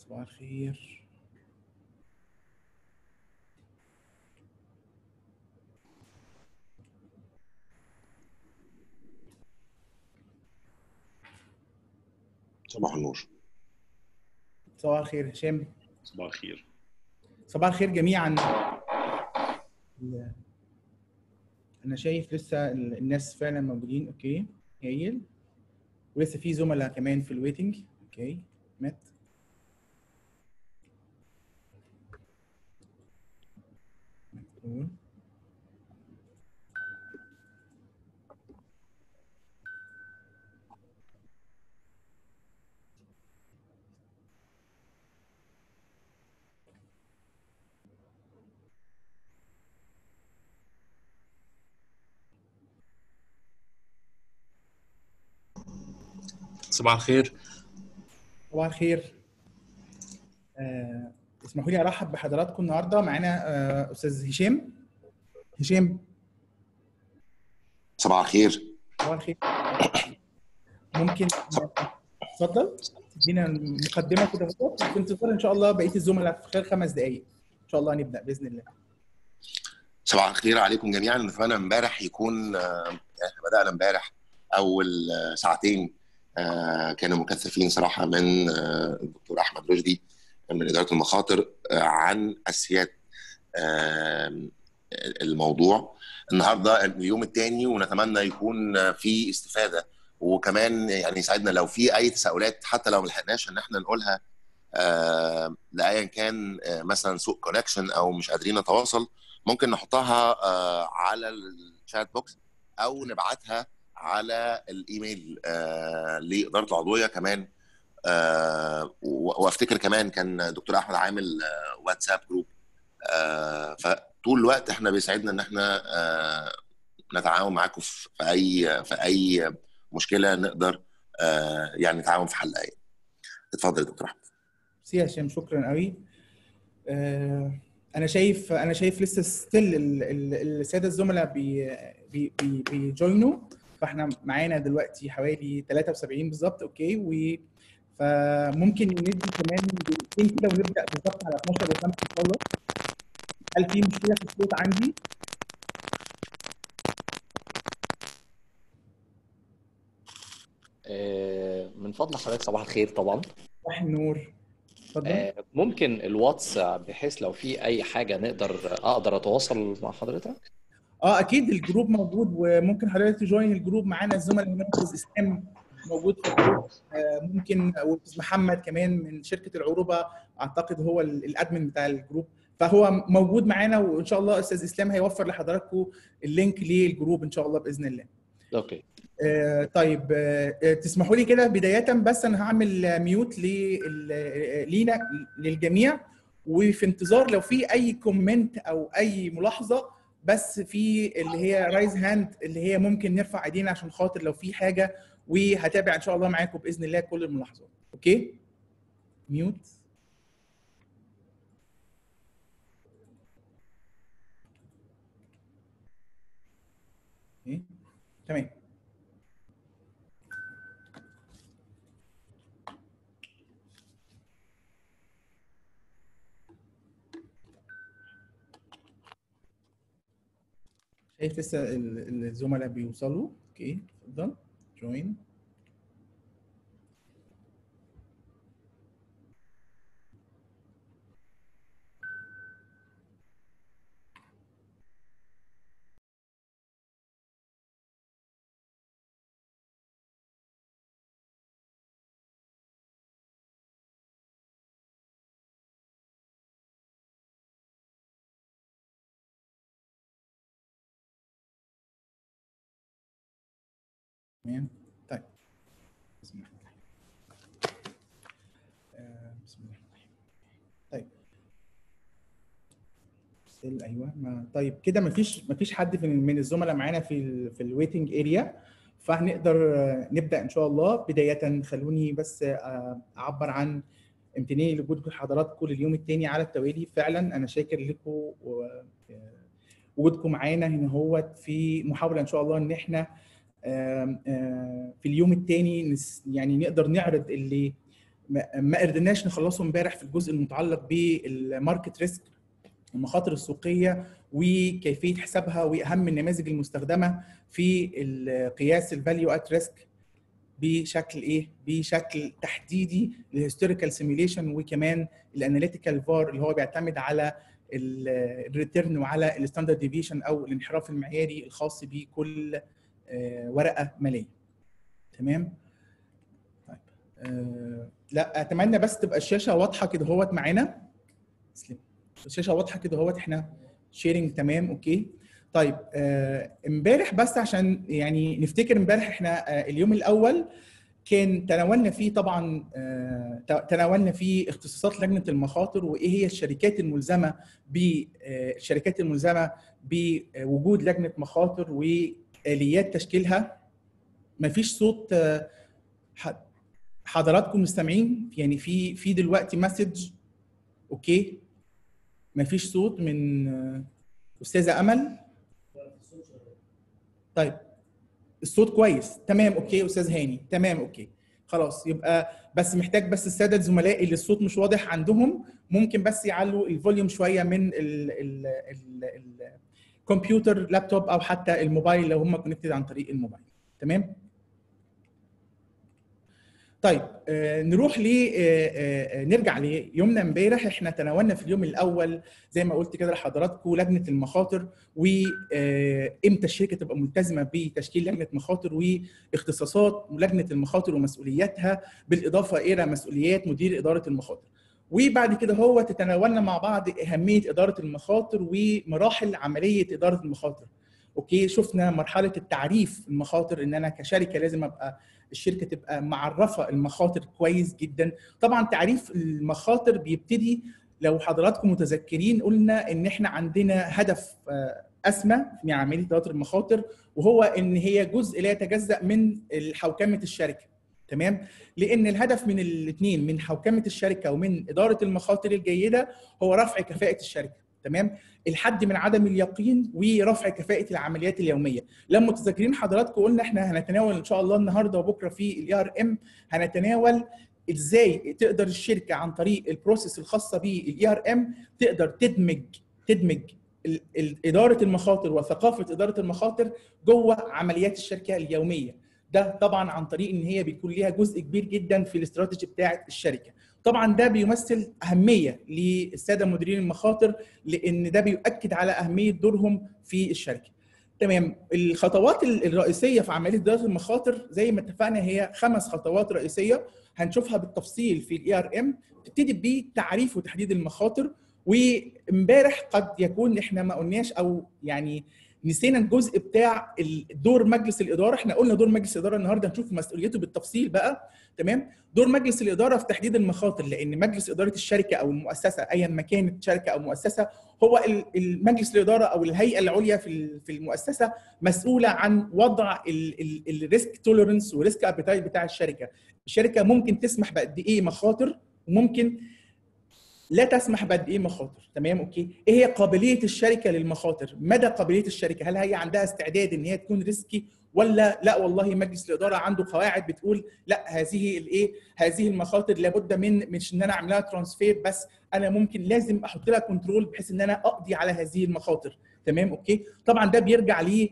صباح الخير صباح النور صباح الخير هشام صباح الخير صباح الخير جميعا ال- انا شايف لسه ال- الناس فعلا موجودين اوكي هايل ولسه في زملاء كمان في الويتنج اوكي مات مقبول. صباح الخير صباح الخير آه، اسمحوا لي ارحب بحضراتكم النهارده معانا آه، استاذ هشام هشام صباح الخير صباح الخير ممكن اتفضل تدينا مقدمه كده بالظبط في انتظار ان شاء الله بقيه الزملاء في خلال خمس دقائق ان شاء الله نبدا باذن الله صباح الخير عليكم جميعا نتمنى امبارح يكون آه، احنا بدانا امبارح اول آه، ساعتين آه، كانوا مكثفين صراحه من آه، الدكتور احمد رشدي من اداره المخاطر آه، عن اساسيات آه، الموضوع النهارده اليوم الثاني ونتمنى يكون آه، في استفاده وكمان يعني يساعدنا لو في اي تساؤلات حتى لو ما لحقناش ان احنا نقولها آه، لايا كان آه، مثلا سوء كونكشن او مش قادرين نتواصل ممكن نحطها آه، على الشات بوكس او نبعتها على الايميل آه، لاداره العضويه كمان آه، و- وافتكر كمان كان دكتور احمد عامل آه، واتساب جروب آه، فطول الوقت احنا بيسعدنا ان احنا آه، نتعاون معاكم في في اي في اي مشكله نقدر آه، يعني نتعاون في حلها يعني. اتفضل يا دكتور احمد ميرسي يا هشام شكرا قوي آه، انا شايف انا شايف لسه ستيل الساده الزملاء بي بي بي بيجوينوا فاحنا معانا دلوقتي حوالي 73 بالظبط اوكي و فممكن ندي كمان دقيقتين كده ونبدا بالظبط على 12 و5 ان شاء الله هل في مشكله في الصوت عندي؟ آه، من فضل حضرتك صباح الخير طبعا صباح النور اتفضل آه، ممكن الواتس بحيث لو في اي حاجه نقدر اقدر اتواصل مع حضرتك اه اكيد الجروب موجود وممكن حضرتك تجوين الجروب معانا الزملاء هنا استاذ اسلام موجود في الجروب آه ممكن واستاذ محمد كمان من شركه العروبه اعتقد هو ال- الادمن بتاع الجروب فهو موجود معانا وان شاء الله استاذ اسلام هيوفر لحضراتكم اللينك للجروب ان شاء الله باذن الله اوكي آه، طيب آه، آه، تسمحوا لي كده بداية بس أنا هعمل آه، ميوت لل- آه، لينا للجميع وفي انتظار لو في أي كومنت أو أي ملاحظة بس في اللي هي رايز هاند اللي هي ممكن نرفع ايدينا عشان خاطر لو في حاجة وهتابع إن شاء الله معاكم بإذن الله كل الملاحظات أوكي ميوت أوكي. تمام شايف لسه ال- الزملاء بيوصلوا اوكي اتفضل جوين تمام طيب بسم الله الرحمن الرحيم آه، بسم الله الرحمن الرحيم طيب سيل ايوه ما طيب كده ما فيش ما فيش حد في من الزملاء معانا في ال في الويتنج اريا فهنقدر آه، نبدا ان شاء الله بدايه خلوني بس آه، اعبر عن امتناني لوجود حضراتكم لليوم الثاني على التوالي فعلا انا شاكر لكم و- آه، وجودكم معانا هنا هو في محاوله ان شاء الله ان احنا آم، آه، في اليوم الثاني يعني نقدر نعرض اللي ما ما قدرناش نخلصه امبارح في الجزء المتعلق بالماركت ريسك المخاطر السوقيه وكيفيه حسابها واهم النماذج المستخدمه في قياس الفاليو ات ريسك بشكل ايه؟ بشكل تحديدي للهيستوريكال سيميوليشن وكمان الاناليتيكال فار اللي هو بيعتمد على الريتيرن وعلى الستاندرد ديفيشن او الانحراف المعياري الخاص بكل آه، ورقه ماليه. تمام؟ طيب آه، لا اتمنى بس تبقى الشاشه واضحه كده اهوت معانا. تسلم. الشاشه واضحه كده اهوت احنا شيرنج تمام اوكي. طيب آه، امبارح بس عشان يعني نفتكر امبارح احنا آه، اليوم الاول كان تناولنا فيه طبعا آه، ت- تناولنا فيه اختصاصات لجنه المخاطر وايه هي الشركات الملزمه بالشركات الملزمه بوجود لجنه مخاطر واليات تشكيلها مفيش صوت آه، ح- حضراتكم مستمعين يعني في في دلوقتي مسج اوكي مفيش صوت من آه، استاذه امل طيب الصوت كويس تمام اوكي استاذ هاني تمام اوكي خلاص يبقى بس محتاج بس الساده الزملاء اللي الصوت مش واضح عندهم ممكن بس يعلوا الفوليوم شويه من ال ال ال الكمبيوتر لابتوب او حتى الموبايل لو هم كونكتد عن طريق الموبايل تمام طيب آه، نروح ل آه، آه، نرجع ليومنا امبارح احنا تناولنا في اليوم الاول زي ما قلت كده لحضراتكم لجنه المخاطر وامتى الشركه تبقى ملتزمه بتشكيل لجنه مخاطر واختصاصات لجنه المخاطر ومسؤولياتها بالاضافه الى مسؤوليات مدير اداره المخاطر. وبعد كده هو تتناولنا مع بعض اهميه اداره المخاطر ومراحل عمليه اداره المخاطر. اوكي شفنا مرحله التعريف المخاطر ان انا كشركه لازم ابقى الشركه تبقى معرفه المخاطر كويس جدا طبعا تعريف المخاطر بيبتدي لو حضراتكم متذكرين قلنا ان احنا عندنا هدف آه، اسمى في عمليه اداره المخاطر وهو ان هي جزء لا يتجزا من حوكمه الشركه تمام لان الهدف من الاثنين من حوكمه الشركه ومن اداره المخاطر الجيده هو رفع كفاءه الشركه تمام الحد من عدم اليقين ورفع كفاءه العمليات اليوميه لما متذكرين حضراتكم قلنا احنا هنتناول ان شاء الله النهارده وبكره في الاي ار ام هنتناول ازاي تقدر الشركه عن طريق البروسيس الخاصه بالاي ار ام تقدر تدمج تدمج ال- ال- اداره المخاطر وثقافه اداره المخاطر جوه عمليات الشركه اليوميه ده طبعا عن طريق ان هي بيكون ليها جزء كبير جدا في الاستراتيجي بتاعه الشركه طبعا ده بيمثل اهميه للساده مديرين المخاطر لان ده بيؤكد على اهميه دورهم في الشركه تمام الخطوات ال- الرئيسيه في عمليه اداره المخاطر زي ما اتفقنا هي خمس خطوات رئيسيه هنشوفها بالتفصيل في الاي ار ام تبتدي بتعريف وتحديد المخاطر وامبارح قد يكون احنا ما قلناش او يعني نسينا الجزء بتاع دور مجلس الاداره احنا قلنا دور مجلس الاداره النهارده هنشوف مسؤوليته بالتفصيل بقى تمام دور مجلس الاداره في تحديد المخاطر لان مجلس اداره الشركه او المؤسسه ايا ما كانت شركه او مؤسسه هو ال- المجلس الاداره او الهيئه العليا في ال- في المؤسسه مسؤوله عن وضع الريسك توليرنس وريسك ابيتايت بتاع الشركه الشركه ممكن تسمح بقد ايه مخاطر وممكن لا تسمح بقد ايه مخاطر تمام اوكي ايه هي قابليه الشركه للمخاطر مدى قابليه الشركه هل هي عندها استعداد ان هي تكون ريسكي ولا لا والله مجلس الاداره عنده قواعد بتقول لا هذه الايه هذه المخاطر لابد من مش ان انا اعملها ترانسفير بس انا ممكن لازم احط لها كنترول بحيث ان انا اقضي على هذه المخاطر تمام اوكي طبعا ده بيرجع ل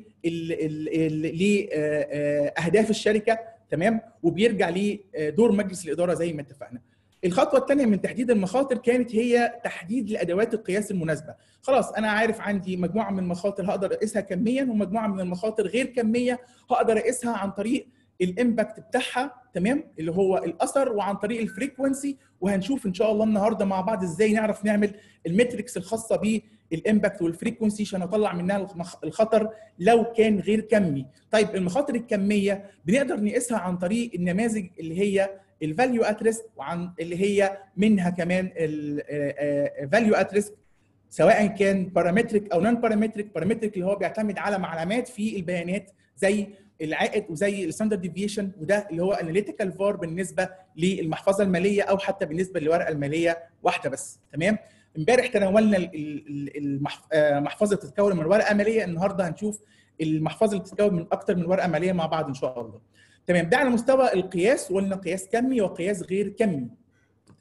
لاهداف الشركه تمام وبيرجع لدور مجلس الاداره زي ما اتفقنا الخطوه الثانيه من تحديد المخاطر كانت هي تحديد لادوات القياس المناسبه خلاص انا عارف عندي مجموعه من المخاطر هقدر اقيسها كميا ومجموعه من المخاطر غير كميه هقدر اقيسها عن طريق الامباكت بتاعها تمام اللي هو الاثر وعن طريق الفريكونسي وهنشوف ان شاء الله النهارده مع بعض ازاي نعرف نعمل المتركس الخاصه بالامباكت والفريكونسي عشان اطلع منها المخ- الخطر لو كان غير كمي طيب المخاطر الكميه بنقدر نقيسها عن طريق النماذج اللي هي الفاليو ات ريسك وعن اللي هي منها كمان الفاليو ات ريسك سواء كان بارامتريك او نون بارامتريك بارامتريك اللي هو بيعتمد على معلومات في البيانات زي العائد وزي الستاندرد ديفيشن وده اللي هو اناليتيكال فار بالنسبه للمحفظه الماليه او حتى بالنسبه للورقه الماليه واحده بس تمام امبارح تناولنا ال- ال- المحف- آه، محفظه تتكون من ورقه ماليه النهارده هنشوف المحفظه اللي بتتكون من اكتر من ورقه ماليه مع بعض ان شاء الله تمام ده على مستوى القياس وقلنا قياس كمي وقياس غير كمي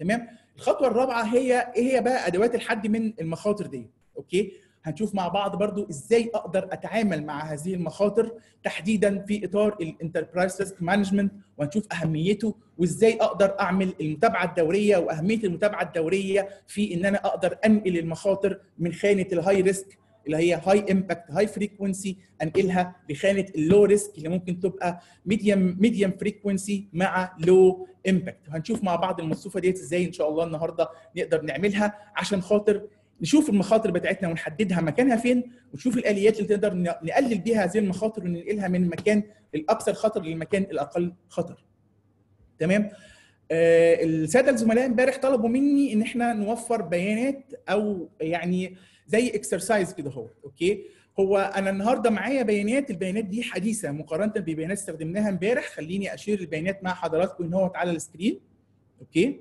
تمام الخطوه الرابعه هي ايه هي بقى ادوات الحد من المخاطر دي اوكي هنشوف مع بعض برضو ازاي اقدر اتعامل مع هذه المخاطر تحديدا في اطار الانتربرايز ريسك مانجمنت وهنشوف اهميته وازاي اقدر اعمل المتابعه الدوريه واهميه المتابعه الدوريه في ان انا اقدر انقل المخاطر من خانه الهاي ريسك اللي هي هاي امباكت هاي فريكونسي انقلها لخانه اللو ريسك اللي ممكن تبقى ميديوم ميديوم فريكونسي مع لو امباكت هنشوف مع بعض المصفوفه ديت ازاي ان شاء الله النهارده نقدر نعملها عشان خاطر نشوف المخاطر بتاعتنا ونحددها مكانها فين ونشوف الاليات اللي تقدر نقلل بيها هذه المخاطر وننقلها من المكان الاكثر خطر للمكان الاقل خطر تمام آه الساده الزملاء امبارح طلبوا مني ان احنا نوفر بيانات او يعني زي اكسرسايز كده هو اوكي هو انا النهارده معايا بيانات البيانات دي حديثه مقارنه ببيانات استخدمناها امبارح خليني اشير البيانات مع حضراتكم ان هو على السكرين اوكي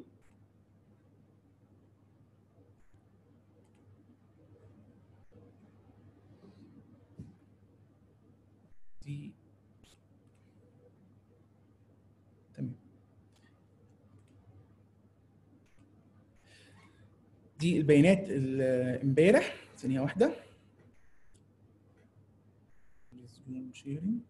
دي تمام دي البيانات امبارح ثانية واحدة sharing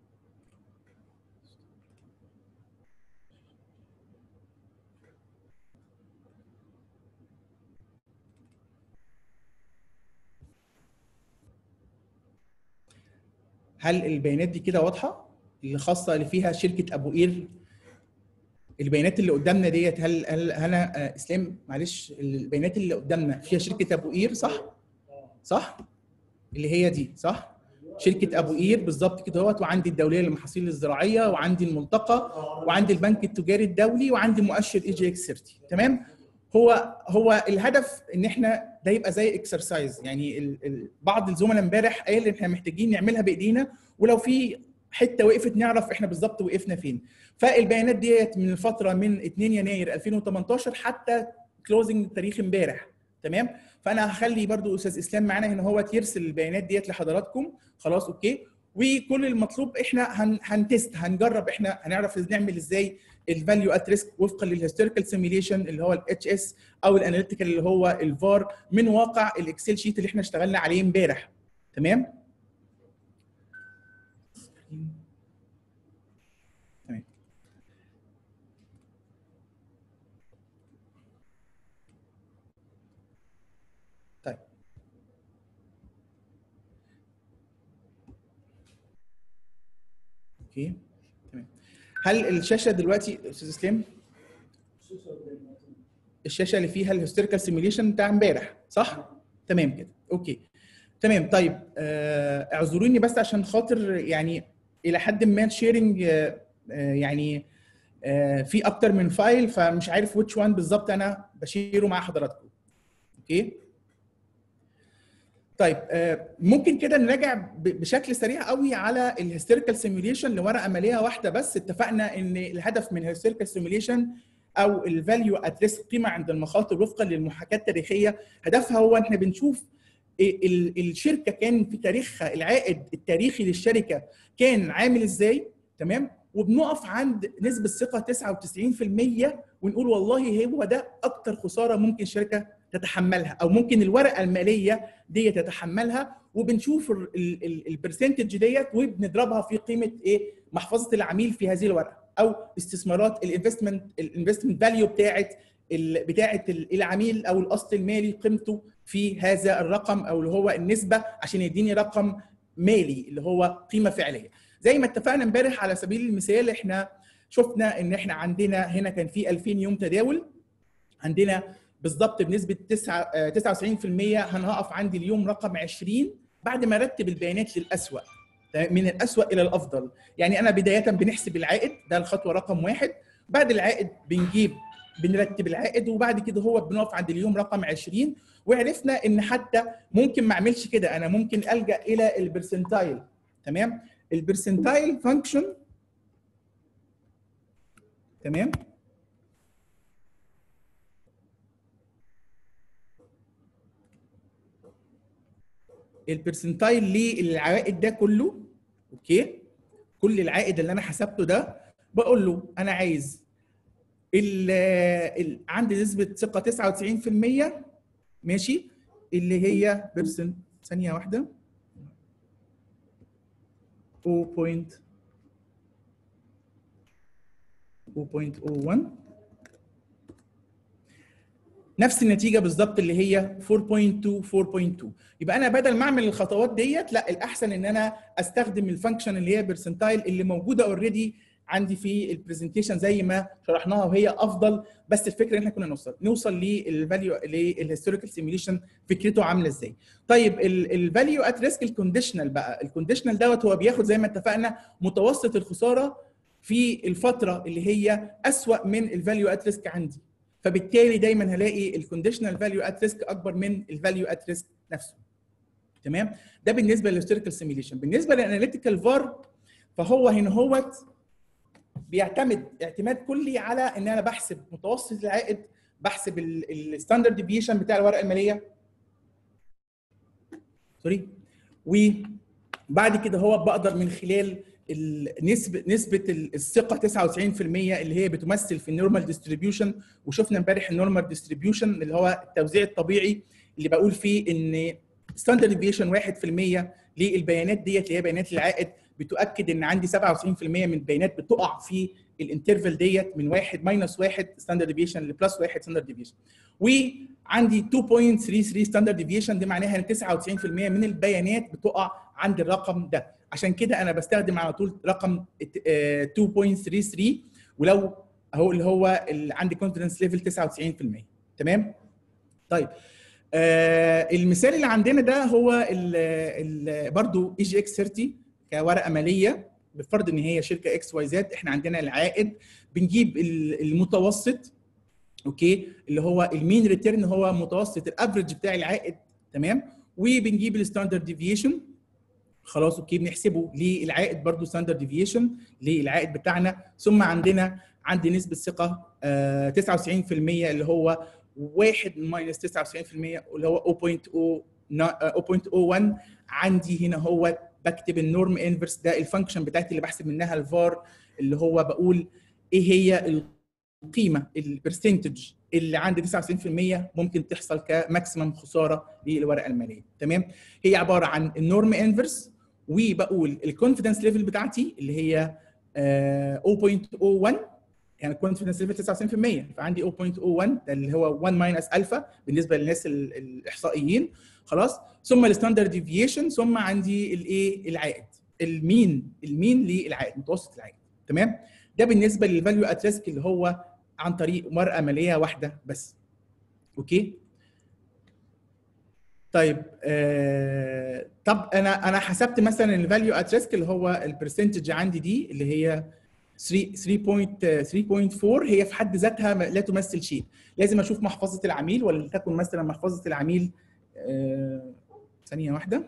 هل البيانات دي كده واضحه اللي خاصه اللي فيها شركه ابو قير البيانات اللي قدامنا ديت هل هل انا اسلام معلش البيانات اللي قدامنا فيها شركه ابو قير صح صح اللي هي دي صح شركه ابو قير بالظبط كده اهوت وعندي الدوليه للمحاصيل الزراعيه وعندي الملتقى وعندي البنك التجاري الدولي وعندي مؤشر اي جي اكس 30 تمام هو هو الهدف ان احنا ده يبقى زي اكسرسايز يعني ال ال بعض الزملاء امبارح قال احنا محتاجين نعملها بايدينا ولو في حته وقفت نعرف احنا بالظبط وقفنا فين فالبيانات ديت من الفتره من 2 يناير 2018 حتى كلوزنج تاريخ امبارح تمام فانا هخلي برضو استاذ اسلام معانا هنا هو يرسل البيانات ديت لحضراتكم خلاص اوكي وكل المطلوب احنا هن هنتست هنجرب احنا هنعرف نعمل ازاي الفاليو ات ريسك وفقا للهيستوريكال سيميليشن اللي هو الاتش اس او الاناليتيكال اللي هو الفار من واقع الاكسل شيت اللي احنا اشتغلنا عليه امبارح تمام تمام طيب اوكي تمام هل الشاشه دلوقتي استاذ اسلام الشاشه اللي فيها الهيستوريكال سيميليشن بتاع امبارح صح تمام كده اوكي تمام طيب آه، اعذروني بس عشان خاطر يعني الى حد ما الشيرنج آه، آه، يعني آه، في اكتر من فايل فمش عارف which one بالظبط انا بشيره مع حضراتكم اوكي طيب آه، ممكن كده نراجع ب- بشكل سريع قوي على الهيستوريكال سيميوليشن لورقه ماليه واحده بس اتفقنا ان الهدف من الهيستوريكال سيميوليشن او الفاليو ات ريسك قيمه عند المخاطر وفقا للمحاكاه التاريخيه هدفها هو احنا بنشوف ال- ال- الشركه كان في تاريخها العائد التاريخي للشركه كان عامل ازاي تمام وبنقف عند نسبه ثقه 99% ونقول والله هو ده اكتر خساره ممكن شركه تتحملها او ممكن الورقه الماليه دي تتحملها وبنشوف البرسنتج ديت وبنضربها في قيمه ايه محفظه العميل في هذه الورقه او استثمارات الانفستمنت الانفستمنت فاليو بتاعه ال- بتاعه ال- العميل او الاصل المالي قيمته في هذا الرقم او اللي هو النسبه عشان يديني رقم مالي اللي هو قيمه فعليه زي ما اتفقنا امبارح على سبيل المثال احنا شفنا ان احنا عندنا هنا كان في 2000 يوم تداول عندنا بالظبط بنسبه 9 آه، 99% هنقف عند اليوم رقم 20 بعد ما رتب البيانات للاسوء من الاسوء الى الافضل يعني انا بدايه بنحسب العائد ده الخطوه رقم واحد بعد العائد بنجيب بنرتب العائد وبعد كده هو بنقف عند اليوم رقم 20 وعرفنا ان حتى ممكن ما اعملش كده انا ممكن الجا الى البرسنتايل تمام البرسنتايل فانكشن تمام البرسنتايل للعائد ده كله اوكي كل العائد اللي انا حسبته ده بقول له انا عايز ال ال عندي نسبه ثقه 99% ماشي اللي هي بيرسنت ثانيه واحده 0. 0.01 نفس النتيجه بالظبط اللي هي 4.2 4.2 يبقى انا بدل ما اعمل الخطوات ديت لا الاحسن ان انا استخدم الفانكشن اللي هي بيرسنتايل اللي موجوده اوريدي عندي في البرزنتيشن زي ما شرحناها وهي افضل بس الفكره ان احنا كنا نوصل نوصل للفاليو للهيستوريكال سيميليشن فكرته عامله ازاي طيب الفاليو ات ريسك الكونديشنال بقى الكونديشنال دوت هو بياخد زي ما اتفقنا متوسط الخساره في الفتره اللي هي اسوا من الفاليو ات ريسك عندي فبالتالي دايما هلاقي الكونديشنال فاليو ات ريسك اكبر من الفاليو ات ريسك نفسه تمام ده بالنسبه للهيستوريكال سيميليشن بالنسبه للاناليتيكال فار فهو هنا هوت بيعتمد اعتماد كلي على ان انا بحسب متوسط العائد بحسب الستاندرد ديفيشن بتاع الورقه الماليه سوري وبعد كده هو بقدر من خلال نسبه نسبه الثقه 99% اللي هي بتمثل في النورمال ديستريبيوشن وشفنا امبارح النورمال ديستريبيوشن اللي هو التوزيع الطبيعي اللي بقول فيه ان ستاندرد ديفيشن 1% للبيانات ديت اللي هي بيانات العائد بتؤكد ان عندي 97% من البيانات بتقع في الانترفال ديت من 1 ماينس 1 ستاندرد ديفيشن لبلس 1 ستاندرد ديفيشن وعندي 2.33 ستاندرد ديفيشن دي معناها ان 99% من البيانات بتقع عند الرقم ده عشان كده انا بستخدم على طول رقم 2.33 ولو اهو اللي هو اللي عندي كونفدنس ليفل 99% تمام طيب آه المثال اللي عندنا ده هو ال ال برضو اي جي اكس 30 كورقه ماليه بفرض ان هي شركه اكس واي زد احنا عندنا العائد بنجيب المتوسط اوكي اللي هو المين ريتيرن هو متوسط الافرج بتاع العائد تمام وبنجيب الستاندرد ديفيشن خلاص اوكي بنحسبه للعائد برضو ستاندرد ديفيشن للعائد بتاعنا ثم عندنا عندي نسبه ثقه آه 99% اللي هو 1 ماينس 99% اللي هو 0.0 0.01 عندي هنا هو بكتب النورم انفرس ده الفانكشن بتاعتي اللي بحسب منها الفار اللي هو بقول ايه هي القيمه البرسنتج اللي عندي 99% ممكن تحصل كماكسيمم خساره للورقه الماليه تمام هي عباره عن النورم انفرس وبقول الكونفدنس ليفل بتاعتي اللي هي آه 0.01 يعني الكونفدنس ليفل 99% فعندي 0.01 ده اللي هو 1 ماينس الفا بالنسبه للناس الاحصائيين خلاص ثم الستاندرد ديفيشن ثم عندي الايه العائد المين المين للعائد متوسط العائد تمام ده بالنسبه للفاليو ات ريسك اللي هو عن طريق ورقه ماليه واحده بس اوكي طيب آه طب انا انا حسبت مثلا الفاليو ات ريسك اللي هو البرسنتج عندي دي اللي هي 3.3.4 هي في حد ذاتها لا تمثل شيء لازم اشوف محفظه العميل ولتكن مثلا محفظه العميل آه ثانيه واحده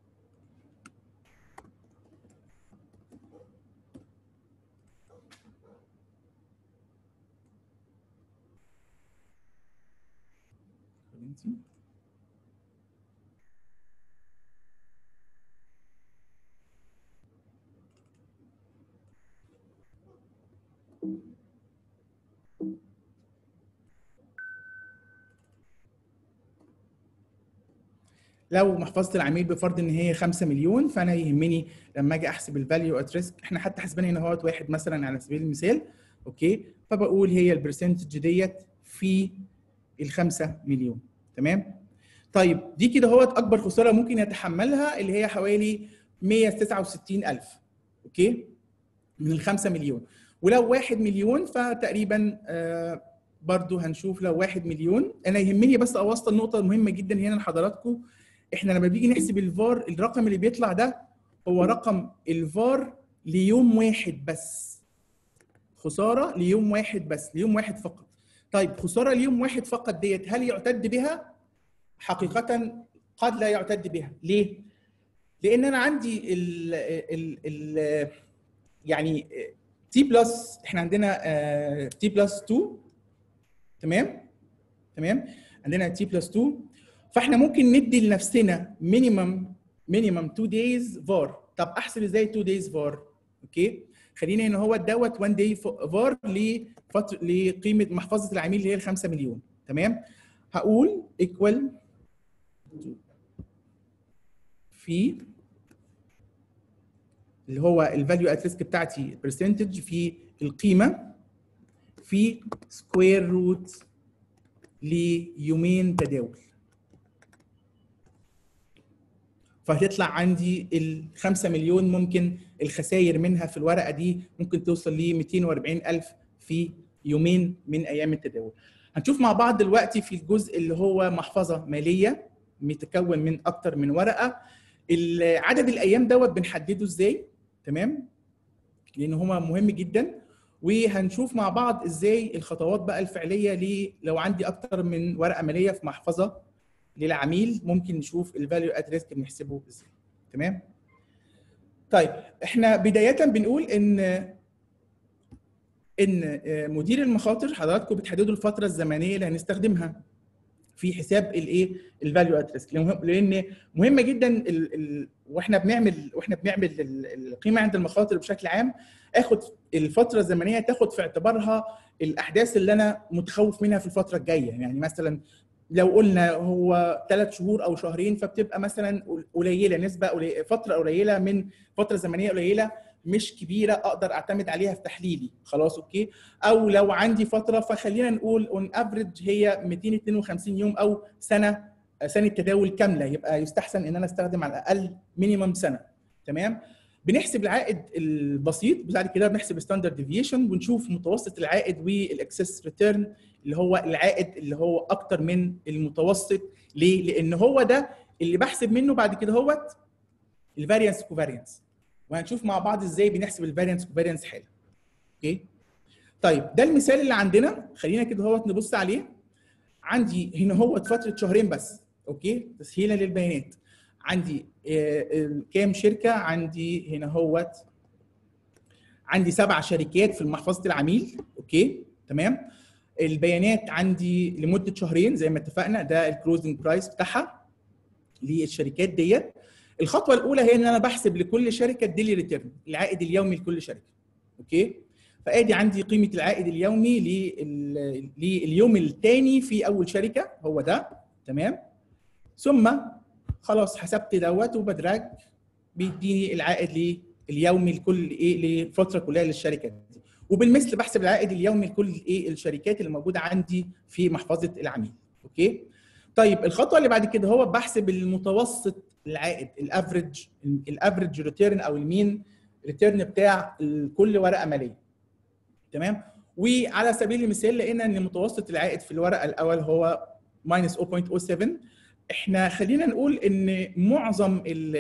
لو محفظه العميل بفرض ان هي 5 مليون فانا يهمني لما اجي احسب الفاليو ات ريسك احنا حتى حاسبين هنا اهوت واحد مثلا على سبيل المثال اوكي فبقول هي البرسنتج ديت في ال 5 مليون تمام طيب دي كده اهوت اكبر خساره ممكن يتحملها اللي هي حوالي 169000 اوكي من ال 5 مليون ولو 1 مليون فتقريبا آه برضو هنشوف لو 1 مليون انا يهمني بس اوصل نقطه مهمه جدا هنا لحضراتكم احنا لما بيجي نحسب الفار الرقم اللي بيطلع ده هو رقم الفار ليوم واحد بس خساره ليوم واحد بس ليوم واحد فقط طيب خساره ليوم واحد فقط ديت هل يعتد بها حقيقه قد لا يعتد بها ليه لان انا عندي ال ال ال يعني تي بلس احنا عندنا تي بلس 2 تمام تمام عندنا تي بلس 2 فاحنا ممكن ندي لنفسنا مينيمم مينيمم 2 دايز فار طب احسب ازاي 2 دايز فار اوكي خلينا ان هو دوت 1 داي فار لفتره لقيمه محفظه العميل اللي هي ال 5 مليون تمام هقول ايكوال في اللي هو الفاليو ات ريسك بتاعتي برسنتج في القيمه في سكوير روت ليومين تداول فهتطلع عندي ال 5 مليون ممكن الخسائر منها في الورقه دي ممكن توصل ل 240 الف في يومين من ايام التداول هنشوف مع بعض دلوقتي في الجزء اللي هو محفظه ماليه متكون من اكتر من ورقه عدد الايام دوت بنحدده ازاي تمام لان هو مهم جدا وهنشوف مع بعض ازاي الخطوات بقى الفعليه ليه لو عندي اكتر من ورقه ماليه في محفظه للعميل ممكن نشوف الفاليو ات ريسك بنحسبه ازاي تمام طيب احنا بدايه بنقول ان ان مدير المخاطر حضراتكم بتحددوا الفتره الزمنيه اللي هنستخدمها في حساب الايه الفاليو ات ريسك لان مهمه جدا ال ال واحنا بنعمل واحنا بنعمل القيمه عند المخاطر بشكل عام اخد الفتره الزمنيه تاخد في اعتبارها الاحداث اللي انا متخوف منها في الفتره الجايه يعني مثلا لو قلنا هو ثلاث شهور او شهرين فبتبقى مثلا قليله نسبه قليلة فتره قليله من فتره زمنيه قليله مش كبيره اقدر اعتمد عليها في تحليلي خلاص اوكي او لو عندي فتره فخلينا نقول اون افريج هي 252 يوم او سنه سنه تداول كامله يبقى يستحسن ان انا استخدم على الاقل مينيمم سنه تمام بنحسب العائد البسيط بعد كده بنحسب ستاندرد ديفيشن ونشوف متوسط العائد والاكسس ريتيرن اللي هو العائد اللي هو اكتر من المتوسط ليه؟ لان هو ده اللي بحسب منه بعد كده هوت الفاريانس كوفاريانس وهنشوف مع بعض ازاي بنحسب الفاريانس كوفاريانس حالا اوكي طيب ده المثال اللي عندنا خلينا كده هوت نبص عليه عندي هنا هوت فتره شهرين بس اوكي تسهيلا للبيانات عندي كام شركه عندي هنا هوت عندي سبع شركات في محفظه العميل اوكي تمام البيانات عندي لمده شهرين زي ما اتفقنا ده الكلوزنج برايس بتاعها للشركات ديت الخطوه الاولى هي ان انا بحسب لكل شركه الديلي ريتيرن العائد اليومي لكل شركه اوكي فادي عندي قيمه العائد اليومي لليوم الثاني في اول شركه هو ده تمام ثم خلاص حسبت دوت وبدراج بيديني العائد اليومي لكل ايه للفتره كلها للشركه دي وبالمثل بحسب العائد اليومي لكل ايه الشركات اللي موجوده عندي في محفظه العميل اوكي طيب الخطوه اللي بعد كده هو بحسب المتوسط العائد الافريج الافريج ريتيرن او المين ريتيرن بتاع كل ورقه ماليه تمام وعلى سبيل المثال لقينا ان متوسط العائد في الورقه الاول هو ماينس 0.07 احنا خلينا نقول ان معظم ال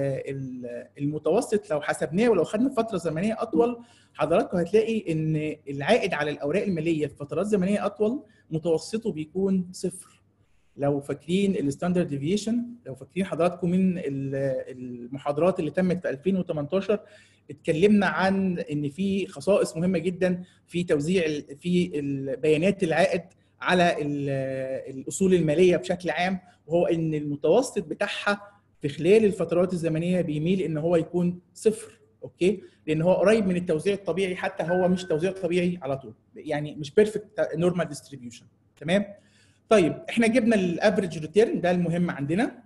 ال المتوسط لو حسبناه ولو خدنا فتره زمنيه اطول حضراتكم هتلاقي ان العائد على الاوراق الماليه في فترات زمنيه اطول متوسطه بيكون صفر لو فاكرين الستاندرد ديفيشن لو فاكرين حضراتكم من المحاضرات اللي تمت في 2018 اتكلمنا عن ان في خصائص مهمه جدا في توزيع في بيانات العائد على الاصول الماليه بشكل عام وهو ان المتوسط بتاعها في خلال الفترات الزمنيه بيميل ان هو يكون صفر اوكي لان هو قريب من التوزيع الطبيعي حتى هو مش توزيع طبيعي على طول يعني مش بيرفكت نورمال ديستريبيوشن تمام طيب احنا جبنا الافريج ريتيرن ده المهم عندنا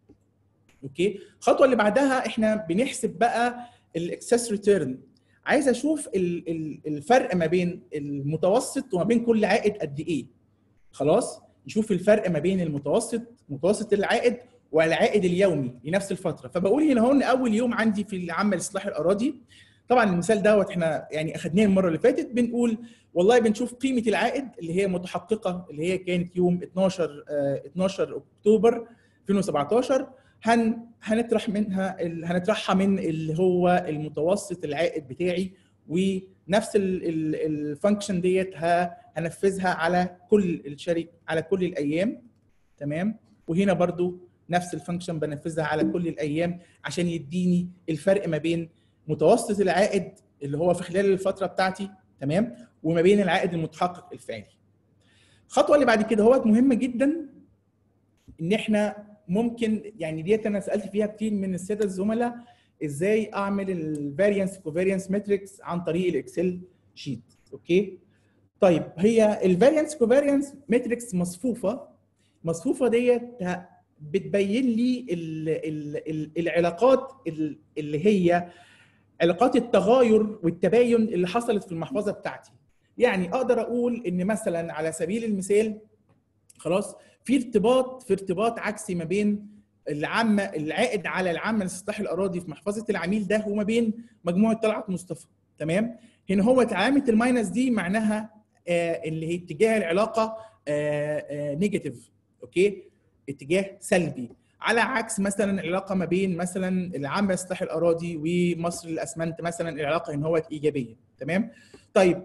اوكي الخطوه اللي بعدها احنا بنحسب بقى الاكسس ريتيرن عايز اشوف الفرق ما بين المتوسط وما بين كل عائد قد ايه خلاص نشوف الفرق ما بين المتوسط متوسط العائد والعائد اليومي لنفس الفتره فبقول هنا هون اول يوم عندي في العمل اصلاح الاراضي طبعا المثال دوت احنا يعني اخذناه المره اللي فاتت بنقول والله بنشوف قيمه العائد اللي هي متحققه اللي هي كانت يوم 12 آه 12 اكتوبر 2017 هن هنطرح منها هنطرحها من اللي هو المتوسط العائد بتاعي ونفس الفانكشن ديت هنفذها على كل الشركه على كل الايام تمام وهنا برضو نفس الفانكشن بنفذها على كل الايام عشان يديني الفرق ما بين متوسط العائد اللي هو في خلال الفتره بتاعتي تمام وما بين العائد المتحقق الفعلي الخطوه اللي بعد كده هو مهمه جدا ان احنا ممكن يعني ديت انا سالت فيها كتير من الساده الزملاء ازاي اعمل الفاريانس كوفاريانس ماتريكس عن طريق الاكسل شيت اوكي طيب هي الفاريانس كوفاريانس ماتريكس مصفوفه مصفوفه ديت بتبين لي ال ال ال العلاقات ال- اللي هي علاقات التغاير والتباين اللي حصلت في المحفظه بتاعتي يعني اقدر اقول ان مثلا على سبيل المثال خلاص في ارتباط في ارتباط عكسي ما بين العامه العائد على العامه لاستصلاح الاراضي في محفظه العميل ده وما بين مجموعه طلعت مصطفى تمام هنا هو علامه الماينس دي معناها آه اللي هي اتجاه العلاقه نيجاتيف اوكي اتجاه سلبي على عكس مثلا العلاقه ما بين مثلا العامه لاستصلاح الاراضي ومصر للاسمنت مثلا العلاقه ان هو ايجابيه تمام طيب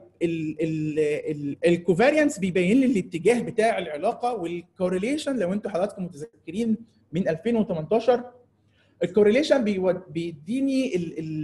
الكوفاريانس بيبين لي الاتجاه بتاع العلاقه والكورليشن لو انتوا حضراتكم متذكرين من 2018 الكورليشن بيديني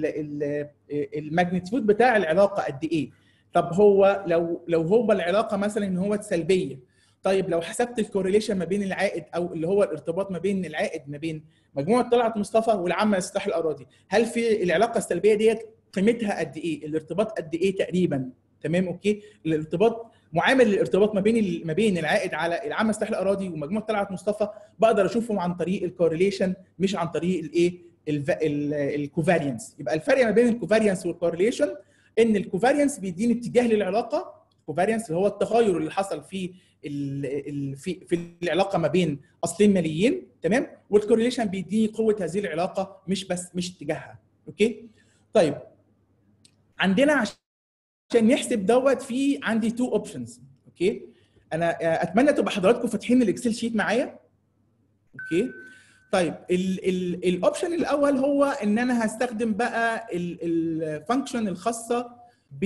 الماجنتيود بتاع العلاقه قد ايه طب هو لو لو هو العلاقه مثلا ان هو سلبيه طيب لو حسبت الكورليشن ما بين العائد او اللي هو الارتباط ما بين العائد ما بين مجموعه طلعت مصطفى والعامه لاستصلاح الاراضي هل في العلاقه السلبيه ديت قيمتها قد ايه الارتباط قد ايه تقريبا تمام اوكي الارتباط معامل الارتباط ما بين ما بين العائد على العامه لاستصلاح الاراضي ومجموعه طلعت مصطفى بقدر اشوفهم عن طريق الكورليشن مش عن طريق الايه الكوفاريانس يبقى الفرق ما بين الكوفاريانس والكورليشن ان الكوفاريانس بيديني اتجاه للعلاقه الكوفاريانس اللي هو التغير اللي حصل في ال في في العلاقه ما بين اصلين ماليين تمام والكورليشن بيديني قوه هذه العلاقه مش بس مش اتجاهها اوكي طيب عندنا عشان نحسب دوت في عندي تو اوبشنز اوكي انا اتمنى تبقى حضراتكم فاتحين الاكسل شيت معايا اوكي طيب الاوبشن الاول هو ان انا هستخدم بقى الفانكشن الخاصه ب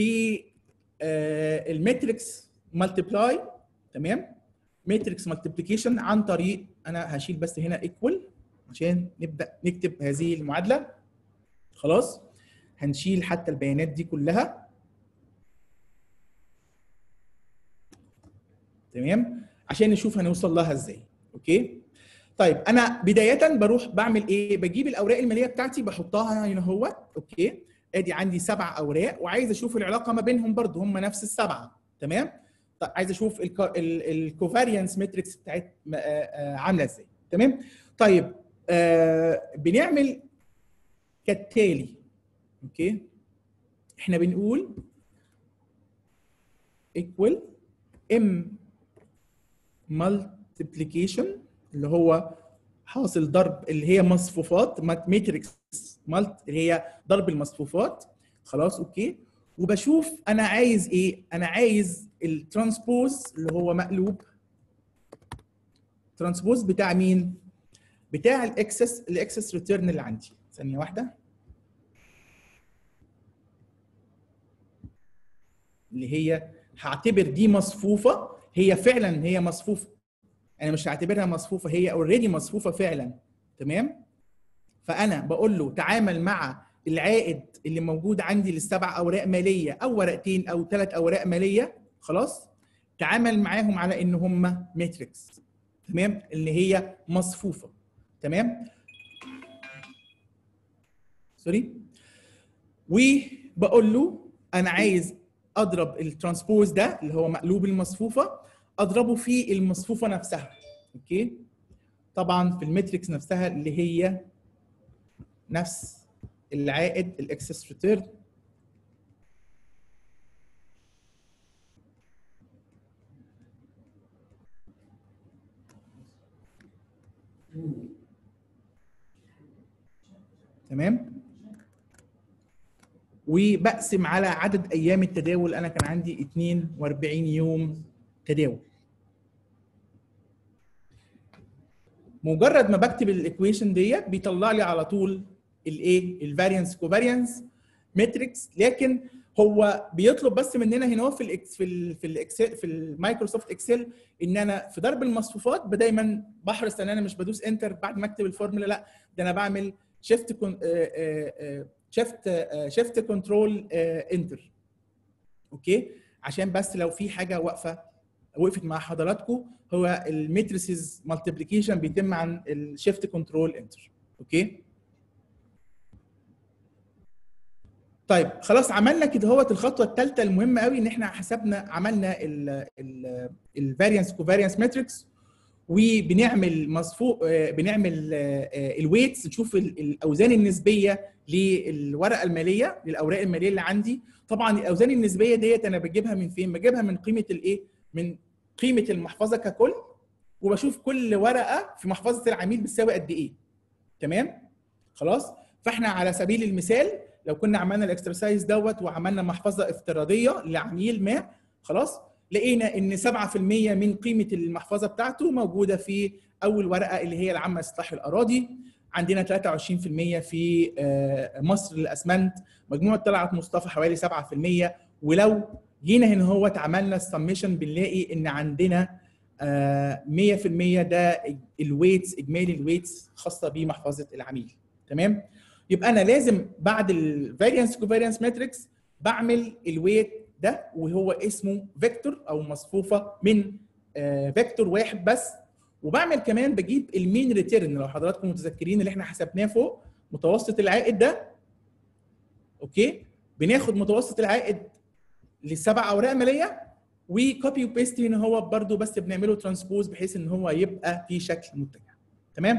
الماتريكس مالتيبلاي تمام ماتريكس مالتيبليكيشن عن طريق انا هشيل بس هنا ايكوال عشان نبدا نكتب هذه المعادله خلاص هنشيل حتى البيانات دي كلها تمام عشان نشوف هنوصل لها ازاي اوكي طيب انا بدايه بروح بعمل ايه بجيب الاوراق الماليه بتاعتي بحطها هنا اهوت اوكي ادي عندي سبع اوراق وعايز اشوف العلاقه ما بينهم برضو هم نفس السبعه تمام طيب عايز اشوف الكوفاريانس ماتريكس بتاعت عامله ازاي تمام طيب آه بنعمل كالتالي اوكي احنا بنقول equal m multiplication اللي هو حاصل ضرب اللي هي مصفوفات ماتريكس مالت اللي هي ضرب المصفوفات خلاص اوكي وبشوف انا عايز ايه انا عايز الترانسبوز اللي هو مقلوب ترانسبوز بتاع مين بتاع الاكسس الاكسس ريتيرن اللي عندي ثانيه واحده اللي هي هعتبر دي مصفوفه هي فعلا هي مصفوفه انا مش هعتبرها مصفوفه هي اوريدي مصفوفه فعلا تمام فانا بقول له تعامل مع العائد اللي موجود عندي للسبع اوراق ماليه او ورقتين او ثلاث اوراق ماليه خلاص تعامل معاهم على ان هم ماتريكس تمام اللي هي مصفوفه تمام سوري وبقول له انا عايز اضرب الترانسبوز ده اللي هو مقلوب المصفوفه اضربه في المصفوفه نفسها اوكي طبعا في الماتريكس نفسها اللي هي نفس العائد الاكسس ريتيرن تمام وبقسم على عدد ايام التداول انا كان عندي 42 يوم تداول مجرد ما بكتب الايكويشن ديت بيطلع لي على طول الايه الفاريانس كوفاريانس ماتريكس لكن هو بيطلب بس مننا هنا في الاكس في ال في الاكسل في المايكروسوفت اكسل ان انا في ضرب المصفوفات دايما بحرص ان انا مش بدوس انتر بعد ما اكتب الفورمولا لا ده انا بعمل شيفت شيفت شيفت كنترول انتر اوكي عشان بس لو في حاجه واقفه وقفت مع حضراتكم هو الماتريسز مالتيبليكيشن بيتم عن الشيفت كنترول انتر اوكي طيب خلاص عملنا كده هوت الخطوه الثالثه المهمه قوي ان احنا حسبنا عملنا الفاريانس كوفاريانس ماتريكس وبنعمل مصفوف بنعمل الويتس نشوف ال- الاوزان النسبيه للورقه الماليه للاوراق الماليه اللي عندي طبعا الاوزان النسبيه ديت انا بجيبها من فين بجيبها من قيمه الايه من قيمه المحفظه ككل وبشوف كل ورقه في محفظه العميل بتساوي قد ايه تمام خلاص فاحنا على سبيل المثال لو كنا عملنا الاكسرسايز دوت وعملنا محفظه افتراضيه لعميل ما خلاص لقينا ان 7% من قيمه المحفظه بتاعته موجوده في اول ورقه اللي هي العامه لاصلاح الاراضي عندنا 23% في آه، مصر للاسمنت مجموعه طلعت مصطفى حوالي 7% ولو جينا هنا هو عملنا السميشن بنلاقي ان عندنا آه، 100% ده الويتس اجمالي الويتس خاصه بمحفظه العميل تمام يبقى انا لازم بعد الفاريانس كوفاريانس ماتريكس بعمل الويت ده وهو اسمه فيكتور او مصفوفه من آه، فيكتور واحد بس وبعمل كمان بجيب المين ريتيرن لو حضراتكم متذكرين اللي احنا حسبناه فوق متوسط العائد ده اوكي بناخد متوسط العائد للسبع اوراق ماليه وكوبي وبيست هنا هو برده بس بنعمله ترانسبوز بحيث ان هو يبقى في شكل متجه تمام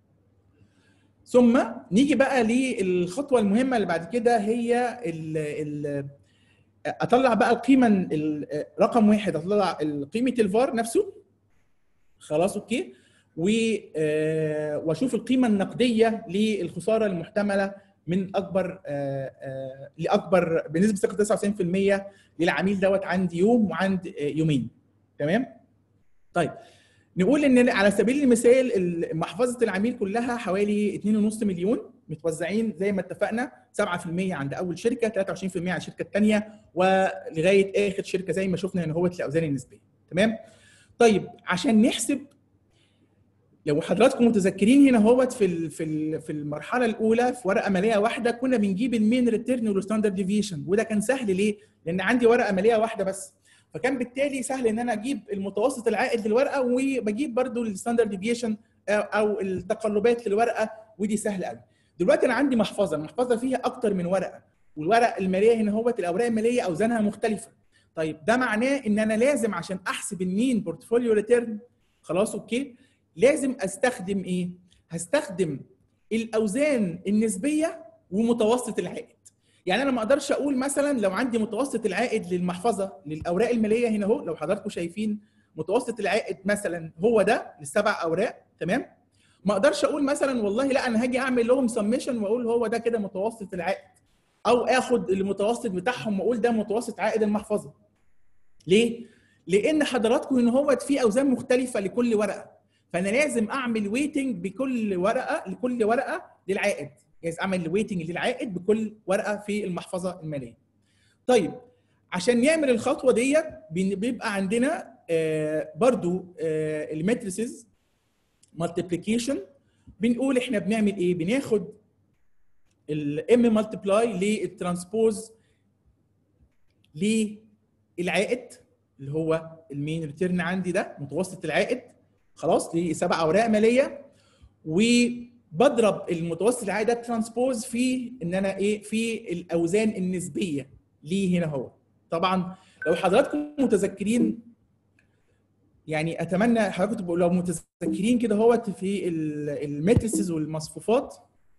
ثم نيجي بقى للخطوه المهمه اللي بعد كده هي ال ال اطلع بقى القيمه ال- رقم واحد اطلع قيمه الفار نفسه خلاص اوكي و آه، واشوف القيمه النقديه للخساره المحتمله من اكبر آه، آه، لاكبر بنسبه ثقه 99% للعميل دوت عندي يوم وعند آه، يومين تمام طيب نقول ان على سبيل المثال ال- محفظه العميل كلها حوالي 2.5 مليون متوزعين زي ما اتفقنا 7% عند اول شركه 23% على الشركه الثانيه ولغايه اخر شركه زي ما شفنا هنا هو الاوزان النسبيه تمام طيب عشان نحسب لو حضراتكم متذكرين هنا هوت في ال- في ال- في المرحله الاولى في ورقه ماليه واحده كنا بنجيب المين ريتيرن والستاندرد ديفيشن وده كان سهل ليه؟ لان عندي ورقه ماليه واحده بس فكان بالتالي سهل ان انا اجيب المتوسط العائد للورقه وبجيب برضو الستاندرد ديفيشن او التقلبات للورقه ودي سهله قوي دلوقتي انا عندي محفظه المحفظه فيها اكتر من ورقه والورق الماليه هنا هوت الاوراق الماليه اوزانها مختلفه طيب ده معناه ان انا لازم عشان احسب المين بورتفوليو ريتيرن خلاص اوكي لازم استخدم ايه هستخدم الاوزان النسبيه ومتوسط العائد يعني انا ما اقدرش اقول مثلا لو عندي متوسط العائد للمحفظه للاوراق الماليه هنا اهو لو حضراتكم شايفين متوسط العائد مثلا هو ده للسبع اوراق تمام ما اقدرش اقول مثلا والله لا انا هاجي اعمل لهم سميشن واقول هو ده كده متوسط العائد او اخد المتوسط بتاعهم واقول ده متوسط عائد المحفظه ليه لان حضراتكم ان هو في اوزان مختلفه لكل ورقه فانا لازم اعمل ويتنج بكل ورقه لكل ورقه للعائد لازم اعمل ويتنج للعائد بكل ورقه في المحفظه الماليه طيب عشان نعمل الخطوه ديت بيبقى عندنا آه برضو آه الماتريسز مالتيبليكيشن بنقول احنا بنعمل ايه بناخد الام مالتبلاي للترانسبوز للعائد اللي هو المين ريتيرن عندي ده متوسط العائد خلاص لسبع اوراق ماليه وبضرب المتوسط العائد ده ترانسبوز في ان انا ايه في الاوزان النسبيه ليه هنا هو طبعا لو حضراتكم متذكرين يعني اتمنى حضراتكم تبقوا لو متذكرين كده هو في الماتريسز والمصفوفات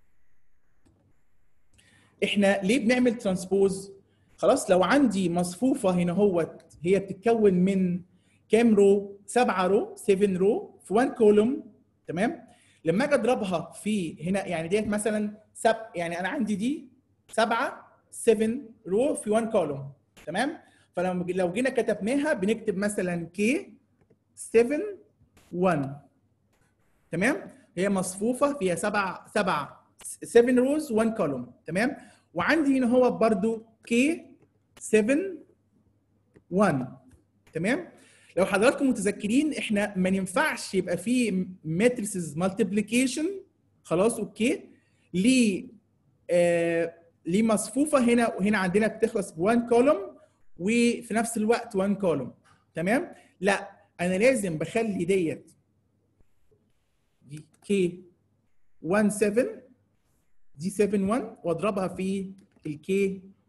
احنا ليه بنعمل ترانسبوز خلاص لو عندي مصفوفه هنا هو هي بتتكون من كام رو 7 رو 7 رو في 1 كولوم تمام لما اجي اضربها في هنا يعني ديت مثلا سب يعني انا عندي دي 7 7 رو في 1 كولوم تمام فلو لو جينا كتبناها بنكتب مثلا كي 7 1 تمام هي مصفوفه فيها سبع سبع 7 روز 1 كولوم تمام وعندي هنا هو برضو كي 7 1 تمام لو حضراتكم متذكرين احنا ما ينفعش يبقى في ماتريسز مالتيبليكيشن خلاص اوكي ل آه لمصفوفه هنا وهنا عندنا بتخلص ب 1 كولوم وفي نفس الوقت 1 كولوم تمام لا انا لازم بخلي ديت دي كي 1 7 دي 7 1 واضربها في الكي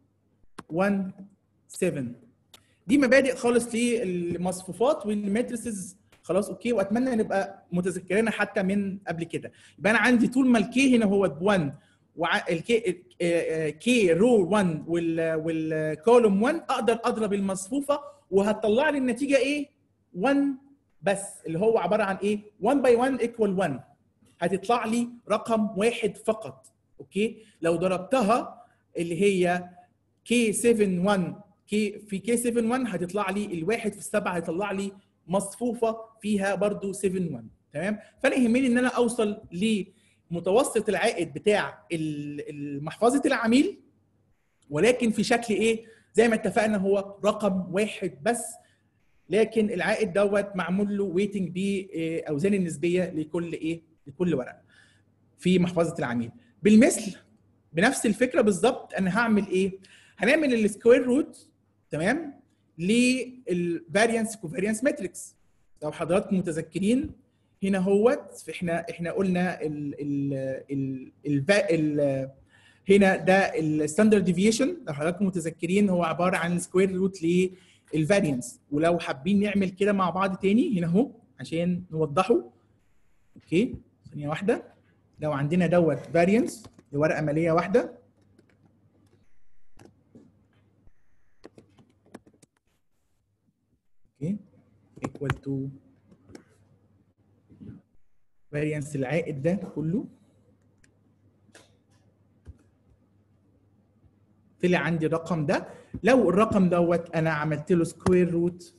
1 7 دي مبادئ خالص للمصفوفات والماتريسز خلاص اوكي واتمنى نبقى متذكرينها حتى من قبل كده يبقى انا عندي طول ما الكي هنا هو ب 1 والكي كي رو 1 والكولوم 1 اقدر اضرب المصفوفه وهتطلع لي النتيجه ايه 1 بس اللي هو عباره عن ايه 1 باي 1 ايكوال 1 هتطلع لي رقم واحد فقط اوكي لو ضربتها اللي هي كي 7 1 كي في كي 7 1 هتطلع لي الواحد في السبعه هيطلع لي مصفوفه فيها برضو 7 1 تمام فانا يهمني ان انا اوصل لمتوسط العائد بتاع محفظه العميل ولكن في شكل ايه زي ما اتفقنا هو رقم واحد بس لكن العائد دوت معمول له ويتنج باوزان النسبيه لكل ايه لكل ورقه في محفظه العميل بالمثل بنفس الفكره بالظبط انا هعمل ايه هنعمل السكوير روت تمام للفاريانس كوفاريانس ماتريكس لو حضراتكم متذكرين هنا هوت احنا احنا قلنا ال ال ال ال ال هنا ده الستاندرد ديفيشن لو حضراتكم متذكرين هو عباره عن سكوير روت للفاريانس ولو حابين نعمل كده مع بعض تاني هنا اهو عشان نوضحه اوكي ثانيه واحده لو عندنا دوت فاريانس لورقه ماليه واحده اوكي equal to variance العائد ده كله طلع عندي الرقم ده لو الرقم دوت انا عملت له سكوير روت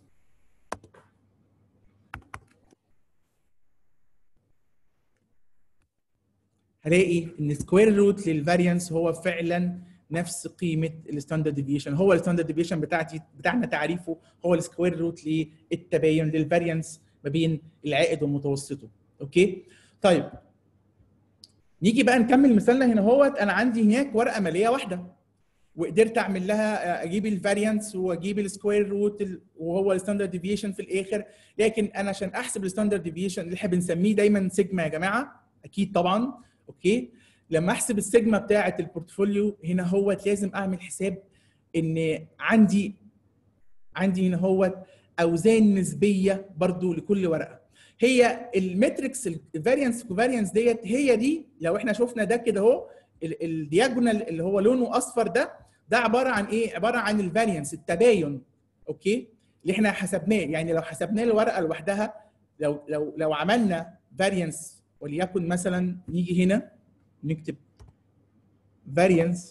هلاقي ان سكوير روت للفاريانس هو فعلا نفس قيمه الستاندرد ديفيشن هو الستاندرد ديفيشن بتاعتي بتاعنا تعريفه هو السكوير روت للتباين للفاريانس ما بين العائد ومتوسطه اوكي طيب نيجي بقى نكمل مثالنا هنا اهوت انا عندي هناك ورقه ماليه واحده وقدرت اعمل لها اجيب الفاريانس واجيب السكوير روت وهو الستاندرد ديفيشن في الاخر لكن انا عشان احسب الستاندرد ديفيشن اللي احنا بنسميه دايما سيجما يا جماعه اكيد طبعا اوكي لما احسب السيجما بتاعه البورتفوليو هنا هو لازم اعمل حساب ان عندي عندي هنا هو اوزان نسبيه برضو لكل ورقه هي الماتريكس الفاريانس كوفاريانس ديت هي دي لو احنا شفنا ده كده اهو الدياجونال اللي هو لونه اصفر ده ده عباره عن ايه عباره عن الفاريانس التباين اوكي اللي احنا حسبناه يعني لو حسبناه الورقه لوحدها لو لو لو عملنا فاريانس وليكن مثلا نيجي هنا نكتب فاريانس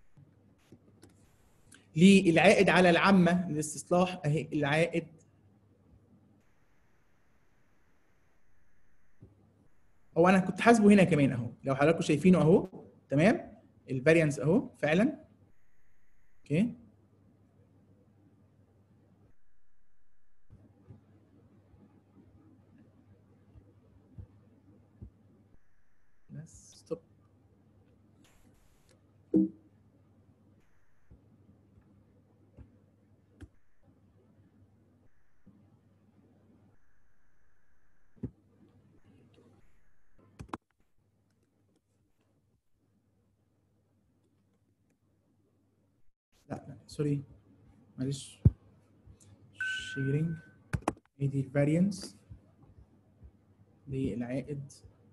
للعائد على العامه للاستصلاح اهي العائد هو انا كنت حاسبه هنا كمان اهو لو حضراتكم شايفينه اهو تمام الفاريانس اهو فعلا اوكي بس ستوب لا لا سوري معلش شيرنج هي دي الفاريانس للعائد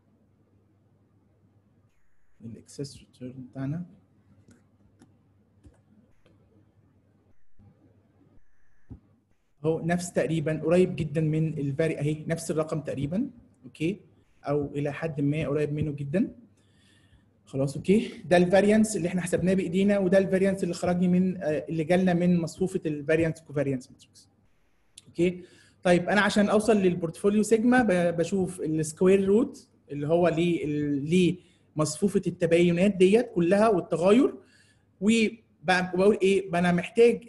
الاكسس ريتيرن بتاعنا هو نفس تقريبا قريب جدا من الفاري اهي نفس الرقم تقريبا اوكي او الى حد ما قريب منه جدا خلاص اوكي ده الفاريانس اللي احنا حسبناه بايدينا وده الفاريانس اللي خرجني من اللي جالنا من مصفوفه الفاريانس كوفاريانس ماتريكس اوكي طيب انا عشان اوصل للبورتفوليو سيجما بشوف السكوير روت اللي هو ليه مصفوفه التباينات ديت كلها والتغاير وبقول ايه انا محتاج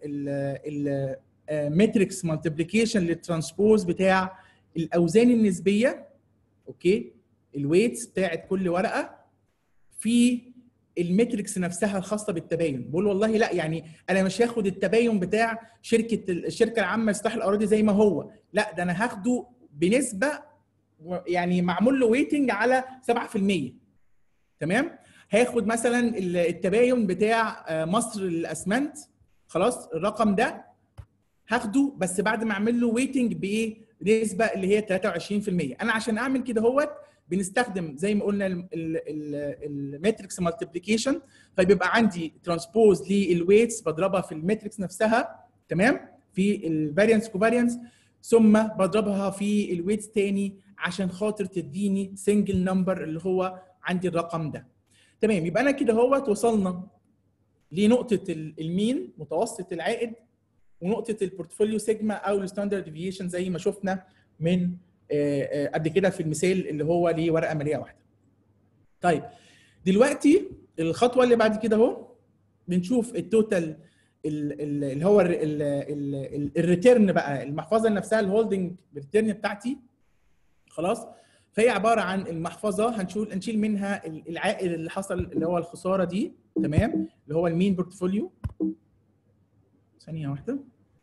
الماتريكس مالتيبليكيشن للترانسبوز بتاع الاوزان النسبيه اوكي الويتس بتاعت كل ورقه في المتركس نفسها الخاصه بالتباين بقول والله لا يعني انا مش هاخد التباين بتاع شركه الشركه العامه لاصلاح الاراضي زي ما هو لا ده انا هاخده بنسبه يعني معمول له ويتنج على 7% تمام هاخد مثلا ال- التباين بتاع آه، مصر للاسمنت خلاص الرقم ده هاخده بس بعد ما اعمل له ويتنج بايه نسبه اللي هي 23% انا عشان اعمل كده هوت بنستخدم زي ما قلنا الماتريكس مالتيبليكيشن فبيبقى عندي ترانسبوز للويتس بضربها في الماتريكس نفسها تمام في الفاريانس كوفاريانس ثم بضربها في الويتس تاني عشان خاطر تديني سنجل نمبر اللي هو عندي الرقم ده تمام يبقى انا كده هوت وصلنا لنقطه ال- المين متوسط العائد ونقطه البورتفوليو سيجما او الستاندرد ديفيشن زي ما شفنا من آه، آه، قبل كده في المثال اللي هو لورقه ماليه واحده. طيب دلوقتي الخطوه اللي بعد كده اهو بنشوف التوتال ال- ال- اللي هو ال- ال- ال- الريتيرن بقى المحفظه نفسها الهولدنج ريتيرن بتاعتي خلاص فهي عباره عن المحفظه هنشوف هنشيل منها ال- العائد اللي حصل اللي هو الخساره دي تمام اللي هو المين بورتفوليو ثانيه واحده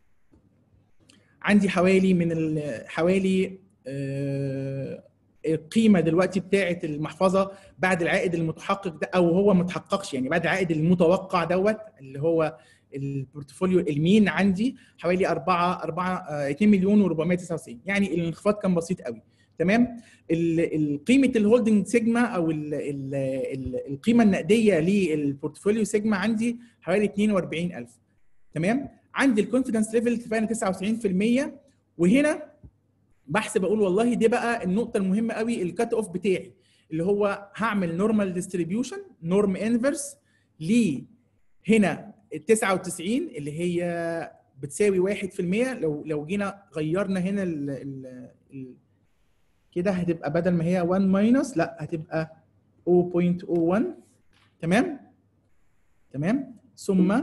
عندي حوالي من ال- حوالي آه، القيمه دلوقتي بتاعه المحفظه بعد العائد المتحقق ده او هو ما تحققش يعني بعد العائد المتوقع دوت اللي هو البورتفوليو المين عندي حوالي 4 4 2 مليون و499 يعني الانخفاض كان بسيط قوي تمام ال- ال- قيمه الهولدنج سيجما او ال ال ال القيمه النقديه للبورتفوليو سيجما عندي حوالي 42000 تمام عندي الكونفيدنس ليفل اتفقنا 99% وهنا بحسب اقول والله دي بقى النقطه المهمه قوي الكات اوف بتاعي اللي هو هعمل نورمال ديستريبيوشن نورم انفرس ل هنا ال 99 اللي هي بتساوي 1% لو لو جينا غيرنا هنا ال ال ال كده هتبقى بدل ما هي 1 ماينس لا هتبقى 0.01 تمام تمام ثم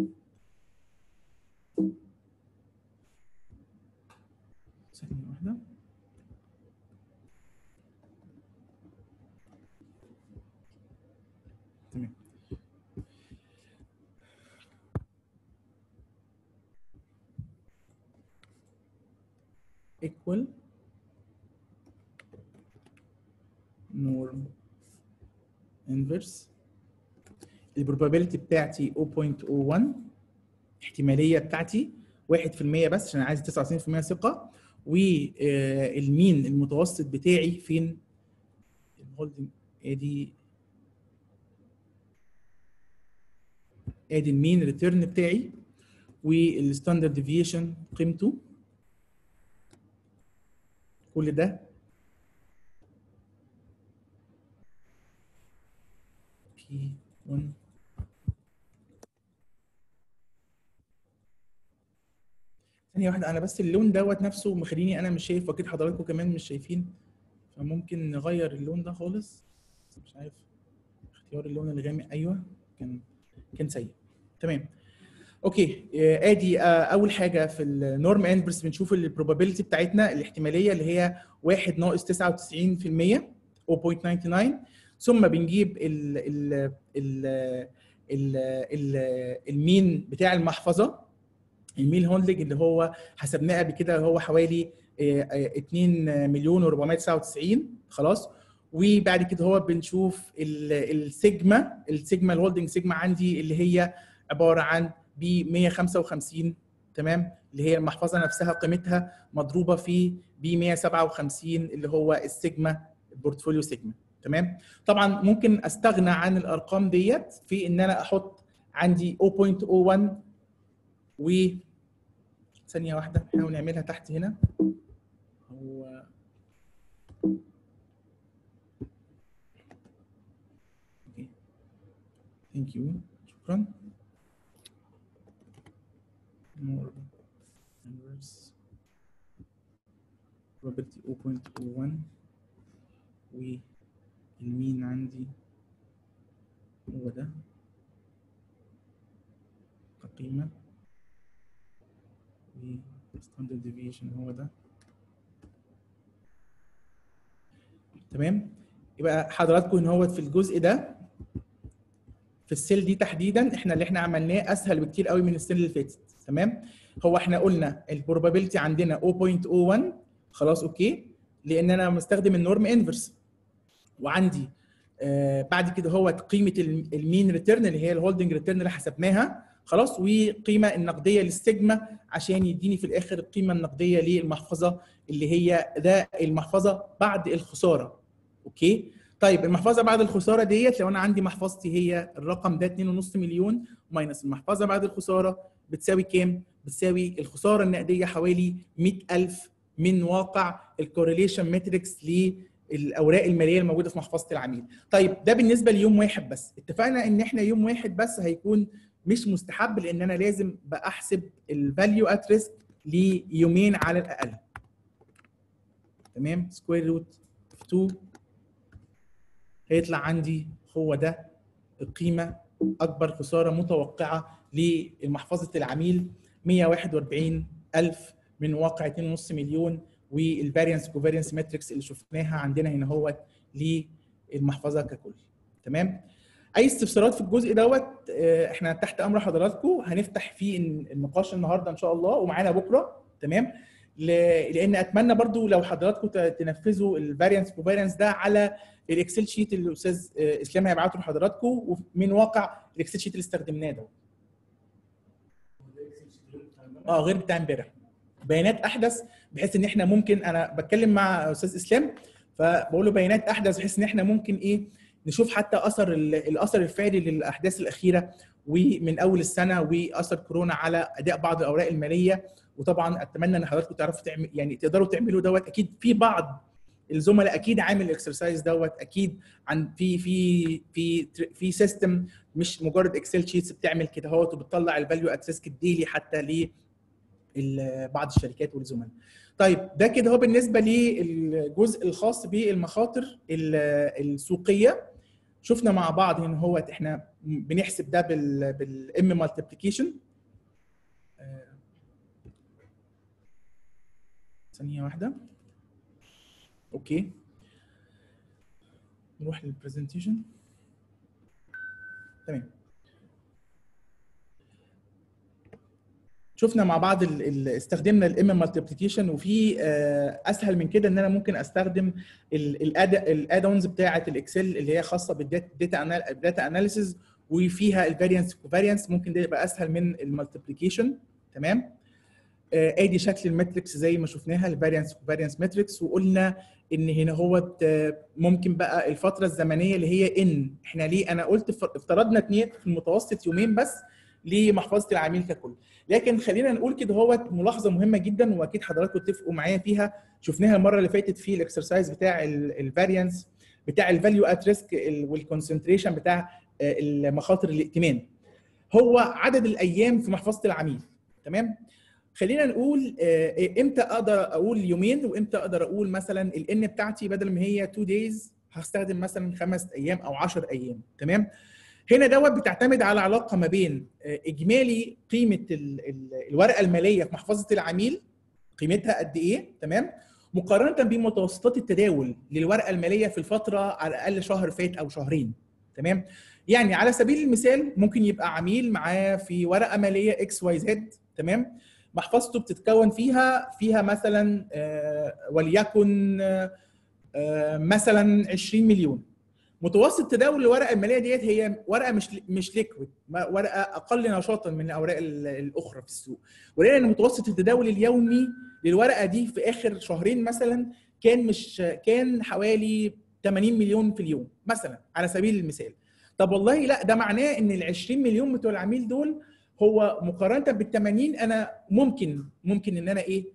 ثانية واحدة تمام equal norm inverse البروبابيلتي بتاعتي 0.01 احتماليه بتاعتي 1% بس عشان عايز 99% ثقه والمين المتوسط بتاعي فين الهولدنج ادي ادي المين ريتيرن بتاعي والستاندرد ديفيشن قيمته كل ده بي 1 ثانية واحدة أنا بس اللون دوت نفسه مخليني أنا مش شايف وأكيد حضراتكم كمان مش شايفين فممكن نغير اللون ده خالص مش عارف اختيار اللون الغامق أيوه كان كان سيء تمام اوكي آه، ادي آه، اول حاجه في النورم انفرس بنشوف البروبابيلتي بتاعتنا الاحتماليه اللي هي 1 ناقص 99% 0.99 ثم بنجيب ال ال ال ال ال المين بتاع المحفظه المين هولدنج اللي هو حسبناه قبل كده هو حوالي آه، آه، 2 مليون و499 خلاص وبعد كده هو بنشوف ال- السيجما السيجما الهولدنج سيجما عندي اللي هي عباره عن ب 155 تمام اللي هي المحفظه نفسها قيمتها مضروبه في ب 157 اللي هو السيجما البورتفوليو سيجما تمام طبعا ممكن استغنى عن الارقام ديت في ان انا احط عندي 0.01 و ثانيه واحده نحاول نعملها تحت هنا هو ثانك يو شكرا more inverse probability 0.01 والمين عندي هو ده كقيمة والستاندرد ديفيشن هو ده تمام يبقى حضراتكم ان هو في الجزء ده في السيل دي تحديدا احنا اللي احنا عملناه اسهل بكتير قوي من السيل اللي فاتت تمام هو احنا قلنا البروبابيلتي عندنا 0.01 خلاص اوكي لان انا مستخدم النورم انفرس وعندي آه بعد كده هو قيمه المين ريتيرن اللي هي الهولدنج ريتيرن اللي حسبناها خلاص وقيمه النقديه للسيجما عشان يديني في الاخر القيمه النقديه للمحفظه اللي هي ده المحفظه بعد الخساره اوكي طيب المحفظه بعد الخساره ديت لو انا عندي محفظتي هي الرقم ده 2.5 مليون ماينس المحفظه بعد الخساره بتساوي كام؟ بتساوي الخساره النقديه حوالي 100000 من واقع الكورليشن ماتريكس للاوراق الماليه الموجوده في محفظه العميل. طيب ده بالنسبه ليوم واحد بس، اتفقنا ان احنا يوم واحد بس هيكون مش مستحب لان انا لازم بحسب الفاليو ات ريسك ليومين على الاقل. تمام؟ سكوير روت 2 هيطلع عندي هو ده القيمه اكبر خساره متوقعه لمحفظه العميل 141000 من واقع 2.5 مليون والفاريانس كوفاريانس ماتريكس اللي شفناها عندنا هنا هو للمحفظه ككل تمام اي استفسارات في الجزء دوت احنا تحت امر حضراتكم هنفتح فيه النقاش النهارده ان شاء الله ومعانا بكره تمام لان اتمنى برضو لو حضراتكم تنفذوا الفاريانس كوفاريانس ده على الاكسل شيت اللي الاستاذ اسلام هيبعته لحضراتكم من واقع الاكسل شيت اللي استخدمناه ده اه غير بتاع امبارح بيانات احدث بحيث ان احنا ممكن انا بتكلم مع استاذ اسلام فبقول له بيانات احدث بحيث ان احنا ممكن ايه نشوف حتى اثر الاثر الفعلي للاحداث الاخيره ومن اول السنه واثر كورونا على اداء بعض الاوراق الماليه وطبعا اتمنى ان حضراتكم تعرفوا تعمل يعني تقدروا تعملوا دوت اكيد في بعض الزملاء اكيد عامل الاكسرسايز دوت اكيد عن في في في في سيستم مش مجرد اكسل شيتس بتعمل كده اهوت وبتطلع الفاليو ات ريسك الديلي حتى ل بعض الشركات والزملاء. طيب ده كده هو بالنسبه للجزء الخاص بالمخاطر السوقيه شفنا مع بعض هنا هو احنا بنحسب ده بال بالام مالتيبليكيشن ثانيه واحده اوكي نروح للبرزنتيشن تمام شفنا مع بعض ال ال استخدمنا الام مالتيبليكيشن وفي اسهل من كده ان انا ممكن استخدم الاد اونز بتاعه الاكسل اللي هي خاصه بالداتا داتا اناليسيز وفيها الفاريانس كوفاريانس ممكن ده يبقى اسهل من المالتيبليكيشن تمام ادي شكل الماتريكس زي ما شفناها الفاريانس كوفاريانس ماتريكس وقلنا ان هنا هو ممكن بقى الفتره الزمنيه اللي هي ان احنا ليه انا قلت افترضنا اتنين في المتوسط يومين بس لمحفظه العميل ككل لكن خلينا نقول كده هو ملاحظه مهمه جدا واكيد حضراتكم تتفقوا معايا فيها شفناها المره اللي فاتت في الاكسرسايز بتاع الفاريانس بتاع الفاليو ات ريسك والكونسنتريشن بتاع المخاطر الائتمان هو عدد الايام في محفظه العميل تمام خلينا نقول امتى اقدر اقول يومين وامتى اقدر اقول مثلا الان بتاعتي بدل ما هي 2 دايز هستخدم مثلا خمس ايام او 10 ايام تمام هنا دوت بتعتمد على علاقه ما بين اجمالي قيمه الورقه الماليه في محفظه العميل قيمتها قد ايه تمام مقارنه بمتوسطات التداول للورقه الماليه في الفتره على الاقل شهر فات او شهرين تمام يعني على سبيل المثال ممكن يبقى عميل معاه في ورقه ماليه اكس واي زد تمام محفظته بتتكون فيها فيها مثلا آه وليكن آه مثلا 20 مليون متوسط تداول الورقه الماليه ديت هي ورقه مش مش ليكويد ورقه اقل نشاطا من الاوراق الاخرى في السوق ولقينا ان متوسط التداول اليومي للورقه دي في اخر شهرين مثلا كان مش كان حوالي 80 مليون في اليوم مثلا على سبيل المثال طب والله لا ده معناه ان ال 20 مليون بتوع العميل دول هو مقارنه بال 80 انا ممكن ممكن ان انا ايه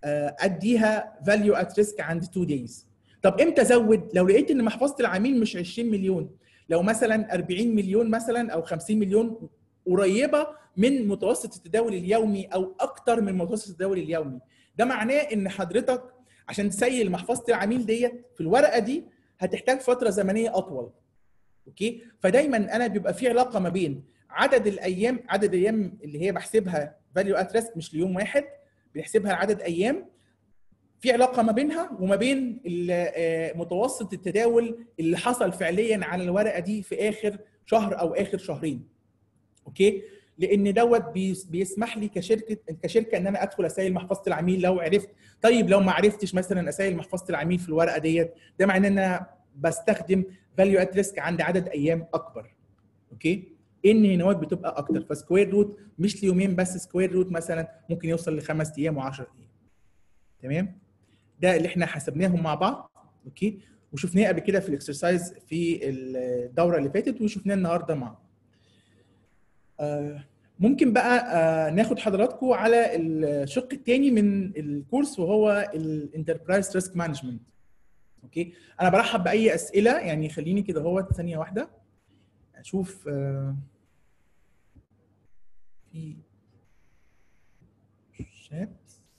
اديها فاليو ات ريسك عند 2 دايز طب امتى ازود لو لقيت ان محفظه العميل مش 20 مليون لو مثلا 40 مليون مثلا او 50 مليون قريبه من متوسط التداول اليومي او اكتر من متوسط التداول اليومي ده معناه ان حضرتك عشان تسيل محفظه العميل ديت في الورقه دي هتحتاج فتره زمنيه اطول اوكي فدايما انا بيبقى في علاقه ما بين عدد الايام عدد الايام اللي هي بحسبها فاليو ات ريسك مش ليوم واحد بنحسبها لعدد ايام في علاقه ما بينها وما بين متوسط التداول اللي حصل فعليا على الورقه دي في اخر شهر او اخر شهرين اوكي لان دوت بيسمح لي كشركه كشركه ان انا ادخل اسيل محفظه العميل لو عرفت طيب لو ما عرفتش مثلا اسيل محفظه العميل في الورقه ديت ده معناه ان انا بستخدم فاليو ات ريسك عند عدد ايام اكبر اوكي ان هنا بتبقى اكتر فسكوير روت مش ليومين بس سكوير روت مثلا ممكن يوصل لخمس ايام و10 ايام تمام ده اللي احنا حسبناهم مع بعض اوكي وشفناه قبل كده في الاكسرسايز في الدوره اللي فاتت وشفناه النهارده مع بعض. آه ممكن بقى آه ناخد حضراتكم على الشق الثاني من الكورس وهو الانتربرايز ريسك مانجمنت اوكي انا برحب باي اسئله يعني خليني كده هو ثانيه واحده اشوف آه في شات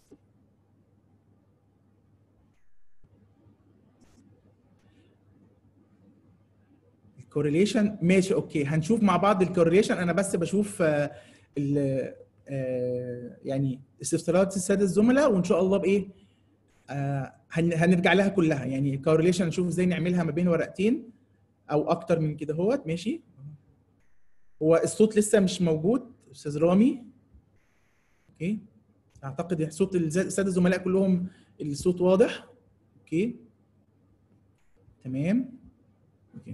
الكورليشن ماشي اوكي هنشوف مع بعض الكورليشن انا بس بشوف آه ال آه يعني استفسارات الساده الزملاء وان شاء الله بايه آه هنرجع لها كلها يعني الكورليشن نشوف ازاي نعملها ما بين ورقتين او اكتر من كده اهوت ماشي هو الصوت لسه مش موجود استاذ رامي اوكي اعتقد صوت الساده الزملاء كلهم الصوت واضح اوكي تمام اوكي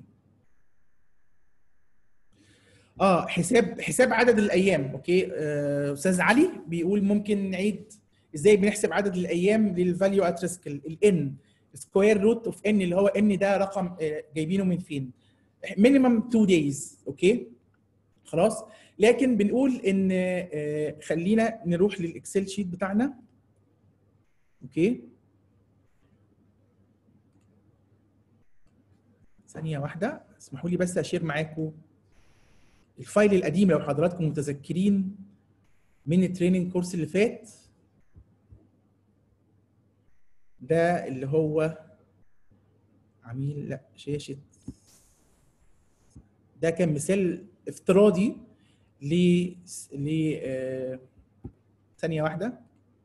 اه حساب حساب عدد الايام اوكي آه، استاذ علي بيقول ممكن نعيد ازاي بنحسب عدد الايام للفاليو ات ريسك الان سكوير روت اوف ان اللي هو ان ده رقم آه، جايبينه من فين مينيمم 2 دايز اوكي خلاص لكن بنقول ان آه، خلينا نروح للاكسل شيت بتاعنا اوكي ثانيه واحده اسمحوا لي بس اشير معاكم الفايل القديم لو حضراتكم متذكرين من التريننج كورس اللي فات ده اللي هو عميل لا شاشة ده كان مثال افتراضي ل ل آه، ثانية واحدة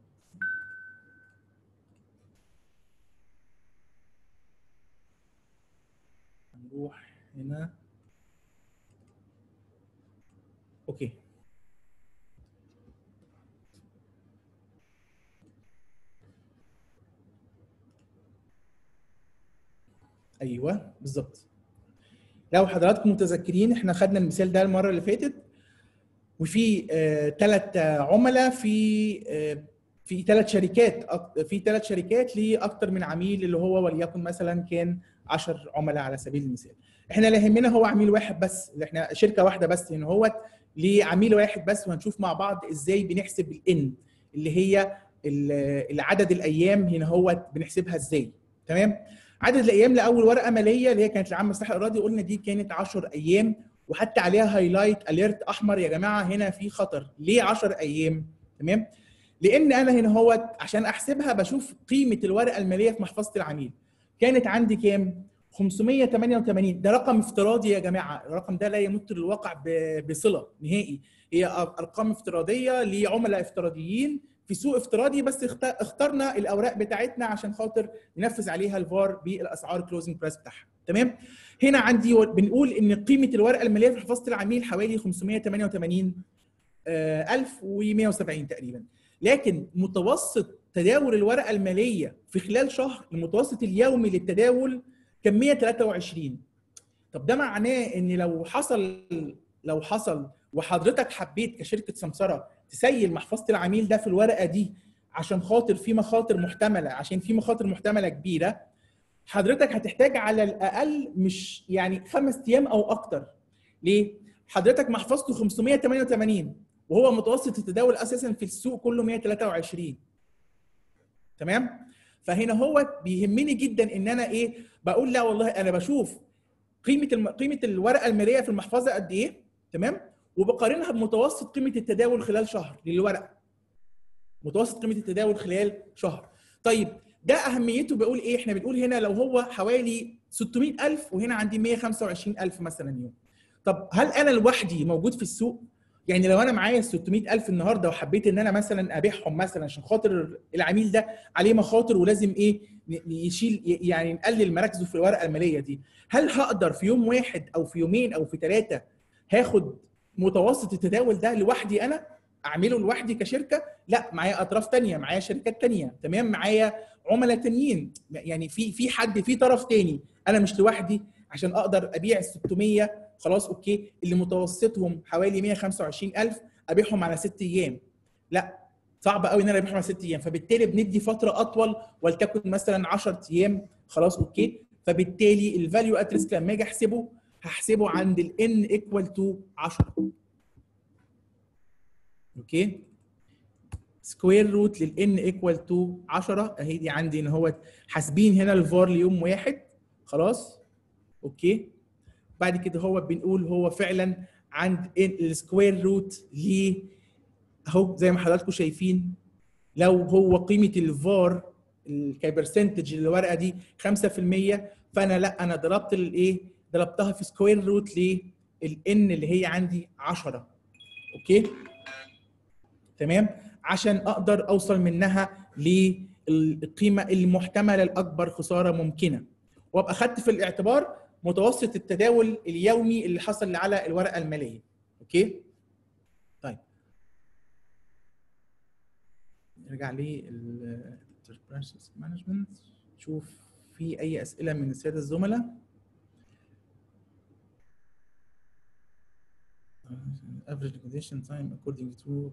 نروح هنا اوكي ايوه بالظبط لو حضراتكم متذكرين احنا خدنا المثال ده المره اللي فاتت وفي ثلاث عملاء في آه، في ثلاث شركات أك- في ثلاث شركات لاكثر من عميل اللي هو وليكن مثلا كان 10 عملاء على سبيل المثال احنا اللي يهمنا هو عميل واحد بس اللي احنا شركه واحده بس ان هو لعميل واحد بس وهنشوف مع بعض ازاي بنحسب الان اللي هي ال- العدد الايام هنا هو بنحسبها ازاي تمام عدد الايام لاول ورقه ماليه اللي هي كانت لعام مصلحه الاراضي قلنا دي كانت 10 ايام وحتى عليها هايلايت اليرت احمر يا جماعه هنا في خطر ليه 10 ايام تمام لان انا هنا هو عشان احسبها بشوف قيمه الورقه الماليه في محفظه العميل كانت عندي كام 588 ده رقم افتراضي يا جماعه الرقم ده لا يمت للواقع ب- بصله نهائي هي ارقام افتراضيه لعملاء افتراضيين في سوق افتراضي بس اخت- اخترنا الاوراق بتاعتنا عشان خاطر ننفذ عليها الفار بالاسعار كلوزنج برايس بتاعها تمام هنا عندي و- بنقول ان قيمه الورقه الماليه في محفظه العميل حوالي 588 آه، 1170 تقريبا لكن متوسط تداول الورقه الماليه في خلال شهر المتوسط اليومي للتداول كان 123 طب ده معناه ان لو حصل لو حصل وحضرتك حبيت كشركه سمسره تسيل محفظه العميل ده في الورقه دي عشان خاطر في مخاطر محتمله عشان في مخاطر محتمله كبيره حضرتك هتحتاج على الاقل مش يعني خمس ايام او اكتر ليه؟ حضرتك محفظته 588 وهو متوسط التداول اساسا في السوق كله 123 تمام؟ فهنا هو بيهمني جدا ان انا ايه؟ بقول لا والله انا بشوف قيمه الم... قيمه الورقه الماليه في المحفظه قد ايه؟ تمام؟ وبقارنها بمتوسط قيمه التداول خلال شهر للورقه. متوسط قيمه التداول خلال شهر. طيب ده اهميته بقول ايه؟ احنا بنقول هنا لو هو حوالي 600000 وهنا عندي 125000 مثلا يوم. طب هل انا لوحدي موجود في السوق؟ يعني لو انا معايا 600000 النهارده وحبيت ان انا مثلا ابيعهم مثلا عشان خاطر العميل ده عليه مخاطر ولازم ايه ن- يشيل يعني نقلل مراكزه في الورقه الماليه دي هل هقدر في يوم واحد او في يومين او في ثلاثه هاخد متوسط التداول ده لوحدي انا اعمله لوحدي كشركه لا معايا اطراف تانية معايا شركات تانية تمام معايا عملاء تانيين يعني في في حد في طرف تاني انا مش لوحدي عشان اقدر ابيع ال 600 خلاص اوكي اللي متوسطهم حوالي 125000 ابيعهم على ست ايام لا صعب قوي ان انا ابيعهم على ست ايام فبالتالي بندي فتره اطول ولتكن مثلا 10 ايام خلاص اوكي فبالتالي الفاليو ات ريسك لما اجي احسبه هحسبه عند ال n equal to 10 اوكي سكوير روت لل n equal to 10 اهي دي عندي ان هو حاسبين هنا الفار ليوم واحد خلاص اوكي بعد كده هو بنقول هو فعلا عند السكوير روت ل اهو زي ما حضراتكم شايفين لو هو قيمه الفار كبرسنتج الورقه دي 5% فانا لا انا ضربت الايه ضربتها في سكوير روت للان اللي هي عندي 10 اوكي تمام عشان اقدر اوصل منها للقيمه المحتمله الاكبر خساره ممكنه وابقى خدت في الاعتبار متوسط التداول اليومي اللي حصل على الورقه الماليه اوكي طيب نرجع لل مانجمنت نشوف في اي اسئله من الساده الزملاء average liquidation time according to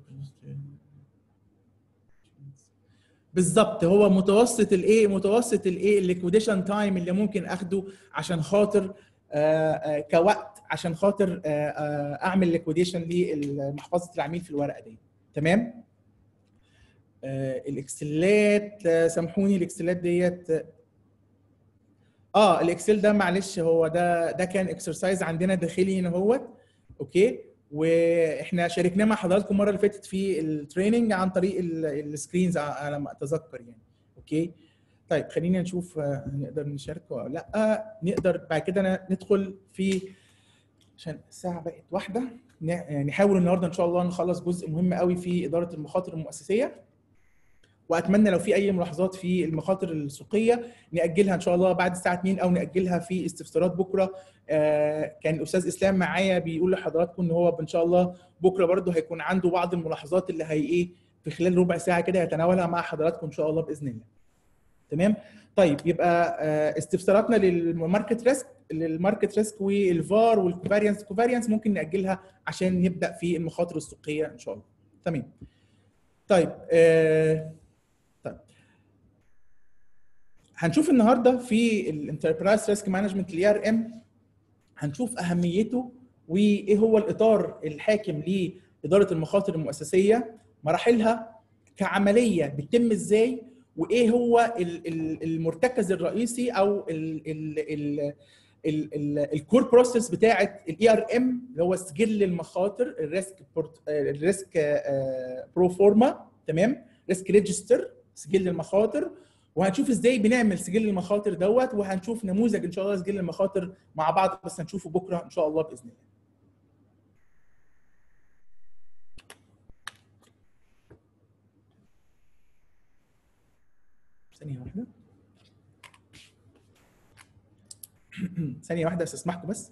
بالظبط هو متوسط الايه متوسط الايه الليكويديشن تايم اللي ممكن اخده عشان خاطر آآ آآ كوقت عشان خاطر آآ اعمل ليكويديشن لمحفظه العميل في الورقه دي تمام الاكسلات سامحوني الاكسلات ديت اه الاكسل ده معلش هو ده ده كان اكسرسايز عندنا داخلي هنا اهوت اوكي واحنا شاركناه مع حضراتكم المره اللي فاتت في التريننج عن طريق السكرينز على ما اتذكر يعني اوكي طيب خلينا نشوف نقدر نشاركه ولا لا نقدر بعد كده ندخل في عشان الساعه بقت واحده نحاول النهارده ان شاء الله نخلص جزء مهم قوي في اداره المخاطر المؤسسيه واتمنى لو في اي ملاحظات في المخاطر السوقيه ناجلها ان شاء الله بعد الساعه 2 او ناجلها في استفسارات بكره آه كان الاستاذ اسلام معايا بيقول لحضراتكم ان هو ان شاء الله بكره برده هيكون عنده بعض الملاحظات اللي هي ايه في خلال ربع ساعه كده يتناولها مع حضراتكم ان شاء الله باذن الله تمام طيب يبقى آه استفساراتنا للماركت ريسك للماركت ريسك والفار والكوفاريانس كوفاريانس ممكن ناجلها عشان نبدا في المخاطر السوقيه ان شاء الله تمام طيب آه هنشوف النهارده في الانتربرايز ريسك مانجمنت الاي ار ام هنشوف اهميته وايه هو الاطار الحاكم لاداره المخاطر المؤسسيه مراحلها كعمليه بتتم ازاي وايه هو المرتكز الرئيسي او الكور بروسيس بتاعه الاي ار ام اللي هو سجل المخاطر الريسك الريسك برو فورما تمام ريسك ريجستر سجل المخاطر وهنشوف ازاي بنعمل سجل المخاطر دوت وهنشوف نموذج ان شاء الله سجل المخاطر مع بعض بس هنشوفه بكره ان شاء الله باذن الله. ثانية واحدة. ثانية واحدة استسمحكم بس.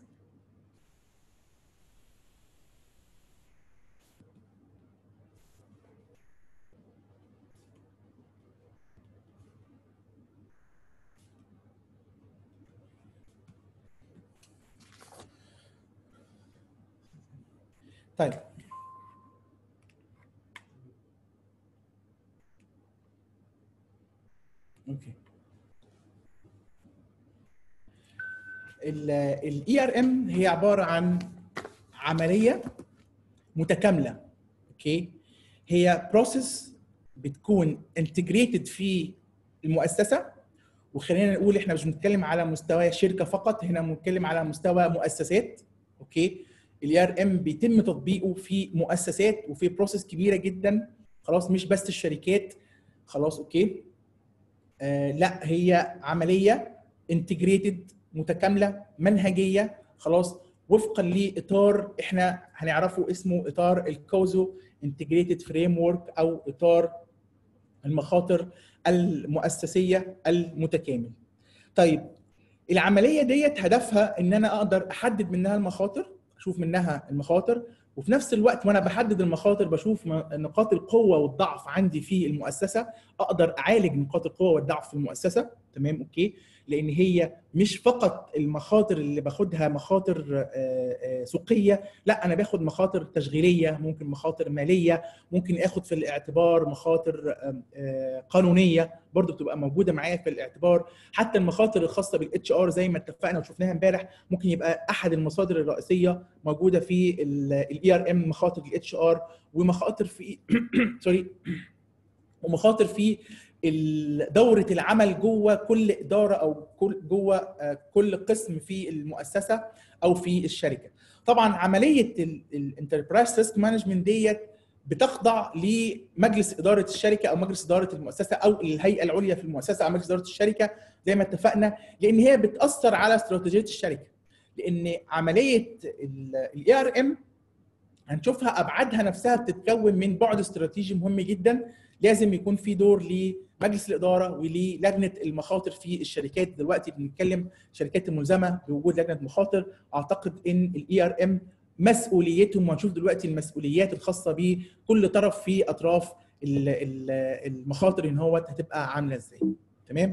طيب اوكي الاي ار ام هي عباره عن عمليه متكامله اوكي هي بروسيس بتكون انتجريتد في المؤسسه وخلينا نقول احنا مش بنتكلم على مستوى شركه فقط هنا بنتكلم على مستوى مؤسسات اوكي الاي ار ام بيتم تطبيقه في مؤسسات وفي بروسيس كبيره جدا خلاص مش بس الشركات خلاص اوكي آه لا هي عمليه انتجريتد متكامله منهجيه خلاص وفقا لاطار احنا هنعرفه اسمه اطار الكوزو انتجريتد فريم ورك او اطار المخاطر المؤسسيه المتكامل. طيب العمليه ديت هدفها ان انا اقدر احدد منها المخاطر اشوف منها المخاطر وفي نفس الوقت وانا بحدد المخاطر بشوف نقاط القوه والضعف عندي في المؤسسه اقدر اعالج نقاط القوه والضعف في المؤسسه تمام اوكي لان هي مش فقط المخاطر اللي باخدها مخاطر آه، آه، سوقيه لا انا باخد مخاطر تشغيليه ممكن مخاطر ماليه ممكن اخد في الاعتبار مخاطر آم، آه، قانونيه برضو بتبقى موجوده معايا في الاعتبار حتى المخاطر الخاصه بالاتش ار زي ما اتفقنا وشفناها امبارح ممكن يبقى احد المصادر الرئيسيه موجوده في الاي ار ام مخاطر الاتش ار ومخاطر في سوري ومخاطر في ال- دورة العمل جوه كل إدارة أو كل جوه آه، كل قسم في المؤسسة أو في الشركة. طبعا عملية الانتربرايز ريسك مانجمنت ديت بتخضع لمجلس إدارة الشركة أو مجلس إدارة المؤسسة أو الهيئة العليا في المؤسسة أو مجلس إدارة الشركة زي ما اتفقنا لأن هي بتأثر على استراتيجية الشركة. لأن عملية الاي ار ام هنشوفها ابعادها نفسها بتتكون من بعد استراتيجي مهم جدا لازم يكون في دور لمجلس الاداره وللجنه المخاطر في الشركات دلوقتي بنتكلم شركات الملزمه بوجود لجنه مخاطر اعتقد ان الاي ار ام مسؤوليتهم وهنشوف دلوقتي المسؤوليات الخاصه بكل طرف في اطراف ال- ال- المخاطر ان هو هتبقى عامله ازاي تمام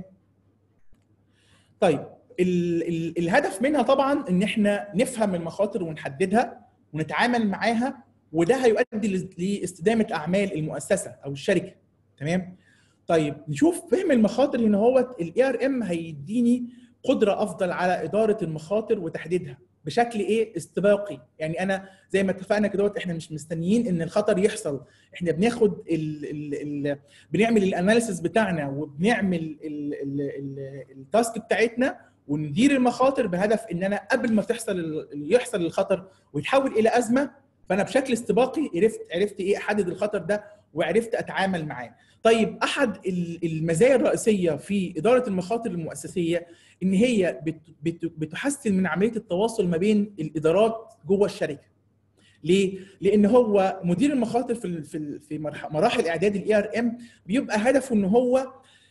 طيب ال ال الهدف منها طبعا ان احنا نفهم المخاطر ونحددها ونتعامل معاها وده هيؤدي ل- لاستدامه اعمال المؤسسه او الشركه تمام طيب نشوف فهم المخاطر هنا هو الاي ار ام هيديني قدره افضل على اداره المخاطر وتحديدها بشكل ايه استباقي يعني انا زي ما اتفقنا كده احنا مش مستنيين ان الخطر يحصل احنا بناخد ال ال ال بنعمل الاناليسيس بتاعنا وبنعمل ال- ال- ال- التاسك بتاعتنا وندير المخاطر بهدف ان انا قبل ما تحصل ال- يحصل الخطر ويتحول الى ازمه فانا بشكل استباقي عرفت عرفت ايه احدد الخطر ده وعرفت اتعامل معاه. طيب احد ال- المزايا الرئيسيه في اداره المخاطر المؤسسيه ان هي بت- بت- بتحسن من عمليه التواصل ما بين الادارات جوه الشركه. ليه؟ لان هو مدير المخاطر في ال- في ال- في مرح- مراحل اعداد الاي ار ام بيبقى هدفه ان هو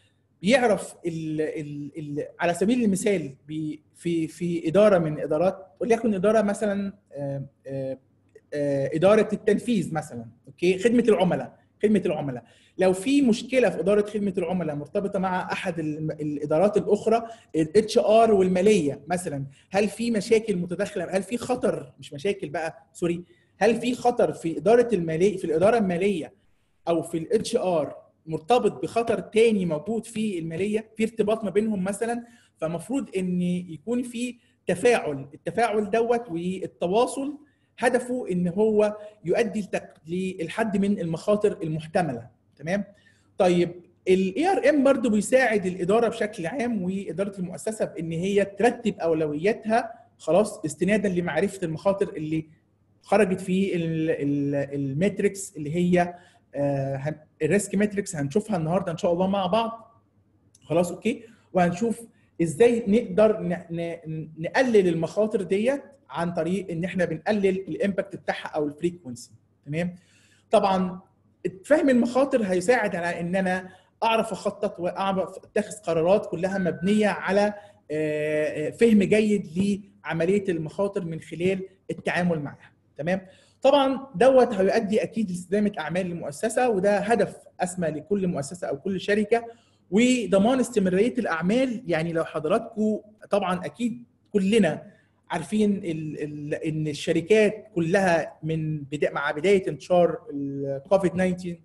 يعرف ال ال ال على سبيل المثال بي- في في اداره من ادارات وليكن اداره مثلا آه، آه، آه، اداره التنفيذ مثلا اوكي خدمه العملاء خدمه العملاء لو في مشكله في اداره خدمه العملاء مرتبطه مع احد الم- الادارات الاخرى الاتش ار والماليه مثلا هل في مشاكل متداخله هل في خطر مش مشاكل بقى سوري هل في خطر في اداره الماليه في الاداره الماليه او في الاتش ار مرتبط بخطر تاني موجود في الماليه في ارتباط ما بينهم مثلا فمفروض ان يكون في تفاعل التفاعل دوت والتواصل هدفه ان هو يؤدي لتق- للحد من المخاطر المحتمله تمام طيب الاي ار ام برضه بيساعد الاداره بشكل عام واداره المؤسسه بان هي ترتب اولوياتها خلاص استنادا لمعرفه المخاطر اللي خرجت في ال- ال- الماتريكس اللي هي آه، هن- الريسك ماتريكس هنشوفها النهارده ان شاء الله مع بعض خلاص اوكي وهنشوف ازاي نقدر ن- ن- نقلل المخاطر ديت عن طريق ان احنا بنقلل الامباكت بتاعها او الفريكونسي تمام طبعا فهم المخاطر هيساعد على ان انا اعرف اخطط واعرف اتخذ قرارات كلها مبنيه على آه، آه، فهم جيد لعمليه المخاطر من خلال التعامل معها تمام طبعا دوت هيؤدي اكيد لاستدامه اعمال المؤسسه وده هدف اسمى لكل مؤسسه او كل شركه وضمان استمراريه الاعمال يعني لو حضراتكم طبعا اكيد كلنا عارفين ال ال ان الشركات كلها من بدا مع بدايه انتشار الكوفيد 19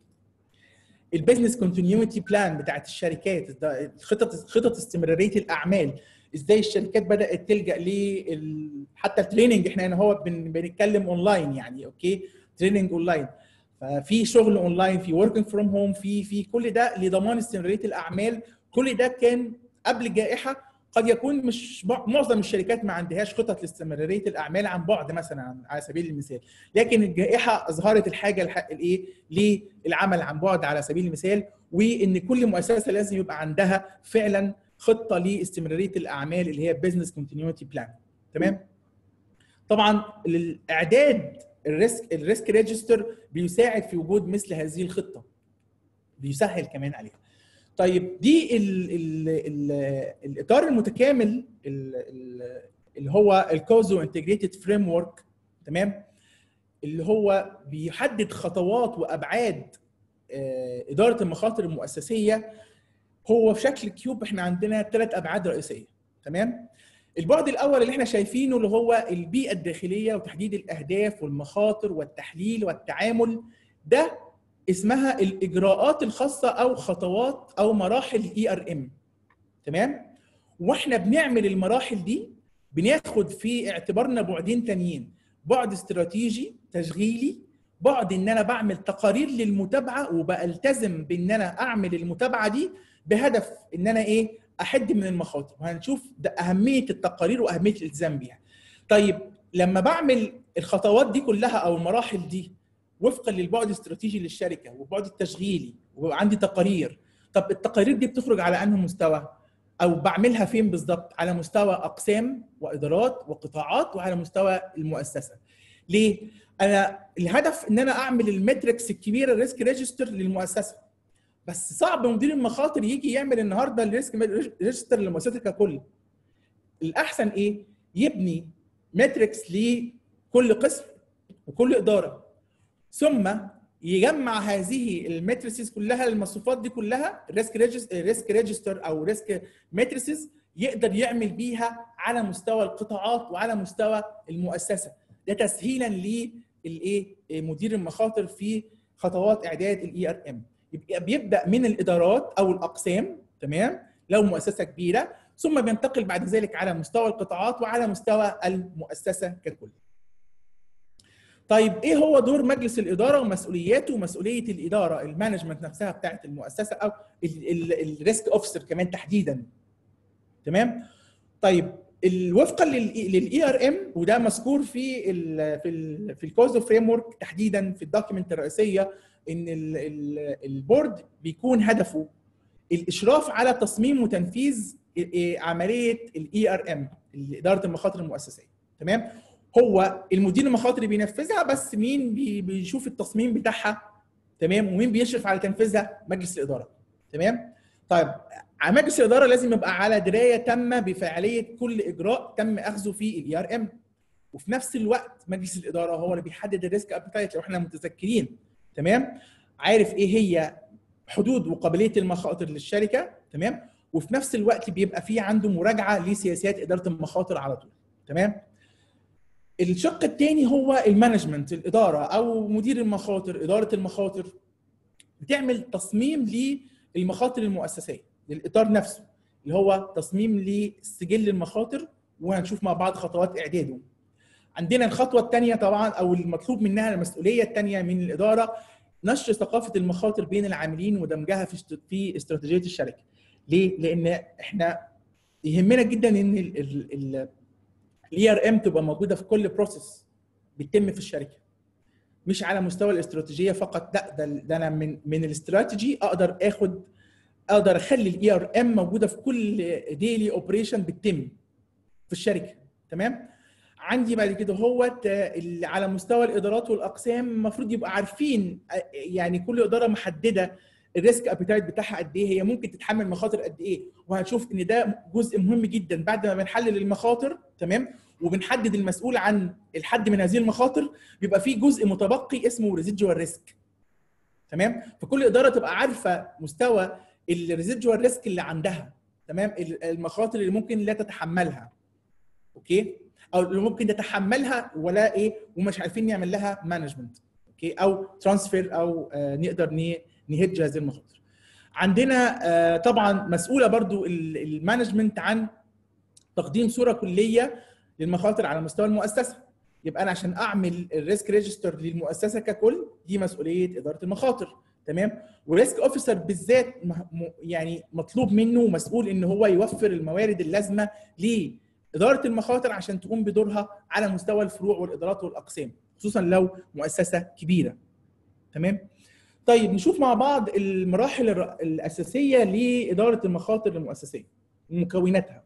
البيزنس كونتينيوتي بلان بتاعت الشركات ده خطط خطط استمراريه الاعمال ازاي الشركات بدات تلجا ل حتى التريننج احنا هنا هو بن- بنتكلم اونلاين يعني اوكي تريننج اونلاين ففي شغل اونلاين في وركينج فروم هوم في في كل ده لضمان استمراريه الاعمال كل ده كان قبل الجائحه قد يكون مش معظم الشركات ما عندهاش خطط لاستمراريه الاعمال عن بعد مثلا على سبيل المثال لكن الجائحه اظهرت الحاجه الحق الايه للعمل عن بعد على سبيل المثال وان كل مؤسسه لازم يبقى عندها فعلا خطه لاستمراريه الاعمال اللي هي بزنس كونتينيوتي بلان تمام طبعا الاعداد الريسك الريسك ريجستر بيساعد في وجود مثل هذه الخطه بيسهل كمان عليها طيب دي ال ال ال الاطار المتكامل ال- ال- اللي هو الكوزو انتجريتد فريم ورك تمام اللي هو بيحدد خطوات وابعاد آه، اداره المخاطر المؤسسيه هو في شكل كيوب احنا عندنا ثلاث ابعاد رئيسيه تمام البعد الاول اللي احنا شايفينه اللي هو البيئه الداخليه وتحديد الاهداف والمخاطر والتحليل والتعامل ده اسمها الاجراءات الخاصه او خطوات او مراحل الاي ار ام تمام واحنا بنعمل المراحل دي بناخد في اعتبارنا بعدين تانيين بعد استراتيجي تشغيلي بعد ان انا بعمل تقارير للمتابعه وبالتزم بان انا اعمل المتابعه دي بهدف ان انا ايه احد من المخاطر وهنشوف ده اهميه التقارير واهميه الالتزام بيها طيب لما بعمل الخطوات دي كلها او المراحل دي وفقا للبعد الاستراتيجي للشركه والبعد التشغيلي وعندي تقارير طب التقارير دي بتخرج على انهي مستوى او بعملها فين بالظبط على مستوى اقسام وادارات وقطاعات وعلى مستوى المؤسسه ليه انا الهدف ان انا اعمل المتركس الكبيره الريسك ريجستر للمؤسسه بس صعب مدير المخاطر يجي يعمل النهارده الريسك ريجستر للمؤسسه ككل الاحسن ايه يبني ماتريكس لكل قسم وكل اداره ثم يجمع هذه الماتريسز كلها المصفوفات دي كلها الريسك ريسك ريجستر او ريسك ماتريسز يقدر يعمل بيها على مستوى القطاعات وعلى مستوى المؤسسه ده تسهيلا للايه مدير المخاطر في خطوات اعداد الاي ار ام يبقى بيبدا من الادارات او الاقسام تمام لو مؤسسه كبيره ثم بينتقل بعد ذلك على مستوى القطاعات وعلى مستوى المؤسسه ككل طيب ايه هو دور مجلس الاداره ومسؤولياته ومسؤوليه الاداره المانجمنت نفسها بتاعه المؤسسه او الريسك اوفيسر كمان تحديدا تمام طيب وفقا للاي ار ام وده مذكور في ال في ال في الكوزو فريم ورك تحديدا في الدوكيمنت الرئيسيه ان البورد بيكون هدفه الاشراف على تصميم وتنفيذ عمليه الاي ار ام اداره المخاطر المؤسسيه تمام هو المدير المخاطر بينفذها بس مين بيشوف التصميم بتاعها تمام ومين بيشرف على تنفيذها مجلس الاداره تمام طيب مجلس الاداره لازم يبقى على درايه تامه بفعاليه كل اجراء تم اخذه في الاي ار ام وفي نفس الوقت مجلس الاداره هو اللي بيحدد الريسك ابيتايت لو احنا متذكرين تمام عارف ايه هي حدود وقابليه المخاطر للشركه تمام وفي نفس الوقت بيبقى في عنده مراجعه لسياسات اداره المخاطر على طول تمام الشق الثاني هو المانجمنت الاداره او مدير المخاطر اداره المخاطر بتعمل تصميم للمخاطر المؤسسيه للاطار نفسه اللي هو تصميم لسجل المخاطر وهنشوف مع بعض خطوات اعداده عندنا الخطوه الثانيه طبعا او المطلوب منها المسؤوليه الثانيه من الاداره نشر ثقافه المخاطر بين العاملين ودمجها في في استراتيجيه الشركه ليه لان احنا يهمنا جدا ان الاي ار ام تبقى موجوده في كل بروسيس بيتم في الشركه مش على مستوى الاستراتيجيه فقط لا ده, ده انا من من الاستراتيجي اقدر اخد اقدر اخلي الاي ار ام موجوده في كل ديلي اوبريشن بتتم في الشركه تمام عندي بعد كده هو على مستوى الادارات والاقسام المفروض يبقى عارفين يعني كل اداره محدده الريسك ابيتايت بتاعها قد ايه هي ممكن تتحمل مخاطر قد ايه وهنشوف ان ده جزء مهم جدا بعد ما بنحلل المخاطر تمام وبنحدد المسؤول عن الحد من هذه المخاطر بيبقى في جزء متبقي اسمه ريزيدوال ريسك تمام فكل اداره تبقى عارفه مستوى الريزيدوال ريسك اللي عندها تمام المخاطر اللي ممكن لا تتحملها اوكي او اللي ممكن تتحملها ولا ايه ومش عارفين نعمل لها مانجمنت اوكي او ترانسفير او آه نقدر نهج هذه المخاطر عندنا آه طبعا مسؤوله برضو المانجمنت عن تقديم صوره كليه للمخاطر على مستوى المؤسسه يبقى انا عشان اعمل الريسك ريجستر للمؤسسه ككل دي مسؤوليه اداره المخاطر تمام وريسك اوفيسر بالذات يعني مطلوب منه ومسؤول ان هو يوفر الموارد اللازمه لاداره المخاطر عشان تقوم بدورها على مستوى الفروع والادارات والاقسام خصوصا لو مؤسسه كبيره تمام طيب نشوف مع بعض المراحل الاساسيه لاداره المخاطر المؤسسيه ومكوناتها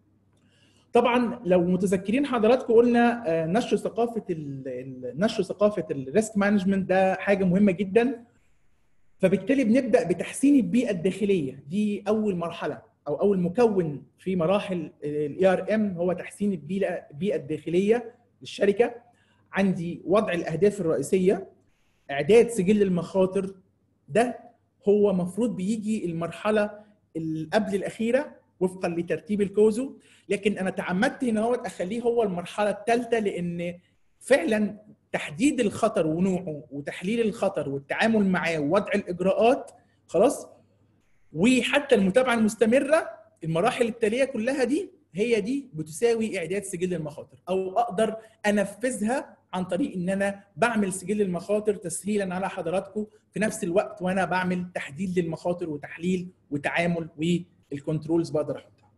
طبعا لو متذكرين حضراتكم قلنا نشر ثقافه نشر ثقافه الريسك مانجمنت ده حاجه مهمه جدا فبالتالي بنبدا بتحسين البيئه الداخليه دي اول مرحله او اول مكون في مراحل الاي ار ام هو تحسين البيئه البيئه الداخليه للشركه عندي وضع الاهداف الرئيسيه اعداد سجل المخاطر ده هو مفروض بيجي المرحله اللي قبل الاخيره وفقا لترتيب الكوزو لكن انا تعمدت هنا هو اخليه هو المرحله الثالثه لان فعلا تحديد الخطر ونوعه وتحليل الخطر والتعامل معاه ووضع الاجراءات خلاص وحتى المتابعه المستمره المراحل التاليه كلها دي هي دي بتساوي اعداد سجل المخاطر او اقدر انفذها عن طريق ان انا بعمل سجل المخاطر تسهيلا على حضراتكم في نفس الوقت وانا بعمل تحديد للمخاطر وتحليل وتعامل والكنترولز بقدر احطها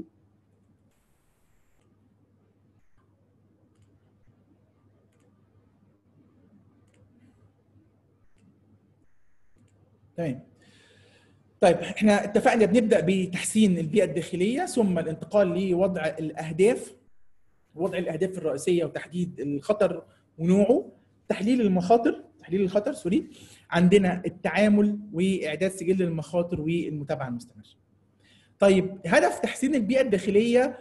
تمام طيب احنا اتفقنا بنبدا بتحسين البيئه الداخليه ثم الانتقال لوضع الاهداف وضع الاهداف الرئيسيه وتحديد الخطر ونوعه تحليل المخاطر تحليل الخطر سوري عندنا التعامل واعداد سجل المخاطر والمتابعه المستمره طيب هدف تحسين البيئه الداخليه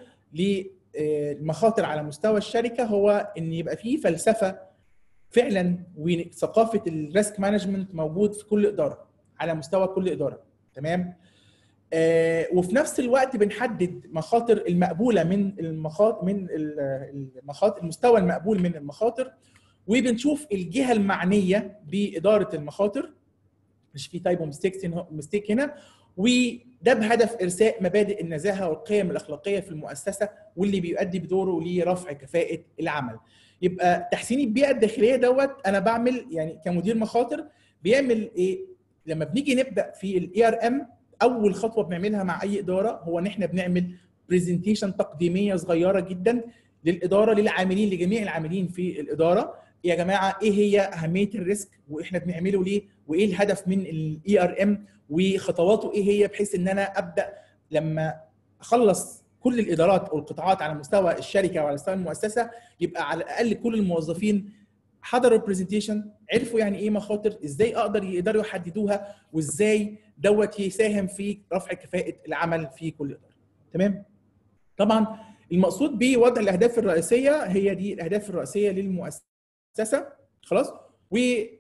للمخاطر على مستوى الشركه هو ان يبقى فيه فلسفه فعلا وثقافه الريسك مانجمنت موجود في كل اداره على مستوى كل اداره تمام آه وفي نفس الوقت بنحدد مخاطر المقبوله من المخاطر من المخاطر المستوى المقبول من المخاطر وبنشوف الجهه المعنيه باداره المخاطر مش في تايبو ميستيك هنا وده بهدف ارساء مبادئ النزاهه والقيم الاخلاقيه في المؤسسه واللي بيؤدي بدوره لرفع كفاءه العمل يبقى تحسين البيئه الداخليه دوت انا بعمل يعني كمدير مخاطر بيعمل ايه لما بنيجي نبدا في الاي ار ام اول خطوه بنعملها مع اي اداره هو ان احنا بنعمل برزنتيشن تقديميه صغيره جدا للاداره للعاملين لجميع العاملين في الاداره يا جماعه ايه هي اهميه الريسك واحنا بنعمله ليه وايه الهدف من الاي ار ام وخطواته ايه هي بحيث ان انا ابدا لما اخلص كل الادارات او القطاعات على مستوى الشركه وعلى مستوى المؤسسه يبقى على الاقل كل الموظفين حضروا البرزنتيشن عرفوا يعني ايه مخاطر ازاي اقدر يقدروا يحددوها وازاي دوت يساهم في رفع كفاءه العمل في كل اداره تمام طبعا المقصود بوضع الاهداف الرئيسيه هي دي الاهداف الرئيسيه للمؤسسه خلاص و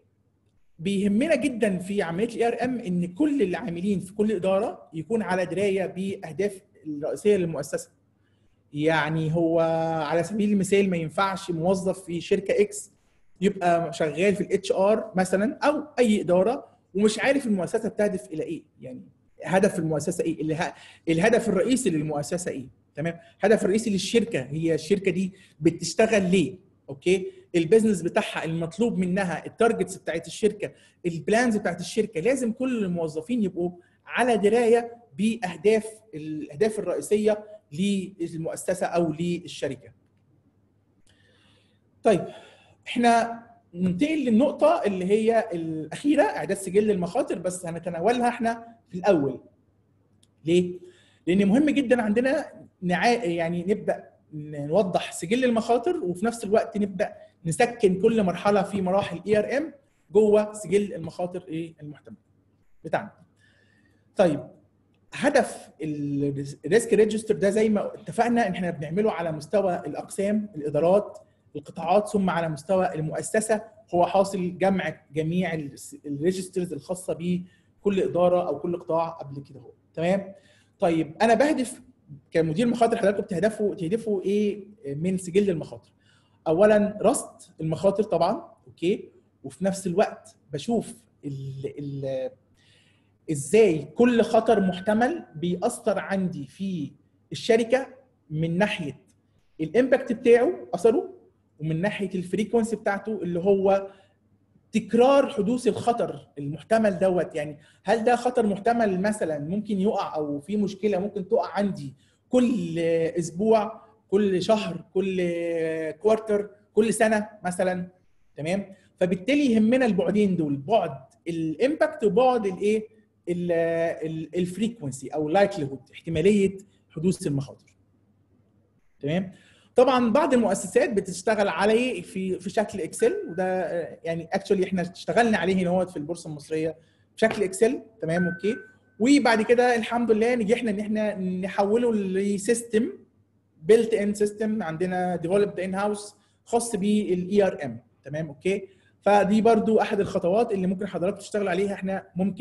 بيهمنا جدا في عمليه الاي ار ام ان كل العاملين في كل اداره يكون على درايه باهداف الرئيسيه للمؤسسه يعني هو على سبيل المثال ما ينفعش موظف في شركه اكس يبقى شغال في الاتش ار مثلا او اي اداره ومش عارف المؤسسه بتهدف الى ايه يعني هدف المؤسسه ايه اللي الهدف الرئيسي للمؤسسه ايه تمام الهدف الرئيسي للشركه هي الشركه دي بتشتغل ليه اوكي البيزنس بتاعها المطلوب منها التارجتس بتاعت الشركه البلانز بتاعت الشركه لازم كل الموظفين يبقوا على درايه باهداف الاهداف الرئيسيه للمؤسسه او للشركه طيب احنا ننتقل للنقطة اللي هي الأخيرة إعداد سجل المخاطر بس هنتناولها احنا في الأول. ليه؟ لأن مهم جدا عندنا نعا... يعني نبدأ نوضح سجل المخاطر وفي نفس الوقت نبدأ نسكن كل مرحلة في مراحل اي ار ام جوه سجل المخاطر ايه المحتمل بتاعنا. طيب هدف الريسك ريجستر ده زي ما اتفقنا ان احنا بنعمله على مستوى الاقسام الادارات القطاعات ثم على مستوى المؤسسه هو حاصل جمع جميع الريجسترز الخاصه بكل اداره او كل قطاع قبل كده هو تمام طيب انا بهدف كمدير مخاطر حضراتكم بتهدفوا تهدفوا ايه من سجل المخاطر اولا رصد المخاطر طبعا اوكي وفي نفس الوقت بشوف ال ال ازاي كل خطر محتمل بيأثر عندي في الشركه من ناحيه الامباكت بتاعه اثره ومن ناحيه الفريكونسي بتاعته اللي هو تكرار حدوث الخطر المحتمل دوت يعني هل ده خطر محتمل مثلا ممكن يقع او في مشكله ممكن تقع عندي كل اسبوع كل شهر كل كوارتر كل سنه مثلا تمام فبالتالي يهمنا البعدين دول بعد الامباكت وبعد الايه الفريكونسي او لايكليهود احتماليه حدوث المخاطر تمام طبعا بعض المؤسسات بتشتغل عليه في في شكل اكسل وده يعني اكشولي احنا اشتغلنا عليه هنا هو في البورصه المصريه بشكل اكسل تمام اوكي وبعد كده الحمد لله نجحنا ان احنا نحوله لسيستم بيلت ان سيستم عندنا ديفلوبد ان هاوس خاص بالاي ار ام تمام اوكي فدي برضو احد الخطوات اللي ممكن حضراتكم تشتغلوا عليها احنا ممكن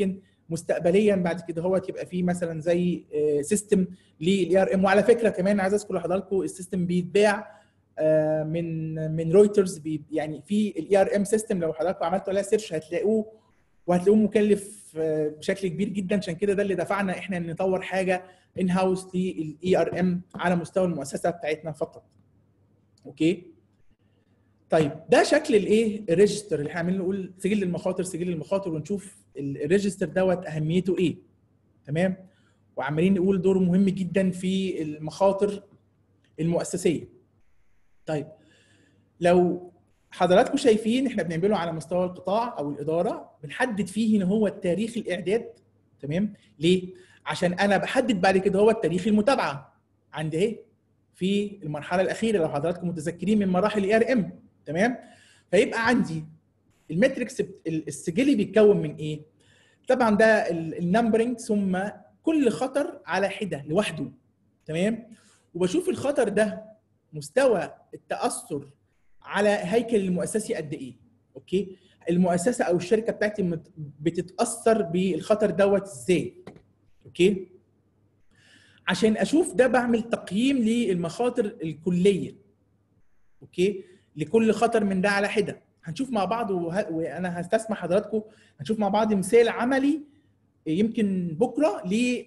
مستقبليا بعد كده هو يبقى فيه مثلا زي سيستم للاي ار ام وعلى فكره كمان عايز اذكر لحضراتكم السيستم بيتباع آه، من من رويترز بي يعني في الاي ار ام سيستم لو حضراتكم عملتوا عليها سيرش هتلاقوه وهتلاقوه مكلف آه، بشكل كبير جدا عشان كده ده اللي دفعنا احنا نطور حاجه ان هاوس للاي ار ام على مستوى المؤسسه بتاعتنا فقط. اوكي؟ طيب ده شكل الايه؟ الريجستر اللي احنا عاملين نقول سجل المخاطر سجل المخاطر ونشوف ال- الريجستر دوت اهميته ايه؟ تمام؟ وعمالين نقول دوره مهم جدا في المخاطر المؤسسيه. طيب لو حضراتكم شايفين احنا بنعمله على مستوى القطاع او الاداره بنحدد فيه ان هو التاريخ الاعداد تمام ليه عشان انا بحدد بعد كده هو التاريخ المتابعه عند ايه في المرحله الاخيره لو حضراتكم متذكرين من مراحل الاي ار ام تمام فيبقى عندي المتركس بت- السجلي بيتكون من ايه طبعا ده النمبرنج ثم كل خطر على حده لوحده تمام وبشوف الخطر ده مستوى التاثر على هيكل المؤسسي قد ايه اوكي المؤسسه او الشركه بتاعتي مت- بتتاثر بالخطر دوت ازاي اوكي عشان اشوف ده بعمل تقييم للمخاطر الكليه اوكي لكل خطر من ده على حده هنشوف مع بعض وه... وانا هستسمح حضراتكم هنشوف مع بعض مثال عملي يمكن بكره ل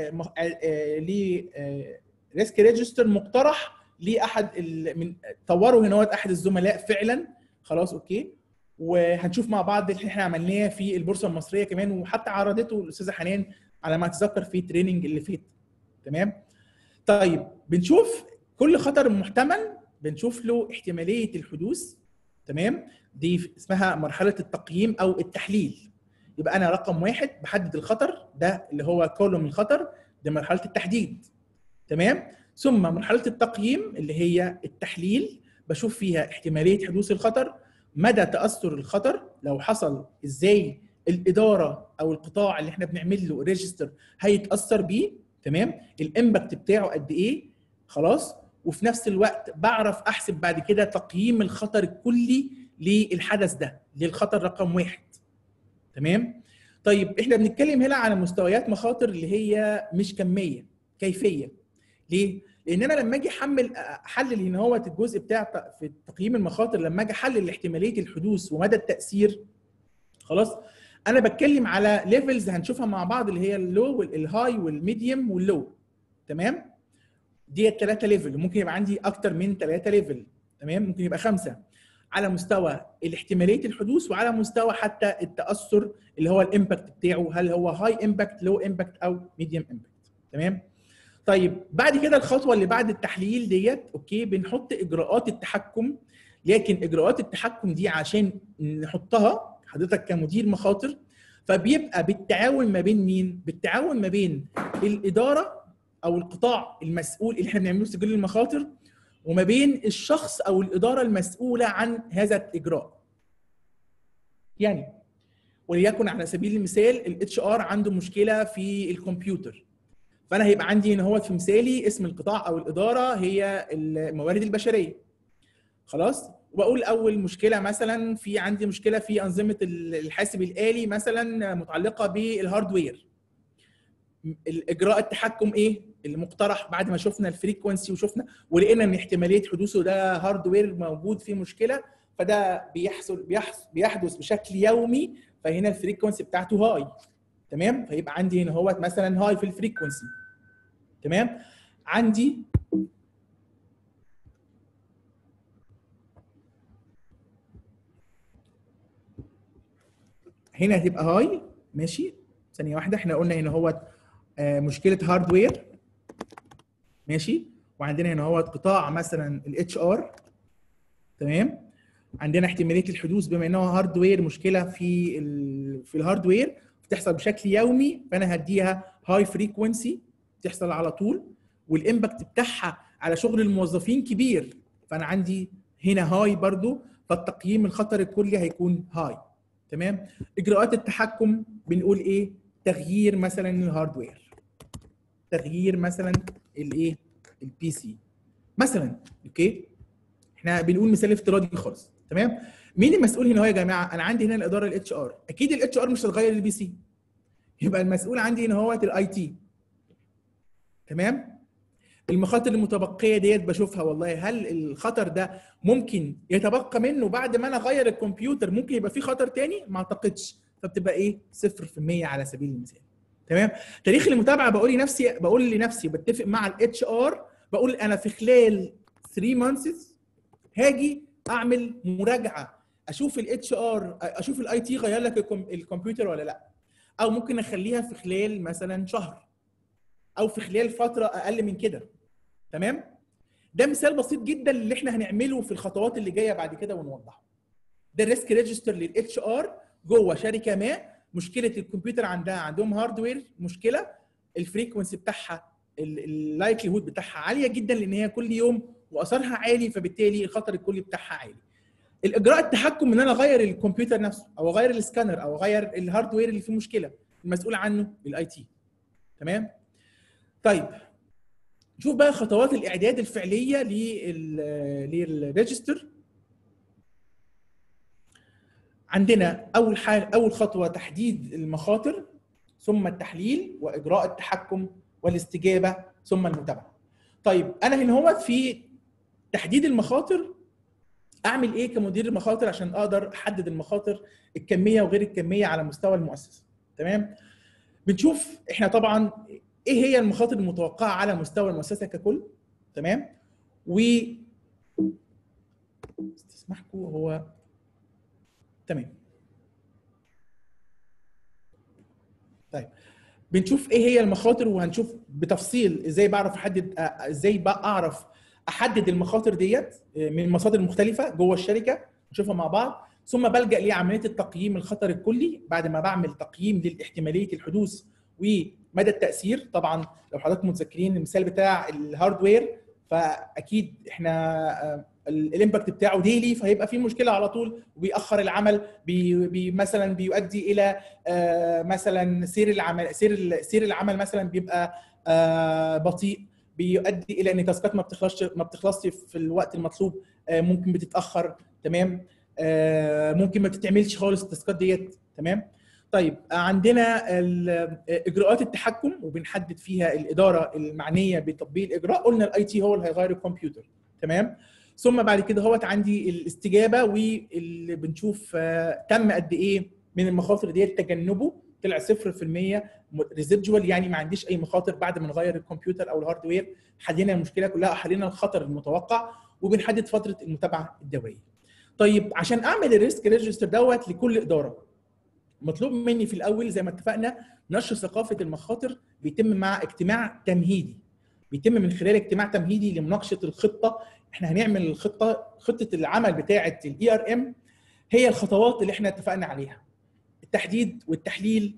ل ريسك ريجستر مقترح لاحد ال... من طوره هنا احد الزملاء فعلا خلاص اوكي وهنشوف مع بعض اللي احنا عملناه في البورصه المصريه كمان وحتى عرضته الاستاذه حنان على ما اتذكر في التريننج اللي فات تمام طيب بنشوف كل خطر محتمل بنشوف له احتماليه الحدوث تمام دي اسمها مرحله التقييم او التحليل يبقى انا رقم واحد بحدد الخطر ده اللي هو كولوم الخطر ده مرحله التحديد تمام ثم مرحله التقييم اللي هي التحليل بشوف فيها احتماليه حدوث الخطر مدى تاثر الخطر لو حصل ازاي الاداره او القطاع اللي احنا بنعمل له ريجستر هيتاثر بيه تمام الامباكت بتاعه قد ايه خلاص وفي نفس الوقت بعرف احسب بعد كده تقييم الخطر الكلي للحدث ده للخطر رقم واحد تمام طيب احنا بنتكلم هنا على مستويات مخاطر اللي هي مش كميه كيفيه ليه لان انا لما اجي احمل احلل هنا هو الجزء بتاع في تقييم المخاطر لما اجي احلل احتماليه الحدوث ومدى التاثير خلاص انا بتكلم على ليفلز هنشوفها مع بعض اللي هي اللو والهاي والميديوم واللو تمام دي الثلاثه ليفل ممكن يبقى عندي اكتر من ثلاثه ليفل تمام ممكن يبقى خمسه على مستوى الاحتماليه الحدوث وعلى مستوى حتى التاثر اللي هو الامباكت بتاعه هل هو هاي امباكت لو امباكت او ميديوم امباكت تمام طيب بعد كده الخطوه اللي بعد التحليل ديت اوكي بنحط اجراءات التحكم لكن اجراءات التحكم دي عشان نحطها حضرتك كمدير مخاطر فبيبقى بالتعاون ما بين مين بالتعاون ما بين الاداره او القطاع المسؤول اللي احنا بنعمله سجل المخاطر وما بين الشخص او الاداره المسؤوله عن هذا الاجراء يعني وليكن على سبيل المثال الاتش ار عنده مشكله في الكمبيوتر فانا هيبقى عندي هنا هو في مثالي اسم القطاع او الاداره هي الموارد البشريه خلاص واقول اول مشكله مثلا في عندي مشكله في انظمه الحاسب الالي مثلا متعلقه بالهاردوير الاجراء التحكم ايه المقترح بعد ما شفنا الفريكونسي وشفنا ولقينا ان احتماليه حدوثه ده هاردوير موجود فيه مشكله فده بيحصل بيحصل بيحدث بشكل يومي فهنا الفريكونسي بتاعته هاي تمام فيبقى عندي هنا هو مثلا هاي في الفريكونسي تمام عندي هنا هتبقى هاي ماشي ثانيه واحده احنا قلنا هنا هو آه مشكله هاردوير ماشي وعندنا هنا هو قطاع مثلا الاتش ار تمام عندنا احتماليه الحدوث بما انه هاردوير مشكله في ال في الهاردوير بتحصل بشكل يومي فانا هديها هاي فريكونسي بتحصل على طول والامباكت بتاعها على شغل الموظفين كبير فانا عندي هنا هاي برضو فالتقييم الخطر الكلي هيكون هاي تمام اجراءات التحكم بنقول ايه تغيير مثلا الهاردوير تغيير مثلا الايه البي سي مثلا اوكي احنا بنقول مثال افتراضي خالص تمام مين المسؤول هنا هو يا جماعه انا عندي هنا الاداره الاتش ار اكيد الاتش ار مش هتغير البي سي يبقى المسؤول عندي ان هو الاي تي تمام المخاطر المتبقيه ديت بشوفها والله هل الخطر ده ممكن يتبقى منه بعد ما انا اغير الكمبيوتر ممكن يبقى فيه خطر تاني ما اعتقدش فبتبقى ايه 0% على سبيل المثال تمام تاريخ المتابعه بقول لنفسي بقول لنفسي بتفق مع الاتش ار بقول انا في خلال 3 مانثس هاجي اعمل مراجعه اشوف الاتش ار اشوف الاي تي غير لك الكم- الكمبيوتر ولا لا او ممكن اخليها في خلال مثلا شهر او في خلال فتره اقل من كده تمام ده مثال بسيط جدا اللي احنا هنعمله في الخطوات اللي جايه بعد كده ونوضحه ده الريسك ريجستر للاتش ار جوه شركه ما مشكله الكمبيوتر عندها عندهم هاردوير مشكله الفريكونسي بتاعها اللايكلي بتاعها عاليه جدا لان هي كل يوم واثرها عالي فبالتالي الخطر الكلي بتاعها عالي الاجراء التحكم ان انا اغير الكمبيوتر نفسه او اغير السكانر او اغير الهاردوير اللي فيه مشكله المسؤول عنه الاي تي تمام طيب نشوف بقى خطوات الاعداد الفعليه لل للريجستر عندنا اول حاجه اول خطوه تحديد المخاطر ثم التحليل واجراء التحكم والاستجابه ثم المتابعه طيب انا هنا هو في تحديد المخاطر اعمل ايه كمدير المخاطر عشان اقدر احدد المخاطر الكميه وغير الكميه على مستوى المؤسسه تمام بنشوف احنا طبعا ايه هي المخاطر المتوقعه على مستوى المؤسسه ككل تمام و استسمحكم هو تمام طيب بنشوف ايه هي المخاطر وهنشوف بتفصيل ازاي بعرف احدد آه، ازاي بقى اعرف احدد المخاطر ديت آه، من مصادر مختلفه جوه الشركه نشوفها مع بعض ثم بلجا لعمليه التقييم الخطر الكلي بعد ما بعمل تقييم لاحتماليه الحدوث ومدى التاثير طبعا لو حضراتكم متذكرين المثال بتاع الهاردوير فاكيد احنا آه، ال- الامباكت بتاعه ديلي فهيبقى في مشكله على طول وبيأخر العمل بي بي مثلا بيؤدي الى آه، مثلا سير العمل سير ال- سير العمل مثلا بيبقى آه، بطيء بيؤدي الى ان التاسكات ما بتخلصش ما بتخلصش في الوقت المطلوب آه، ممكن بتتاخر تمام آه، ممكن ما بتتعملش خالص التاسكات ديت تمام طيب آه، عندنا ال- آه، اجراءات التحكم وبنحدد فيها الاداره المعنيه بتطبيق الاجراء قلنا الاي تي هو اللي هيغير الكمبيوتر تمام ثم بعد كده هوت عندي الاستجابه واللي بنشوف آه، تم قد ايه من المخاطر ديت تجنبه طلع 0% ريزيدجوال يعني ما عنديش اي مخاطر بعد ما نغير الكمبيوتر او الهاردوير حلينا المشكله كلها حلينا الخطر المتوقع وبنحدد فتره المتابعه الدوريه. طيب عشان اعمل الريسك ريجستر دوت لكل اداره مطلوب مني في الاول زي ما اتفقنا نشر ثقافه المخاطر بيتم مع اجتماع تمهيدي بيتم من خلال اجتماع تمهيدي لمناقشه الخطه احنا هنعمل الخطه خطه العمل بتاعه الاي ار ام هي الخطوات اللي احنا اتفقنا عليها التحديد والتحليل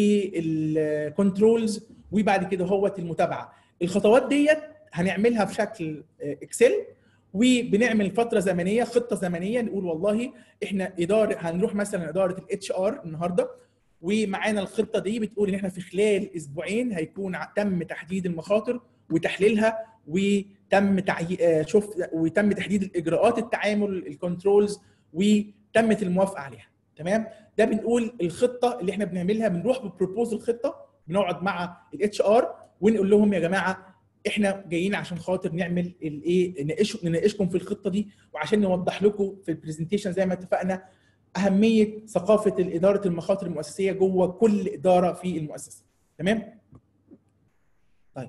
والكنترولز وبعد كده هو المتابعه الخطوات ديت هنعملها في شكل اكسل وبنعمل فتره زمنيه خطه زمنيه نقول والله احنا اداره هنروح مثلا اداره الاتش ار النهارده ومعانا الخطه دي بتقول ان احنا في خلال اسبوعين هيكون ع- تم تحديد المخاطر وتحليلها وتم تعي... آه، شوف وتم تحديد الاجراءات التعامل الكنترولز وتمت الموافقه عليها تمام ده بنقول الخطه اللي احنا بنعملها بنروح ببروبوزل خطه بنقعد مع الاتش ار ونقول لهم يا جماعه احنا جايين عشان خاطر نعمل الايه نناقش نناقشكم في الخطه دي وعشان نوضح لكم في البرزنتيشن زي ما اتفقنا اهميه ثقافه اداره المخاطر المؤسسيه جوه كل اداره في المؤسسه تمام طيب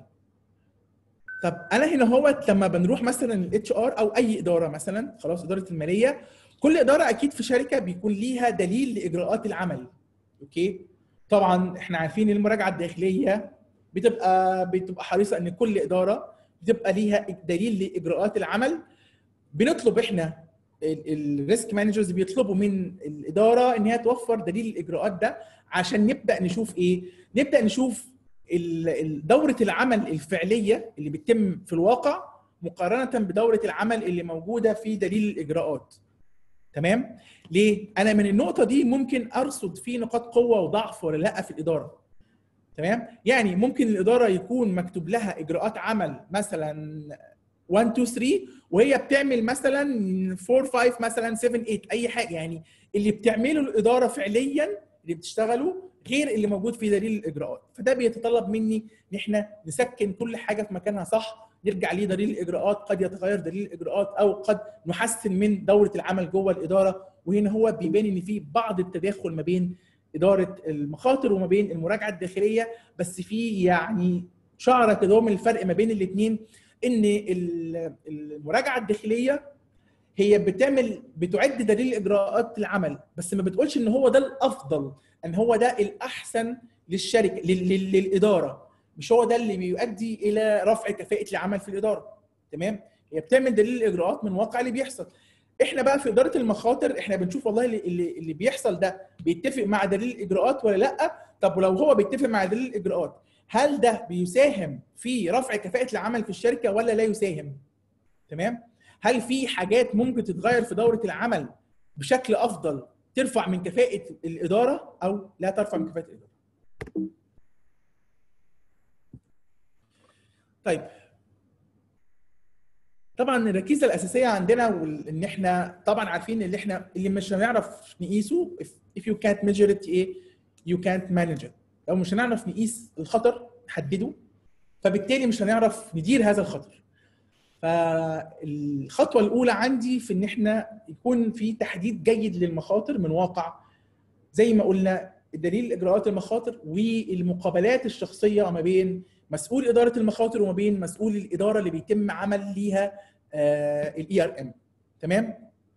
طب انا هنا هو لما بنروح مثلا الاتش ار او اي اداره مثلا خلاص اداره الماليه كل اداره اكيد في شركه بيكون ليها دليل لاجراءات العمل اوكي طبعا احنا عارفين المراجعه الداخليه بتبقى بتبقى حريصه ان كل اداره بتبقى ليها دليل لاجراءات العمل بنطلب احنا الريسك مانجرز بيطلبوا من الاداره ان هي توفر دليل الاجراءات ده عشان نبدا نشوف ايه نبدا نشوف ال- ال- دوره العمل الفعليه اللي بتتم في الواقع مقارنه بدوره العمل اللي موجوده في دليل الاجراءات تمام ليه انا من النقطه دي ممكن ارصد في نقاط قوه وضعف ولا لا في الاداره تمام يعني ممكن الاداره يكون مكتوب لها اجراءات عمل مثلا 1 2 3 وهي بتعمل مثلا 4 5 مثلا 7 8 اي حاجه يعني اللي بتعمله الاداره فعليا اللي بتشتغلوا غير اللي موجود في دليل الاجراءات فده بيتطلب مني ان احنا نسكن كل حاجه في مكانها صح نرجع ليه دليل الاجراءات قد يتغير دليل الاجراءات او قد نحسن من دوره العمل جوه الاداره وهنا هو بيبان ان في بعض التداخل ما بين اداره المخاطر وما بين المراجعه الداخليه بس في يعني شعره كده من الفرق ما بين الاثنين ان المراجعه الداخليه هي بتعمل بتعد دليل اجراءات العمل بس ما بتقولش ان هو ده الافضل ان هو ده الاحسن للشركه لل- للاداره مش هو ده اللي بيؤدي الى رفع كفاءه العمل في الاداره تمام هي بتعمل دليل الاجراءات من واقع اللي بيحصل احنا بقى في اداره المخاطر احنا بنشوف والله اللي, اللي اللي بيحصل ده بيتفق مع دليل الاجراءات ولا لا طب ولو هو بيتفق مع دليل الاجراءات هل ده بيساهم في رفع كفاءه العمل في الشركه ولا لا يساهم تمام هل في حاجات ممكن تتغير في دوره العمل بشكل افضل ترفع من كفاءه الاداره او لا ترفع من كفاءه الاداره طيب طبعا الركيزه الاساسيه عندنا وال- ان احنا طبعا عارفين اللي احنا اللي مش هنعرف نقيسه if, if you can't measure it ايه you can't manage it لو مش هنعرف نقيس الخطر نحدده فبالتالي مش هنعرف ندير هذا الخطر فالخطوه الاولى عندي في ان احنا يكون في تحديد جيد للمخاطر من واقع زي ما قلنا دليل اجراءات المخاطر والمقابلات الشخصيه ما بين مسؤول اداره المخاطر وما بين مسؤول الاداره اللي بيتم عمل ليها الاي ار ام تمام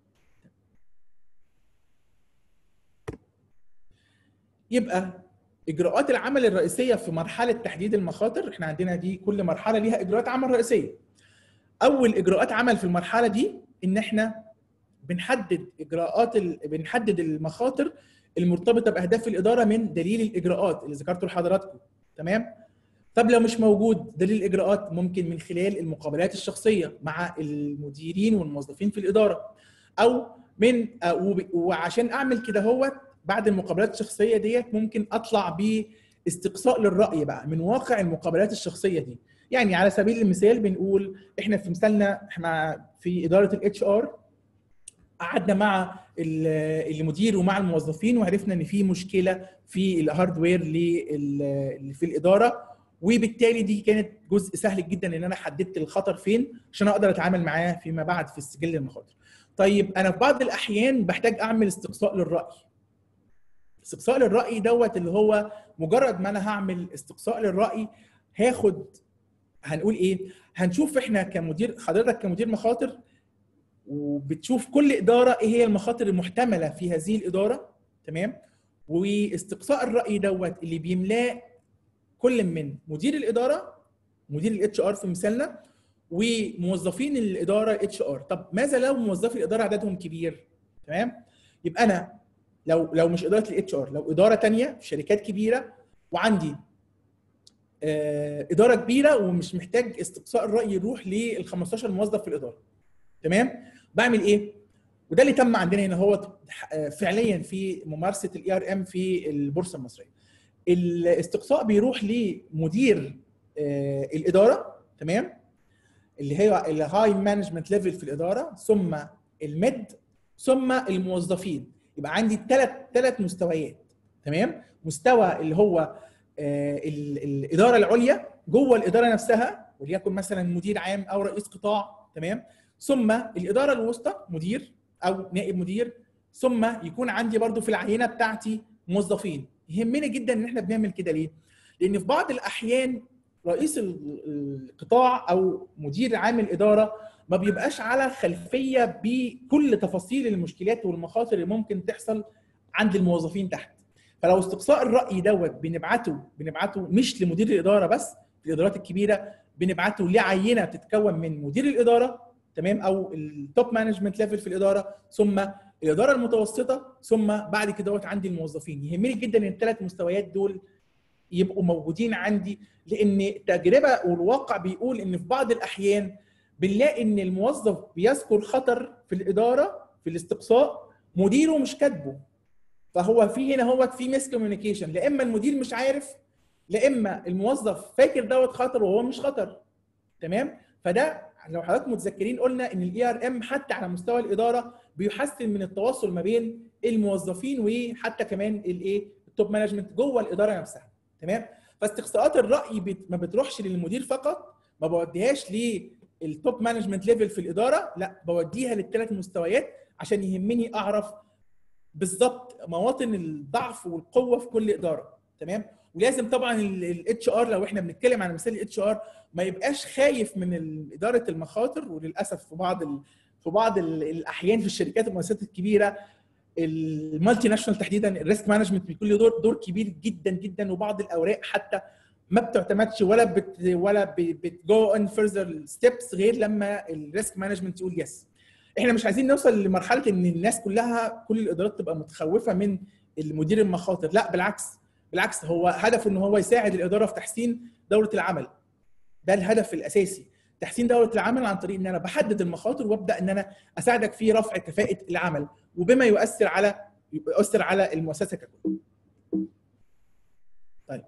يبقى اجراءات العمل الرئيسيه في مرحله تحديد المخاطر احنا عندنا دي كل مرحله ليها اجراءات عمل رئيسيه اول اجراءات عمل في المرحله دي ان احنا بنحدد اجراءات ال... بنحدد المخاطر المرتبطه باهداف الاداره من دليل الاجراءات اللي ذكرته لحضراتكم تمام طب لو مش موجود دليل الاجراءات ممكن من خلال المقابلات الشخصيه مع المديرين والموظفين في الاداره او من وعشان اعمل كده هو بعد المقابلات الشخصيه ديت ممكن اطلع باستقصاء للراي بقى من واقع المقابلات الشخصيه دي يعني على سبيل المثال بنقول احنا في مثالنا احنا في اداره الاتش ار قعدنا مع المدير ومع الموظفين وعرفنا ان في مشكله في الهاردوير في الاداره وبالتالي دي كانت جزء سهل جدا ان انا حددت الخطر فين عشان اقدر اتعامل معاه فيما بعد في السجل المخاطر. طيب انا في بعض الاحيان بحتاج اعمل استقصاء للراي. استقصاء للراي دوت اللي هو مجرد ما انا هعمل استقصاء للراي هاخد هنقول ايه؟ هنشوف احنا كمدير حضرتك كمدير مخاطر وبتشوف كل اداره ايه هي المخاطر المحتمله في هذه الاداره تمام؟ واستقصاء الراي دوت اللي بيملاه كل من مدير الاداره مدير الاتش ار في مثالنا وموظفين الاداره اتش ار طب ماذا لو موظفي الاداره عددهم كبير تمام يبقى انا لو لو مش اداره الاتش ار لو اداره ثانيه في شركات كبيره وعندي آه اداره كبيره ومش محتاج استقصاء الراي يروح لل 15 موظف في الاداره تمام بعمل ايه وده اللي تم عندنا هنا هو فعليا في ممارسه الاي ار ام في البورصه المصريه الاستقصاء بيروح لمدير آه الاداره تمام اللي هي الهاي مانجمنت ليفل في الاداره ثم الميد ثم الموظفين يبقى عندي ثلاث ثلاث مستويات تمام مستوى اللي هو آه الاداره العليا جوه الاداره نفسها وليكن مثلا مدير عام او رئيس قطاع تمام ثم الاداره الوسطى مدير او نائب مدير ثم يكون عندي برضو في العينه بتاعتي موظفين يهمني جدا ان احنا بنعمل كده ليه؟ لان في بعض الاحيان رئيس القطاع او مدير عام الاداره ما بيبقاش على خلفيه بكل تفاصيل المشكلات والمخاطر اللي ممكن تحصل عند الموظفين تحت. فلو استقصاء الراي دوت بنبعته بنبعته مش لمدير الاداره بس في الادارات الكبيره بنبعته لعينه بتتكون من مدير الاداره تمام او التوب مانجمنت ليفل في الاداره ثم الاداره المتوسطه ثم بعد كده دوت عندي الموظفين يهمني جدا ان الثلاث مستويات دول يبقوا موجودين عندي لان التجربه والواقع بيقول ان في بعض الاحيان بنلاقي ان الموظف بيذكر خطر في الاداره في الاستقصاء مديره مش كاتبه فهو في هنا هو في ميس كوميونيكيشن لا اما المدير مش عارف لا اما الموظف فاكر دوت خطر وهو مش خطر تمام فده لو حضراتكم متذكرين قلنا ان الاي ار ام حتى على مستوى الاداره بيحسن من التواصل ما بين الموظفين وحتى كمان الايه توب مانجمنت جوه الاداره نفسها تمام فاستقصاءات الراي بت... ما بتروحش للمدير فقط ما بوديهاش للتوب مانجمنت ليفل في الاداره لا بوديها للثلاث مستويات عشان يهمني اعرف بالظبط مواطن الضعف والقوه في كل اداره تمام ولازم طبعا الاتش ار لو احنا بنتكلم عن مثال الاتش ار ما يبقاش خايف من اداره المخاطر وللاسف في بعض ال... في بعض ال... الاحيان في الشركات والمؤسسات الكبيره المالتي ناشونال تحديدا الريسك مانجمنت بيكون له دور دور كبير جدا جدا وبعض الاوراق حتى ما بتعتمدش ولا بت ولا بتجو ان فيرذر ستيبس غير لما الريسك مانجمنت يقول يس احنا مش عايزين نوصل لمرحله ان الناس كلها كل الادارات تبقى متخوفه من المدير المخاطر لا بالعكس بالعكس هو هدفه ان هو يساعد الاداره في تحسين دوره العمل ده الهدف الاساسي تحسين دوره العمل عن طريق ان انا بحدد المخاطر وابدا ان انا اساعدك في رفع كفاءه العمل وبما يؤثر على يؤثر على المؤسسه ككل. طيب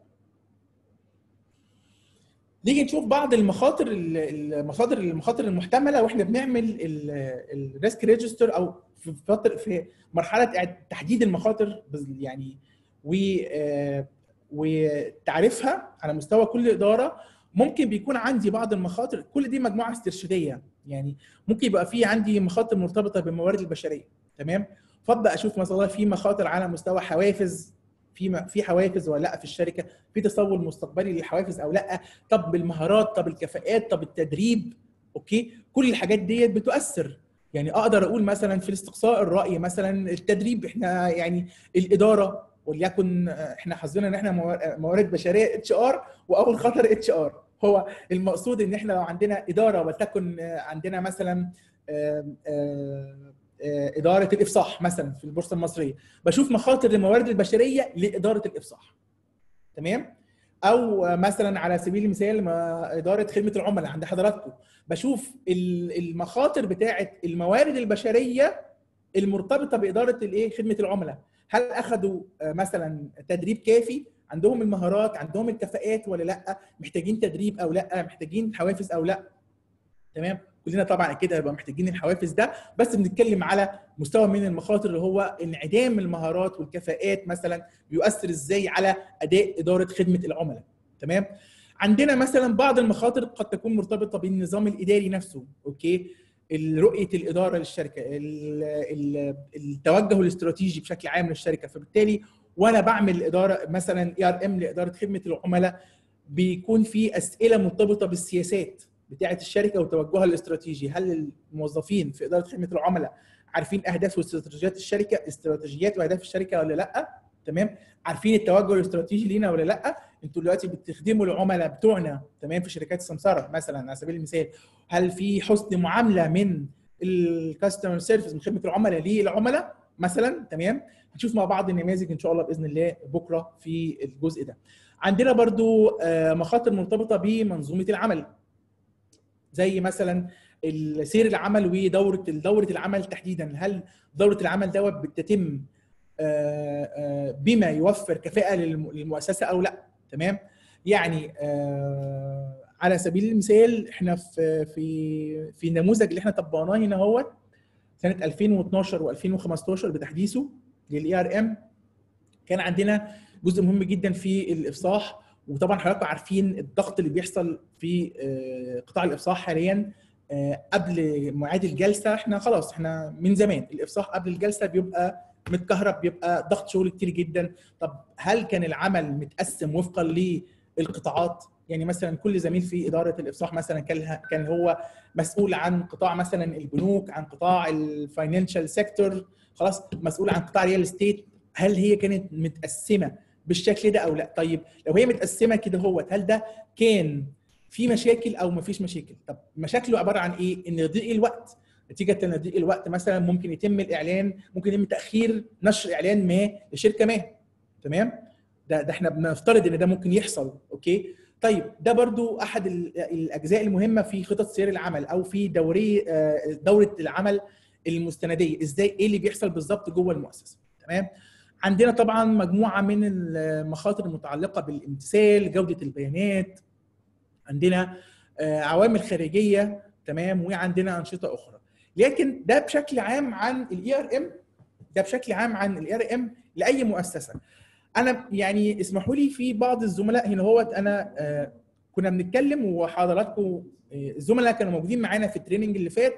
نيجي نشوف بعض المخاطر المخاطر المخاطر المحتمله واحنا بنعمل الريسك ريجستر او في فتره في مرحله تحديد المخاطر يعني و وتعريفها على مستوى كل اداره ممكن بيكون عندي بعض المخاطر كل دي مجموعه استرشاديه يعني ممكن يبقى في عندي مخاطر مرتبطه بالموارد البشريه تمام فابدا اشوف مثلا في مخاطر على مستوى حوافز في في حوافز ولا لا في الشركه في تصور مستقبلي للحوافز او لا طب بالمهارات طب الكفاءات طب التدريب اوكي كل الحاجات ديت بتؤثر يعني اقدر اقول مثلا في الاستقصاء الراي مثلا التدريب احنا يعني الاداره وليكن احنا حظنا ان احنا موارد بشريه اتش ار واول خطر اتش ار هو المقصود ان احنا لو عندنا اداره ولتكن عندنا مثلا اداره الافصاح مثلا في البورصه المصريه بشوف مخاطر الموارد البشريه لاداره الافصاح تمام او مثلا على سبيل المثال اداره خدمه العملاء عند حضراتكم بشوف المخاطر بتاعه الموارد البشريه المرتبطه باداره الايه خدمه العملاء هل اخذوا مثلا تدريب كافي عندهم المهارات عندهم الكفاءات ولا لا محتاجين تدريب او لا محتاجين حوافز او لا تمام كلنا طبعا اكيد هيبقى محتاجين الحوافز ده بس بنتكلم على مستوى من المخاطر اللي هو انعدام المهارات والكفاءات مثلا بيؤثر ازاي على اداء اداره خدمه العملاء تمام عندنا مثلا بعض المخاطر قد تكون مرتبطه بالنظام الاداري نفسه اوكي رؤيه الاداره للشركه التوجه الاستراتيجي بشكل عام للشركه فبالتالي وانا بعمل اداره مثلا اي ار ام لاداره خدمه العملاء بيكون في اسئله مرتبطه بالسياسات بتاعه الشركه وتوجهها الاستراتيجي هل الموظفين في اداره خدمه العملاء عارفين اهداف واستراتيجيات الشركه استراتيجيات واهداف الشركه ولا لا تمام عارفين التوجه الاستراتيجي لينا ولا لا انتوا دلوقتي بتخدموا العملاء بتوعنا تمام في شركات السمسره مثلا على سبيل المثال هل في حسن معامله من الكاستمر سيرفيس من خدمه العملاء للعملاء مثلا تمام هنشوف مع بعض النماذج ان شاء الله باذن الله بكره في الجزء ده عندنا برضو مخاطر مرتبطه بمنظومه العمل زي مثلا سير العمل ودوره دوره العمل تحديدا هل دوره العمل دوت بتتم بما يوفر كفاءه للمؤسسه او لا تمام يعني على سبيل المثال احنا في في في النموذج اللي احنا طبقناه هنا هو سنه 2012 و2015 بتحديثه للاي ار ام كان عندنا جزء مهم جدا في الافصاح وطبعا حضراتكم عارفين الضغط اللي بيحصل في قطاع الافصاح حاليا قبل ميعاد الجلسه احنا خلاص احنا من زمان الافصاح قبل الجلسه بيبقى متكهرب بيبقى ضغط شغل كتير جدا طب هل كان العمل متقسم وفقا للقطاعات يعني مثلا كل زميل في اداره الافصاح مثلا كان كان هو مسؤول عن قطاع مثلا البنوك عن قطاع الفاينانشال سيكتور خلاص مسؤول عن قطاع ريال استيت هل هي كانت متقسمه بالشكل ده او لا طيب لو هي متقسمه كده هو هل ده كان في مشاكل او ما فيش مشاكل طب مشاكله عباره عن ايه ان ضيق الوقت نتيجه ان ضيق الوقت مثلا ممكن يتم الاعلان ممكن يتم تاخير نشر اعلان ما لشركه ما تمام ده ده احنا بنفترض ان ده ممكن يحصل اوكي طيب ده برضو احد الاجزاء المهمه في خطط سير العمل او في دوري دوره العمل المستنديه ازاي ايه اللي بيحصل بالظبط جوه المؤسسه تمام عندنا طبعا مجموعه من المخاطر المتعلقه بالامتثال جوده البيانات عندنا عوامل خارجيه تمام وعندنا انشطه اخرى لكن ده بشكل عام عن الاي ار ام ده بشكل عام عن الاي ار ام لاي مؤسسه انا يعني اسمحوا لي في بعض الزملاء هنا هو انا آه، كنا بنتكلم وحضراتكم آه، الزملاء كانوا موجودين معانا في التريننج اللي فات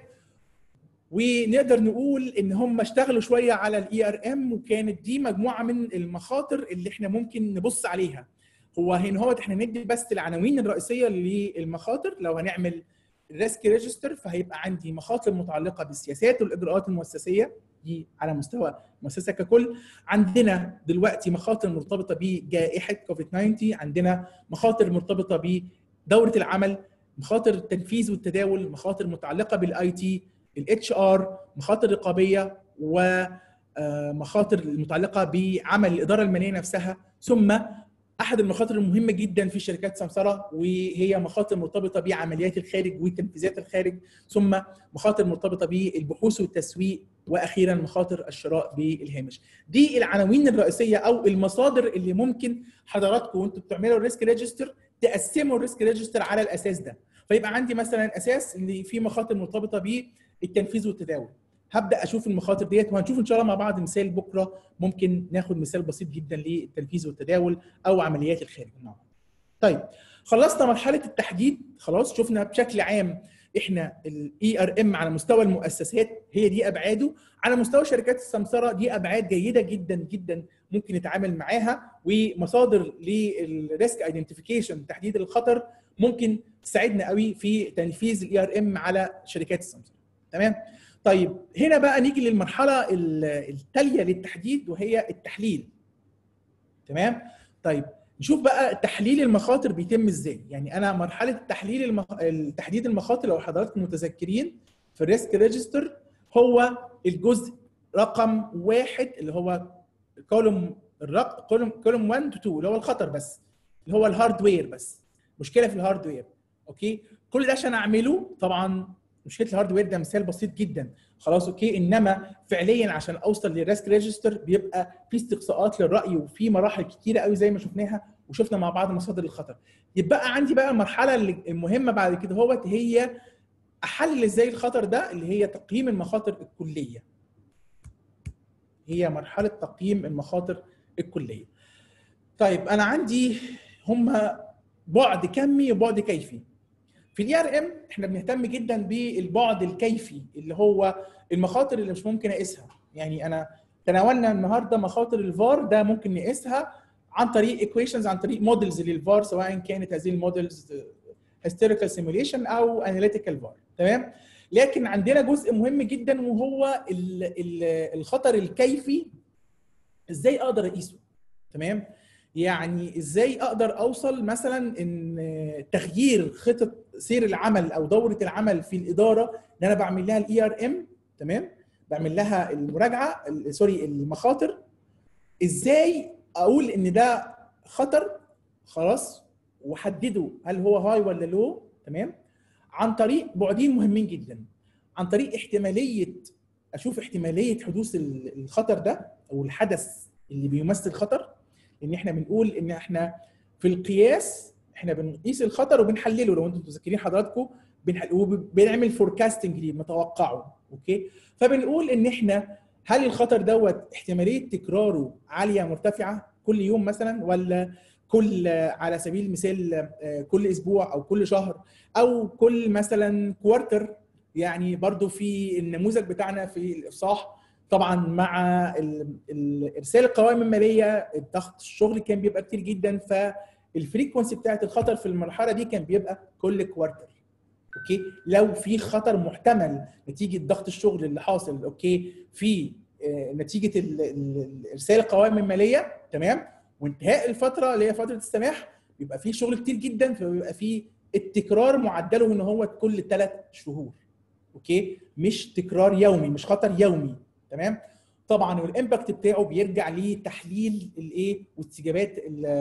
ونقدر نقول ان هم اشتغلوا شويه على الاي ار ام وكانت دي مجموعه من المخاطر اللي احنا ممكن نبص عليها هو هنا هو احنا ندي بس العناوين الرئيسيه للمخاطر لو هنعمل ريسك ريجستر فهيبقى عندي مخاطر متعلقه بالسياسات والاجراءات المؤسسيه دي على مستوى المؤسسه ككل عندنا دلوقتي مخاطر مرتبطه بجائحه كوفيد 19 عندنا مخاطر مرتبطه بدوره العمل مخاطر التنفيذ والتداول مخاطر متعلقه بالاي تي الاتش ار مخاطر رقابيه ومخاطر المتعلقه بعمل الاداره الماليه نفسها ثم احد المخاطر المهمه جدا في شركات سمسره وهي مخاطر مرتبطه بعمليات الخارج وتنفيذات الخارج ثم مخاطر مرتبطه بالبحوث والتسويق واخيرا مخاطر الشراء بالهامش دي العناوين الرئيسيه او المصادر اللي ممكن حضراتكم وانتم بتعملوا الريسك ريجستر تقسموا الريسك ريجستر على الاساس ده فيبقى عندي مثلا اساس اللي فيه مخاطر مرتبطه بالتنفيذ والتداول هبدا اشوف المخاطر ديت وهنشوف ان شاء الله مع بعض مثال بكره ممكن ناخد مثال بسيط جدا للتنفيذ والتداول او عمليات الخارج نعم. طيب خلصنا مرحله التحديد خلاص شفنا بشكل عام احنا الاي ار ام على مستوى المؤسسات هي دي ابعاده على مستوى شركات السمسره دي ابعاد جيده جدا جدا ممكن نتعامل معاها ومصادر للريسك ايدنتيفيكيشن تحديد الخطر ممكن تساعدنا قوي في تنفيذ الاي ار ام على شركات السمسره تمام طيب هنا بقى نيجي للمرحله التاليه للتحديد وهي التحليل تمام طيب نشوف بقى تحليل المخاطر بيتم ازاي يعني انا مرحله التحليل المخ... تحديد المخاطر لو حضراتكم متذكرين في الريسك ريجستر هو الجزء رقم واحد اللي هو كولوم الرقم كولوم كولوم 1 تو 2 اللي هو الخطر بس اللي هو الهاردوير بس مشكله في الهاردوير اوكي كل ده عشان اعمله طبعا مشكله الهاردوير ده مثال بسيط جدا خلاص اوكي انما فعليا عشان اوصل للريسك ريجستر بيبقى في استقصاءات للراي وفي مراحل كتيره قوي زي ما شفناها وشفنا مع بعض مصادر الخطر يبقى عندي بقى المرحله المهمه بعد كده هوت هي احلل ازاي الخطر ده اللي هي تقييم المخاطر الكليه هي مرحله تقييم المخاطر الكليه طيب انا عندي هما بعد كمي وبعد كيفي في الاي ار ام احنا بنهتم جدا بالبعد الكيفي اللي هو المخاطر اللي مش ممكن اقيسها يعني انا تناولنا النهارده مخاطر الفار ده ممكن نقيسها عن طريق ايكويشنز عن طريق موديلز للفار سواء كانت هذه الموديلز هيستيريكال سيموليشن او اناليتيكال فار تمام لكن عندنا جزء مهم جدا وهو ال ال الخطر الكيفي ازاي اقدر اقيسه تمام يعني ازاي اقدر اوصل مثلا ان تغيير خطط سير العمل او دوره العمل في الاداره ان انا بعمل لها الاي ار ام تمام بعمل لها المراجعه سوري المخاطر ازاي اقول ان ده خطر خلاص وحدده هل هو هاي ولا لو تمام عن طريق بعدين مهمين جدا عن طريق احتماليه اشوف احتماليه حدوث الخطر ده او الحدث اللي بيمثل خطر ان احنا بنقول ان احنا في القياس احنا بنقيس الخطر وبنحلله لو انتم متذكرين حضراتكم وبنعمل فوركاستنج ليه متوقعه اوكي فبنقول ان احنا هل الخطر دوت احتماليه تكراره عاليه مرتفعه كل يوم مثلا ولا كل على سبيل المثال كل اسبوع او كل شهر او كل مثلا كوارتر يعني برضو في النموذج بتاعنا في الافصاح طبعا مع ارسال القوائم الماليه الضغط الشغل كان بيبقى كتير جدا فالفريكونسي بتاعت الخطر في المرحله دي كان بيبقى كل كوارتر اوكي لو في خطر محتمل نتيجه ضغط الشغل اللي حاصل اوكي في نتيجه ارسال القوائم الماليه تمام وانتهاء الفتره اللي هي فتره السماح بيبقى في شغل كتير جدا فبيبقى في التكرار معدله ان هو كل ثلاث شهور اوكي مش تكرار يومي مش خطر يومي تمام طبعا والامباكت بتاعه بيرجع لتحليل الايه واستجابات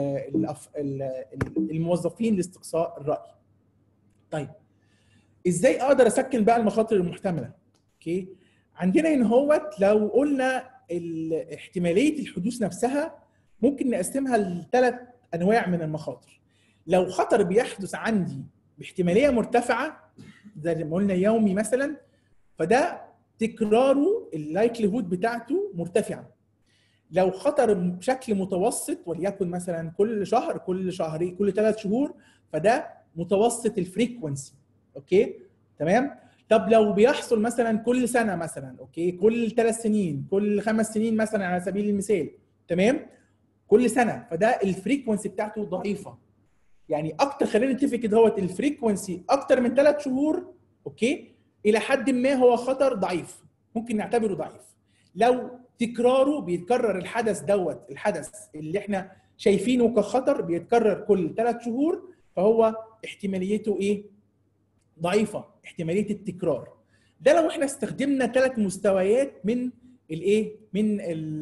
الموظفين لاستقصاء الراي طيب ازاي اقدر اسكن بقى المخاطر المحتمله اوكي عندنا ان هو لو قلنا احتماليه الحدوث نفسها ممكن نقسمها لثلاث انواع من المخاطر لو خطر بيحدث عندي باحتماليه مرتفعه زي ما قلنا يومي مثلا فده تكراره اللايكليهود بتاعته مرتفعه لو خطر بشكل متوسط وليكن مثلا كل شهر كل شهرين كل ثلاث شهور فده متوسط الفريكونسي اوكي تمام طب لو بيحصل مثلا كل سنه مثلا اوكي كل ثلاث سنين كل خمس سنين مثلا على سبيل المثال تمام كل سنه فده الفريكونسي بتاعته ضعيفه يعني اكتر خلينا نتفق كده هو الفريكونسي اكتر من ثلاث شهور اوكي الى حد ما هو خطر ضعيف ممكن نعتبره ضعيف لو تكراره بيتكرر الحدث دوت الحدث اللي احنا شايفينه كخطر بيتكرر كل ثلاث شهور فهو احتماليته ايه ضعيفه احتماليه التكرار ده لو احنا استخدمنا ثلاث مستويات من الايه من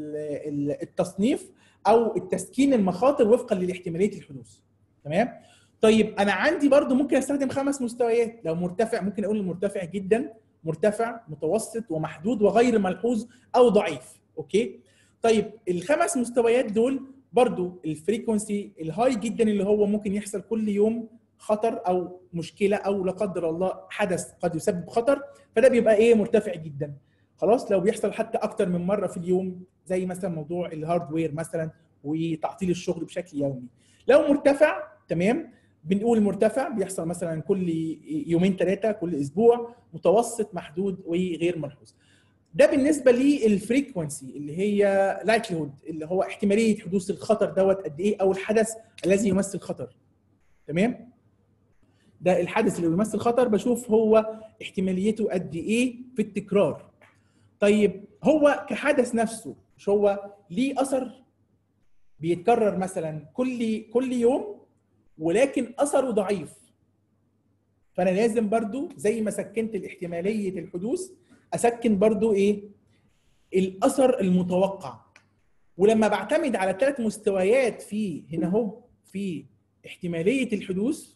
التصنيف او التسكين المخاطر وفقا لاحتماليه الحدوث تمام طيب انا عندي برضو ممكن استخدم خمس مستويات لو مرتفع ممكن اقول مرتفع جدا مرتفع متوسط ومحدود وغير ملحوظ او ضعيف اوكي طيب الخمس مستويات دول برضو الفريكونسي الهاي جدا اللي هو ممكن يحصل كل يوم خطر او مشكله او لا قدر الله حدث قد يسبب خطر فده بيبقى ايه مرتفع جدا خلاص لو بيحصل حتى اكتر من مره في اليوم زي مثلا موضوع الهاردوير مثلا وتعطيل الشغل بشكل يومي لو مرتفع تمام بنقول مرتفع بيحصل مثلا كل يومين ثلاثه كل اسبوع متوسط محدود وغير ملحوظ ده بالنسبه للفريكونسي اللي هي لايكليهود اللي هو احتماليه حدوث الخطر دوت قد ايه او الحدث الذي يمثل خطر تمام ده الحدث اللي بيمثل خطر بشوف هو احتماليته قد ايه في التكرار طيب هو كحدث نفسه مش هو ليه اثر بيتكرر مثلا كل كل يوم ولكن اثره ضعيف فانا لازم برضو زي ما سكنت الاحتماليه الحدوث اسكن برضو ايه الاثر المتوقع ولما بعتمد على ثلاث مستويات في هنا اهو في احتماليه الحدوث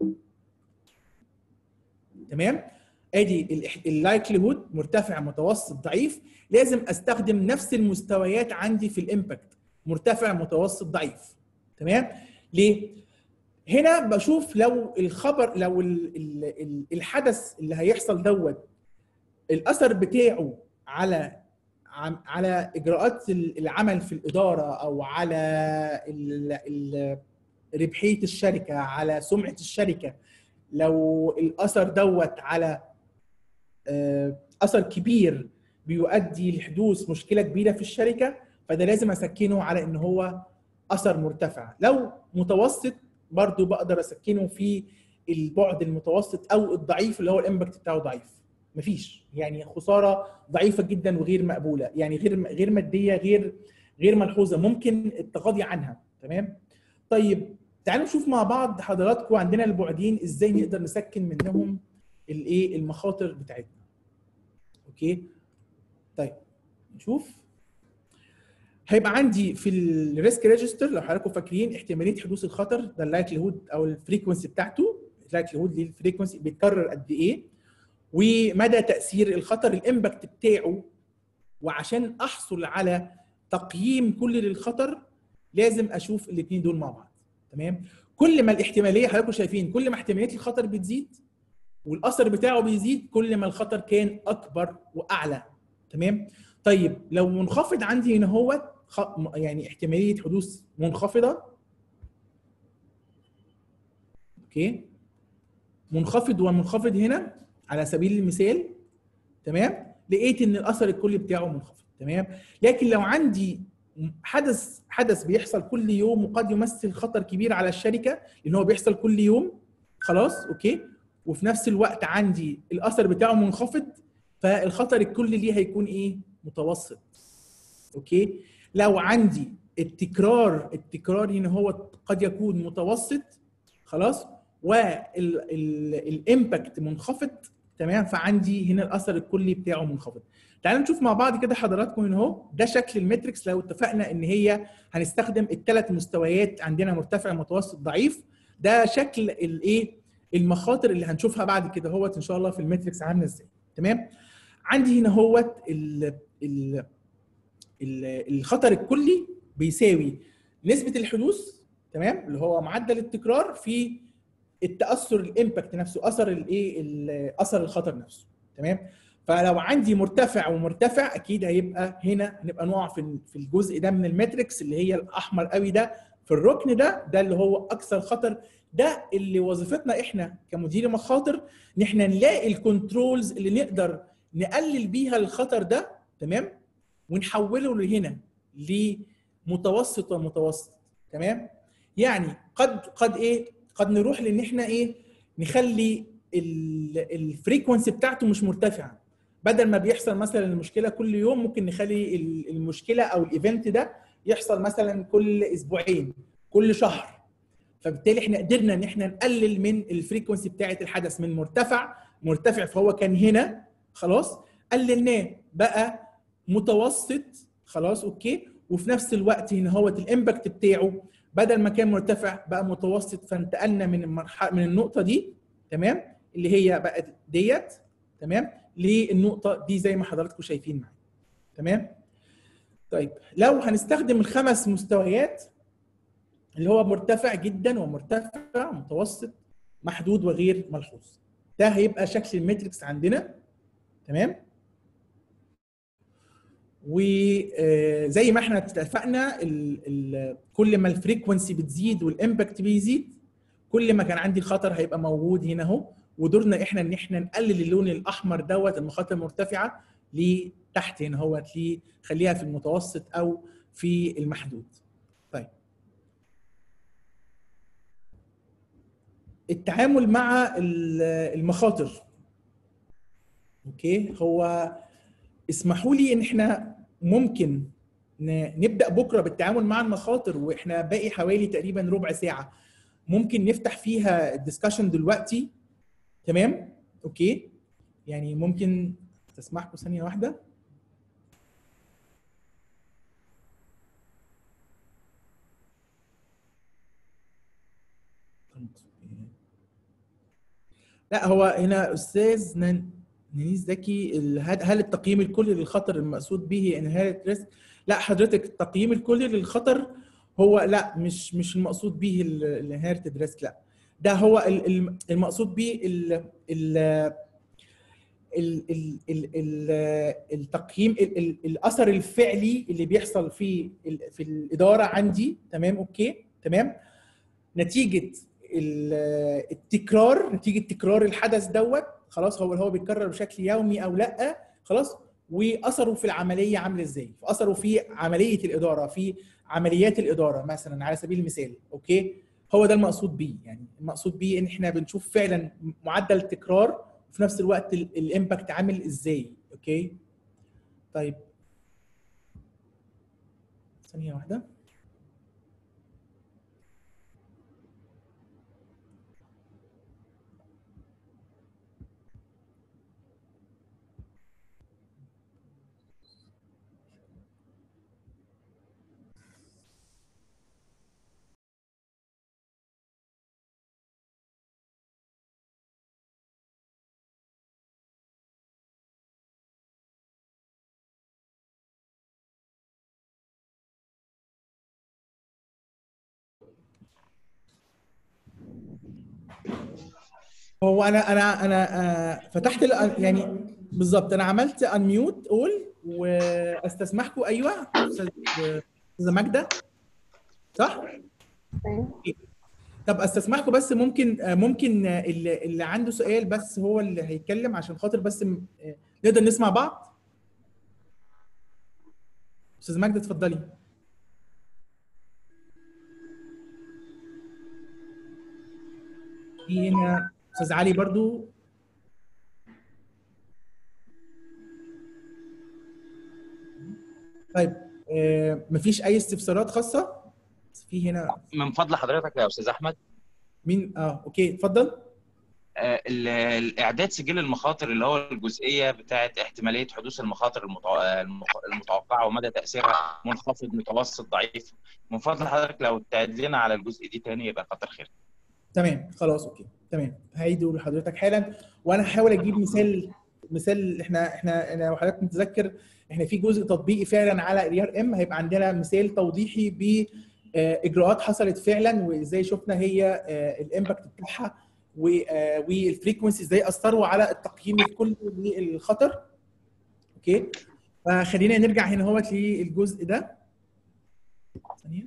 تمام ادي اللايكليهود مرتفع متوسط ضعيف لازم استخدم نفس المستويات عندي في الامباكت مرتفع متوسط ضعيف تمام ليه هنا بشوف لو الخبر لو ال ال الحدث اللي هيحصل دوت الاثر بتاعه على على اجراءات العمل في الاداره او على ال ال ربحيه الشركه على سمعه الشركه لو الاثر دوت على اثر كبير بيؤدي لحدوث مشكله كبيره في الشركه فده لازم اسكنه على ان هو اثر مرتفع لو متوسط برضو بقدر اسكنه في البعد المتوسط او الضعيف اللي هو الامباكت بتاعه ضعيف مفيش يعني خساره ضعيفه جدا وغير مقبوله يعني غير غير ماديه غير غير ملحوظه ممكن التغاضي عنها تمام طيب تعالوا نشوف مع بعض حضراتكم عندنا البعدين ازاي نقدر نسكن منهم الايه المخاطر بتاعتنا اوكي طيب نشوف هيبقى عندي في الريسك ريجستر لو حضراتكم فاكرين احتماليه حدوث الخطر ده اللايكليهود او الفريكونسي بتاعته اللايكليهود للفريكونسي بيتكرر قد ايه ومدى تاثير الخطر الامباكت بتاعه وعشان احصل على تقييم كل للخطر لازم اشوف الاثنين دول مع بعض تمام كل ما الاحتماليه حضراتكم شايفين كل ما احتماليه الخطر بتزيد والاثر بتاعه بيزيد كل ما الخطر كان اكبر واعلى تمام طيب لو منخفض عندي هنا هو يعني احتماليه حدوث منخفضه اوكي منخفض ومنخفض هنا على سبيل المثال تمام لقيت ان الاثر الكلي بتاعه منخفض تمام لكن لو عندي حدث حدث بيحصل كل يوم وقد يمثل خطر كبير على الشركه لان هو بيحصل كل يوم خلاص اوكي وفي نفس الوقت عندي الاثر بتاعه منخفض فالخطر الكلي ليه هيكون ايه متوسط اوكي لو عندي التكرار التكرار هنا هو قد يكون متوسط خلاص والامباكت منخفض تمام فعندي هنا الاثر الكلي بتاعه منخفض تعالوا نشوف مع بعض كده حضراتكم هنا اهو ده شكل المتركس لو اتفقنا ان هي هنستخدم الثلاث مستويات عندنا مرتفع متوسط ضعيف ده شكل الايه المخاطر اللي هنشوفها بعد كده هوت ان شاء الله في المتركس عامله ازاي تمام عندي هنا هوت ال ال الخطر الكلي بيساوي نسبه الحدوث تمام اللي هو معدل التكرار في التاثر الامباكت نفسه اثر الايه اثر الخطر نفسه تمام فلو عندي مرتفع ومرتفع اكيد هيبقى هنا هنبقى نقع في في الجزء ده من الماتريكس اللي هي الاحمر قوي ده في الركن ده ده اللي هو اكثر خطر ده اللي وظيفتنا احنا كمدير مخاطر ان احنا نلاقي الكنترولز اللي نقدر نقلل بيها الخطر ده تمام ونحوله لهنا لمتوسط ومتوسط تمام يعني قد قد ايه قد نروح لان احنا ايه نخلي الفريكونسي بتاعته مش مرتفعه بدل ما بيحصل مثلا المشكله كل يوم ممكن نخلي المشكله او الايفنت ده يحصل مثلا كل اسبوعين كل شهر فبالتالي احنا قدرنا ان احنا نقلل من الفريكونسي بتاعه الحدث من مرتفع مرتفع فهو كان هنا خلاص قللناه بقى متوسط خلاص اوكي وفي نفس الوقت هنا هو الامباكت بتاعه بدل ما كان مرتفع بقى متوسط فانتقلنا من المرحله من النقطه دي تمام اللي هي بقت ديت تمام للنقطه دي زي ما حضراتكم شايفين معايا تمام طيب لو هنستخدم الخمس مستويات اللي هو مرتفع جدا ومرتفع متوسط محدود وغير ملحوظ ده هيبقى شكل الماتريكس عندنا تمام وزي ما احنا اتفقنا ال ال كل ما الفريكونسي بتزيد والامباكت بيزيد كل ما كان عندي الخطر هيبقى موجود هنا اهو ودورنا احنا ان احنا نقلل اللون الاحمر دوت المخاطر المرتفعه لتحت هنا اهوت خليها في المتوسط او في المحدود. طيب التعامل مع المخاطر اوكي هو اسمحوا لي ان احنا ممكن نبدا بكره بالتعامل مع المخاطر واحنا باقي حوالي تقريبا ربع ساعه ممكن نفتح فيها الدسكشن دلوقتي تمام اوكي يعني ممكن تسمحكم ثانيه واحده لا هو هنا استاذ ننيس زكي هل التقييم الكلي للخطر المقصود به انهيرت ريسك لا حضرتك التقييم الكلي للخطر هو لا مش مش المقصود به الانهيرتد ريسك لا ده هو المقصود به ال ال ال ال ال التقييم الاثر الفعلي اللي بيحصل في في الاداره عندي تمام اوكي تمام نتيجه التكرار نتيجه تكرار الحدث دوت خلاص هو هو بيتكرر بشكل يومي او لا خلاص واثره في العمليه عامل ازاي اثره في عمليه الاداره في عمليات الاداره مثلا على سبيل المثال اوكي هو ده المقصود بيه يعني المقصود بيه ان احنا بنشوف فعلا معدل تكرار وفي نفس الوقت الامباكت عامل ازاي اوكي طيب ثانيه واحده هو انا انا انا فتحت يعني بالظبط انا عملت انميوت قول واستسمحكم ايوه استاذه ماجده صح؟ طب استسمحكم بس ممكن ممكن اللي, اللي عنده سؤال بس هو اللي هيتكلم عشان خاطر بس نقدر نسمع بعض استاذ ماجده اتفضلي في هنا استاذ علي برضو طيب آه مفيش اي استفسارات خاصه في هنا من فضل حضرتك يا استاذ احمد مين اه اوكي اتفضل آه الاعداد سجل المخاطر اللي هو الجزئيه بتاعه احتماليه حدوث المخاطر المتوقعه ومدى تاثيرها منخفض متوسط ضعيف من فضل حضرتك لو تعد لنا على الجزء دي تاني يبقى كتر خير تمام خلاص اوكي تمام هيدوا لحضرتك حالا وانا هحاول اجيب مثال مثال احنا احنا لو حضرتك متذكر احنا في جزء تطبيقي فعلا على اي ار ام هيبقى عندنا مثال توضيحي ب اجراءات حصلت فعلا وازاي شفنا هي الامباكت بتاعها والفريكونسي ازاي اثروا على التقييم الكلي للخطر اوكي فخلينا نرجع هنا اهوت للجزء ده ثانيه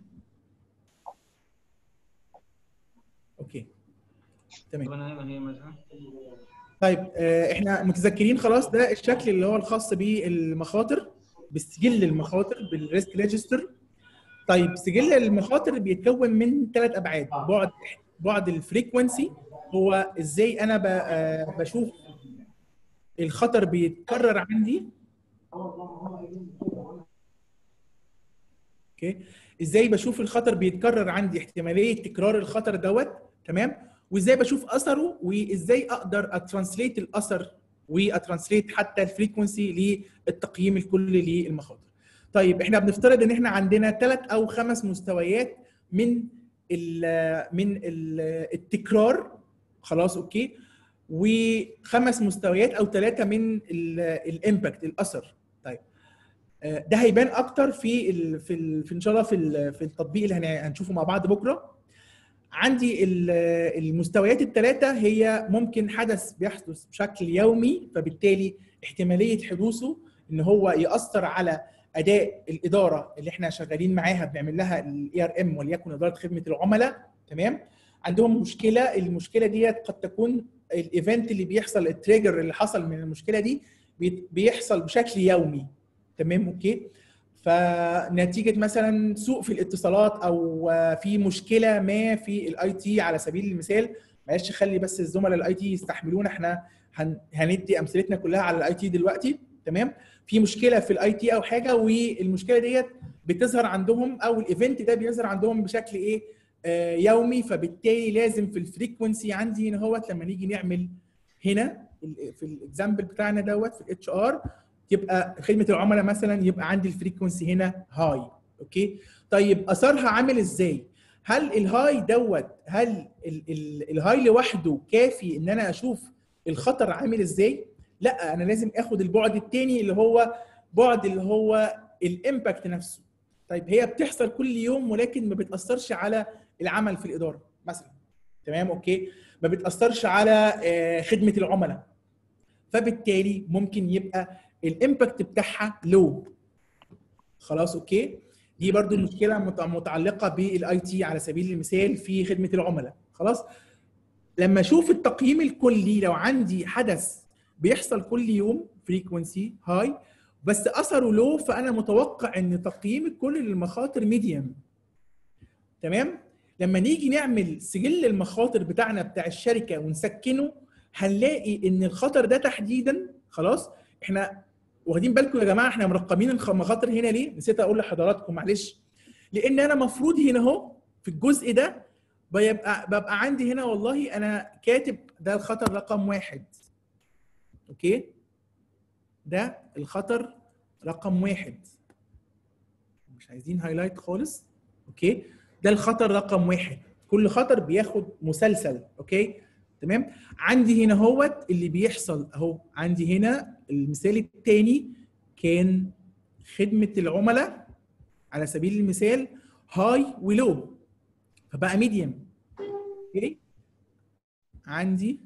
اوكي تمام طيب آه، احنا متذكرين خلاص ده الشكل اللي هو الخاص بالمخاطر بسجل المخاطر بالريسك ريجستر طيب سجل المخاطر بيتكون من ثلاث ابعاد بعد بعد الفريكونسي هو ازاي انا ب- آه، بشوف الخطر بيتكرر عندي اوكي ازاي بشوف الخطر بيتكرر عندي احتماليه تكرار الخطر دوت تمام وازاي بشوف اثره وازاي اقدر اترانسليت الاثر واترانسليت حتى الفريكونسي للتقييم الكلي للمخاطر طيب احنا بنفترض ان احنا عندنا ثلاث او خمس مستويات من ال من ال التكرار خلاص اوكي وخمس مستويات او ثلاثه من الامباكت الاثر طيب آه، ده هيبان اكتر في ال في ال في ان شاء الله في ال- في التطبيق اللي هن- هنشوفه مع بعض بكره عندي ال- المستويات الثلاثه هي ممكن حدث بيحدث بشكل يومي فبالتالي احتماليه حدوثه ان هو ياثر على اداء الاداره اللي احنا شغالين معاها بنعمل لها الاي ار ام وليكن اداره خدمه العملاء تمام عندهم مشكله المشكله ديت قد تكون الايفنت اللي بيحصل التريجر اللي حصل من المشكله دي بي- بيحصل بشكل يومي تمام اوكي فنتيجه مثلا سوء في الاتصالات او آه، في مشكله ما في الاي تي على سبيل المثال معلش خلي بس الزملاء الاي تي يستحملونا احنا هن- هندي امثلتنا كلها على الاي تي دلوقتي تمام في مشكله في الاي تي او حاجه والمشكله ديت بتظهر عندهم او الايفنت ده بيظهر عندهم بشكل ايه آه يومي فبالتالي لازم في الفريكونسي عندي هنا هوت لما نيجي نعمل هنا ال- في الاكزامبل بتاعنا دوت في الاتش ار يبقى خدمه العملاء مثلا يبقى عندي الفريكونسي هنا هاي اوكي طيب اثرها عامل ازاي هل الهاي دوت هل ال- ال- الهاي لوحده كافي ان انا اشوف الخطر عامل ازاي لا انا لازم اخد البعد الثاني اللي هو بعد اللي هو الامباكت نفسه طيب هي بتحصل كل يوم ولكن ما بتاثرش على العمل في الاداره مثلا تمام اوكي ما بتاثرش على آه، خدمه العملاء فبالتالي ممكن يبقى الامباكت بتاعها لو خلاص اوكي دي برضو مشكله مت- متعلقه بالاي تي على سبيل المثال في خدمه العملاء خلاص لما اشوف التقييم الكلي لو عندي حدث بيحصل كل يوم فريكونسي هاي بس اثره لو فانا متوقع ان تقييم الكل للمخاطر ميديوم تمام لما نيجي نعمل سجل المخاطر بتاعنا بتاع الشركه ونسكنه هنلاقي ان الخطر ده تحديدا خلاص احنا واخدين بالكم يا جماعه احنا مرقمين الخ- المخاطر هنا ليه؟ نسيت اقول لحضراتكم معلش لان انا مفروض هنا اهو في الجزء ده بيبقى ببقى عندي هنا والله انا كاتب ده الخطر رقم واحد اوكي ده الخطر رقم واحد مش عايزين هايلايت خالص اوكي ده الخطر رقم واحد كل خطر بياخد مسلسل اوكي تمام عندي هنا هوت اللي بيحصل اهو عندي هنا المثال الثاني كان خدمه العملاء على سبيل المثال هاي ولو فبقى ميديوم اوكي عندي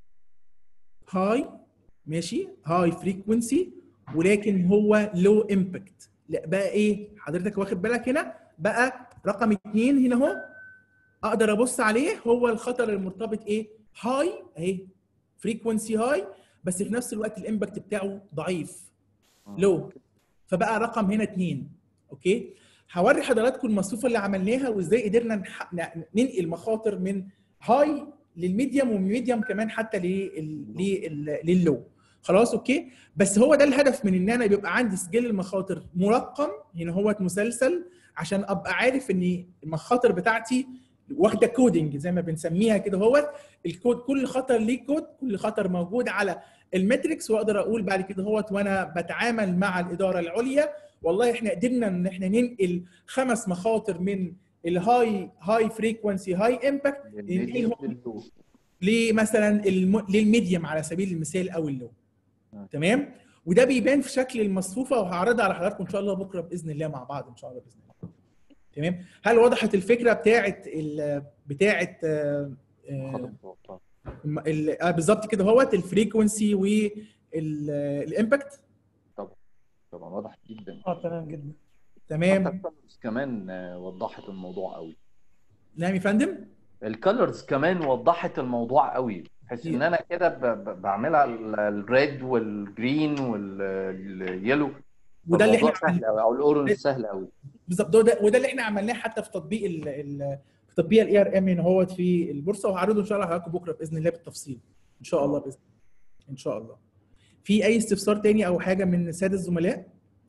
هاي ماشي هاي فريكونسي ولكن هو لو امباكت لا بقى ايه حضرتك واخد بالك هنا بقى رقم اثنين هنا اهو اقدر ابص عليه هو الخطر المرتبط ايه هاي اهي فريكونسي هاي بس في نفس الوقت الامباكت بتاعه ضعيف لو فبقى رقم هنا اثنين اوكي هوري حضراتكم المصفوفه اللي عملناها وازاي قدرنا نح- ن- ننقل مخاطر من هاي للميديوم ومن ميديوم كمان حتى لل- لل- لللو خلاص اوكي بس هو ده الهدف من ان انا بيبقى عندي سجل المخاطر مرقم هنا هو مسلسل عشان ابقى عارف ان المخاطر بتاعتي واخده كودنج زي ما بنسميها كده هو الكود كل خطر ليه كود كل خطر موجود على المتركس واقدر اقول بعد كده هو وانا بتعامل مع الاداره العليا والله احنا قدرنا ان احنا ننقل خمس مخاطر من الهاي هاي فريكونسي هاي امباكت ننقلهم لمثلا الم... للميديوم على سبيل المثال او اللو نعم. تمام وده بيبان في شكل المصفوفه وهعرضها على حضراتكم ان شاء الله بكره باذن الله مع بعض ان شاء الله باذن الله تمام هل وضحت الفكره بتاعه ال... بتاعه آه، آه، خطر متوقع. الم- ال- آه بالظبط كده هوت الفريكونسي والامباكت طبعا واضح جدا اه تمام جدا تمام حتى الكالرز كمان آه، وضحت الموضوع قوي نعم يا فندم الكالرز كمان وضحت الموضوع قوي بحيث ان انا كده ب- ب- بعملها ال- الريد والجرين واليلو وده اللي الموضوع احنا سهل قوي او الاورنج سهل قوي بالظبط ده وده اللي احنا عملناه حتى في تطبيق ال ال في تطبيق الاي ار ام هنا هوت في البورصه وهعرضه ان شاء الله لحضراتكم بكره باذن الله بالتفصيل ان شاء الله باذن الله ان شاء الله في اي استفسار تاني او حاجه من الساده الزملاء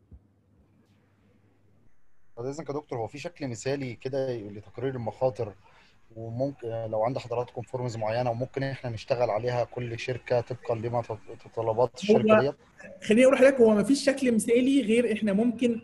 بعد اذنك يا دكتور هو في شكل مثالي كده لتقرير المخاطر وممكن لو عند حضراتكم فورمز معينه وممكن احنا نشتغل عليها كل شركه طبقا لما تتطلبات الشركه هو- ديت خليني اقول لحضرتك هو ما فيش شكل مثالي غير احنا ممكن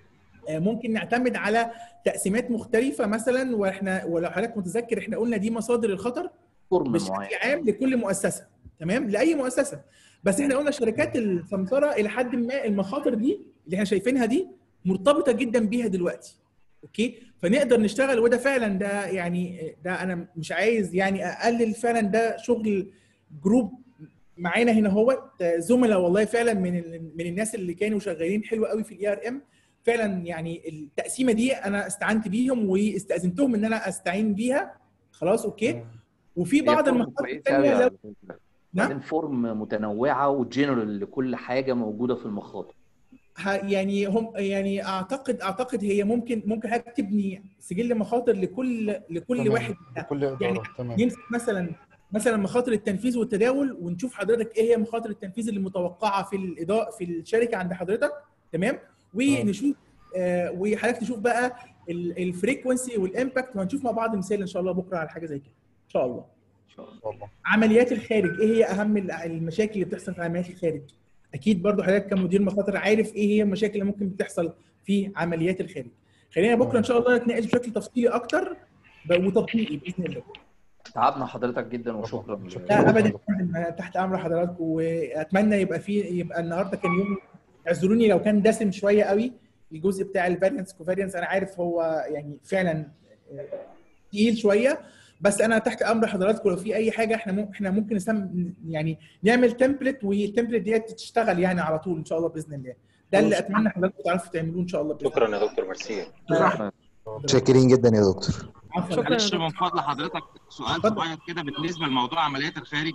آه، ممكن نعتمد على تقسيمات مختلفه مثلا واحنا ولو حضرتك متذكر احنا قلنا دي مصادر الخطر فورم بشكل معين عام لكل مؤسسه تمام لاي مؤسسه بس احنا قلنا شركات السمسره الى حد ما المخاطر دي اللي احنا شايفينها دي مرتبطه جدا بيها دلوقتي اوكي فنقدر نشتغل وده فعلا ده يعني ده انا مش عايز يعني اقلل فعلا ده شغل جروب معانا هنا هو زملاء والله فعلا من ال- من الناس اللي كانوا شغالين حلو قوي في الاي ار ام فعلا يعني التقسيمه دي انا استعنت بيهم واستاذنتهم ان انا استعين بيها خلاص اوكي وفي هي بعض فورم المخاطر كويسة الثانيه أوي لو على فكرة. نعم؟ بعدين فورم متنوعه وجنرال لكل حاجه موجوده في المخاطر ه- يعني هم يعني اعتقد اعتقد هي ممكن ممكن حضرتك تبني سجل مخاطر لكل لكل تمام. واحد منها. كل اداره يعني تمام نمسك مثلا مثلا مخاطر التنفيذ والتداول ونشوف حضرتك ايه هي مخاطر التنفيذ اللي متوقعه في الاداء في الشركه عند حضرتك تمام ونشوف آه وحضرتك تشوف بقى الفريكونسي والامباكت وهنشوف مع بعض مثال ان شاء الله بكره على حاجه زي كده ان شاء الله ان شاء الله ان شاء الله عمليات الخارج ايه هي اهم ال- المشاكل اللي بتحصل في عمليات الخارج اكيد برضو حضرتك كمدير مخاطر عارف ايه هي المشاكل اللي ممكن بتحصل في عمليات الخارج خلينا بكره ان شاء الله نتناقش بشكل تفصيلي اكتر ب- وتطبيقي باذن الله تعبنا حضرتك جدا وشكرا شكراً. لا ابدا أنا تحت امر حضراتكم واتمنى يبقى في يبقى النهارده كان يوم اعذروني لو كان دسم شويه قوي الجزء بتاع الفاريانس كوفاريانس انا عارف هو يعني فعلا آه، تقيل شويه بس انا تحت امر حضراتكم لو في اي حاجه احنا مم- احنا ممكن نسم يعني نعمل تمبلت والتمبلت ديت تشتغل يعني على طول ان شاء الله باذن الله ده اللي اتمنى حضراتكم تعرفوا تعملوه ان شاء الله بإذن شكرا يا دكتور ميرسي الله. متشكرين جدا يا دكتور عفواً. شكراً. معلش من فضل حضرتك سؤال اتفضل. صغير كده بالنسبه لموضوع عمليات الخارج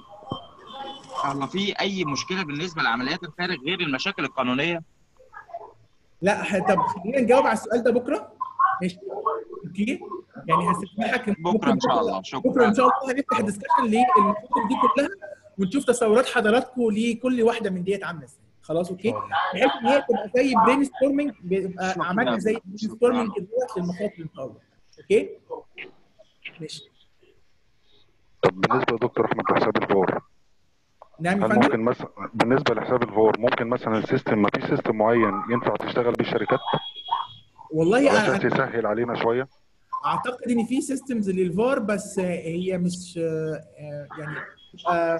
الله في اي مشكله بالنسبه لعمليات الخارج غير المشاكل القانونيه لا ح- طب خلينا نجاوب على السؤال ده بكره ماشي اوكي يعني هستسمحك إن بكره ان شاء الله بكره شكرا ان شاء الله هنفتح ديسكشن للمخاطر دي كلها ونشوف تصورات حضراتكم لكل واحده من ديت عامله ازاي خلاص ان اوكي شاء الله بحيث ان هي تبقى زي برين ستورمنج بيبقى شكراً. عملنا زي برين ستورمنج دلوقتي للمخاطر ان شاء الله اوكي ماشي طب بالنسبه لدكتور احمد لحساب الفور نعم يا هل فندم ممكن مثلا بالنسبه لحساب الفور ممكن مثلا السيستم ما في سيستم معين ينفع تشتغل بيه الشركات والله على أنا اساس يسهل علينا شويه اعتقد ان في سيستمز للفار بس آه، هي مش آه، آه، يعني آه،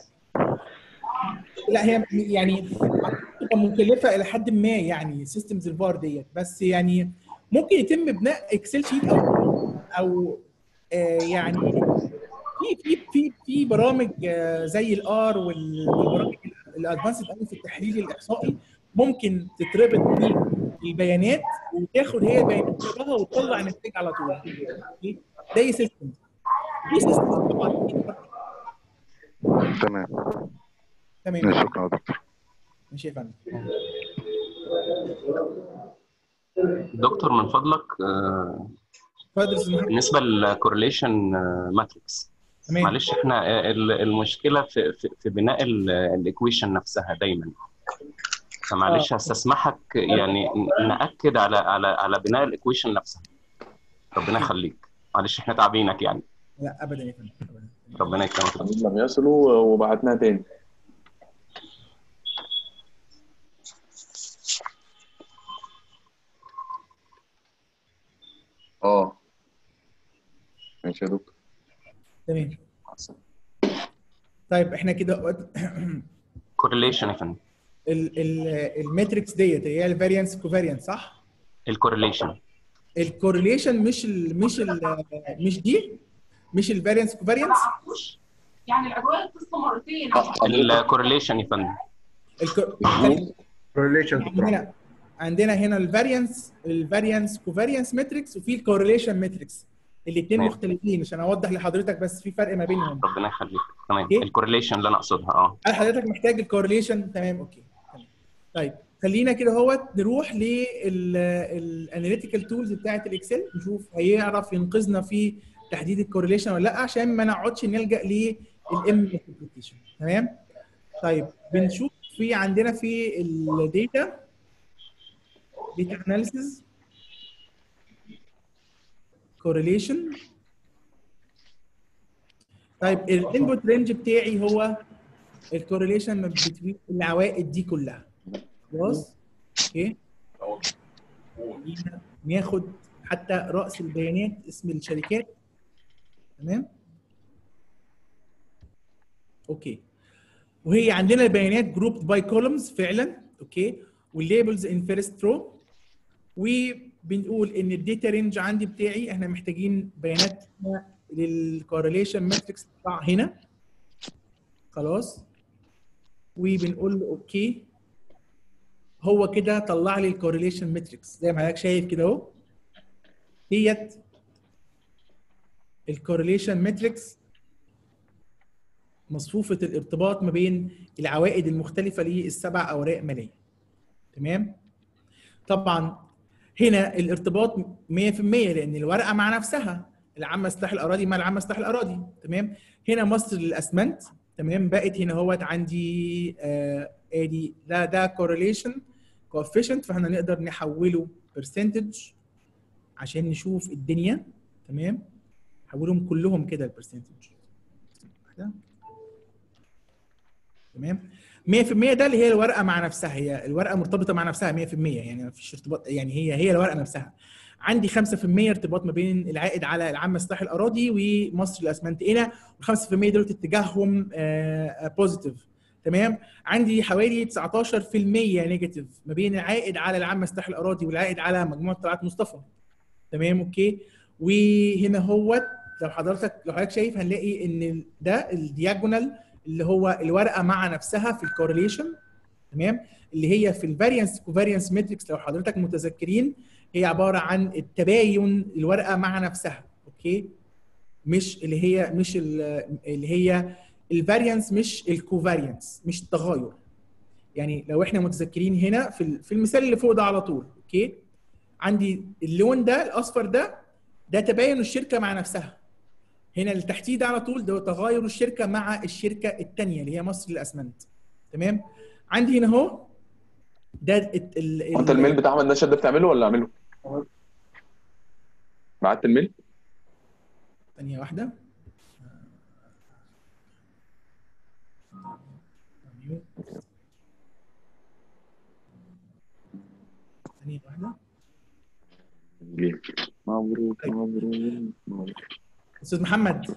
لا هي يعني بتبقى مكلفه الى حد ما يعني سيستمز الفار ديت بس يعني ممكن يتم بناء اكسل شيت او او آه، يعني في في في في برامج آه، زي الار والبرامج الادفانسد قوي في التحليل الاحصائي ممكن تتربط بالبيانات وتاخد هي البيانات تقراها وتطلع نتائج على طول أوكي؟ زي سيستم في سيستم طبعا تمام تمام شكرا يا دكتور ماشي يا فندم دكتور من فضلك آه، اتفضل يا أستاذ محمد. بالنسبه للكورليشن ماتريكس تمام معلش احنا آه، ال- المشكله في في- في بناء الايكويشن نفسها دايما فمعلش هستسمحك يعني ن- ناكد على على على بناء الايكويشن نفسها ربنا يخليك معلش احنا تعبينك يعني لا ابدا يا فندم أبداً. ربنا يكرمك لم يصلوا وبعتناها تاني اه ماشي يا دكتور تمام طيب احنا كده كورليشن يا فندم ال- ال- الماتريكس ديت هي الفاريانس كوفاريانس صح؟ الكورليشن الكورليشن مش ال مش ال مش دي مش الفاريانس كوفاريانس يعني العدوان اتصلوا مرتين الكورليشن يا فندم كورليشن عندنا عندنا هنا الفاريانس الفاريانس كوفاريانس ماتريكس وفي الكورليشن ماتريكس الاثنين تمام. مختلفين عشان اوضح لحضرتك بس في فرق ما بينهم ربنا يخليك تمام الكورليشن اللي انا اقصدها اه هل حضرتك محتاج الكورليشن تمام اوكي تمام. طيب خلينا كده هو نروح للاناليتيكال تولز بتاعه الاكسل نشوف هيعرف ينقذنا في تحديد الكورليشن ولا لا عشان ما نقعدش نلجا للام مالتيبليكيشن تمام طيب بنشوف في عندنا في الداتا داتا اناليسيز كورليشن طيب الانبوت رينج بتاعي هو الكورليشن بين العوائد دي كلها خلاص اوكي خلينا ناخد حتى راس البيانات اسم الشركات تمام اوكي وهي عندنا البيانات جروب باي كولومز فعلا اوكي والليبلز ان فيرست رو وبنقول ان الداتا رينج عندي بتاعي احنا محتاجين بيانات للكورليشن ماتريكس بتاع هنا خلاص وبنقول له اوكي هو كده طلع لي الكورليشن ماتريكس زي ما حضرتك شايف كده اهو ديت الكورليشن ماتريكس مصفوفه الارتباط ما بين العوائد المختلفه للسبع اوراق ماليه تمام طبعا هنا الارتباط 100% لان الورقه مع نفسها العامه سلاح الاراضي مع العامه سلاح الاراضي تمام هنا مصر للاسمنت تمام بقت هنا اهوت عندي آه ادي ده ده كورليشن كوفيشنت فاحنا نقدر نحوله برسنتج عشان نشوف الدنيا تمام حولهم كلهم كده البرسنتج تمام 100% ده اللي هي الورقه مع نفسها هي الورقه مرتبطه مع نفسها 100% يعني ما فيش ارتباط يعني هي هي الورقه نفسها عندي 5% ارتباط ما بين العائد على العامه سلاح الاراضي ومصر الاسمنت هنا وال5% دول اتجاههم بوزيتيف تمام عندي حوالي 19% نيجاتيف ما بين العائد على العامه سلاح الاراضي والعائد على مجموعه طلعات مصطفى تمام اوكي وهنا هو لو حضرتك لو حضرتك شايف هنلاقي ان ده الدياجونال اللي هو الورقه مع نفسها في الكورليشن تمام اللي هي في الفاريانس كوفاريانس ماتريكس لو حضرتك متذكرين هي عباره عن التباين الورقه مع نفسها اوكي مش اللي هي مش اللي هي الفاريانس مش الكوفاريانس مش التغاير يعني لو احنا متذكرين هنا في في المثال اللي فوق ده على طول اوكي عندي اللون ده الاصفر ده ده تباين الشركه مع نفسها هنا اللي تحتيه ده على طول ده تغاير الشركه مع الشركه الثانيه اللي هي مصر للاسمنت تمام عندي هنا اهو ده ال ال انت الميل بتاع احمد نشأت ده بتعمله ولا اعمله؟ بعت الميل؟ ثانيه واحده ثانيه واحده مبروك مبروك مبروك استاذ محمد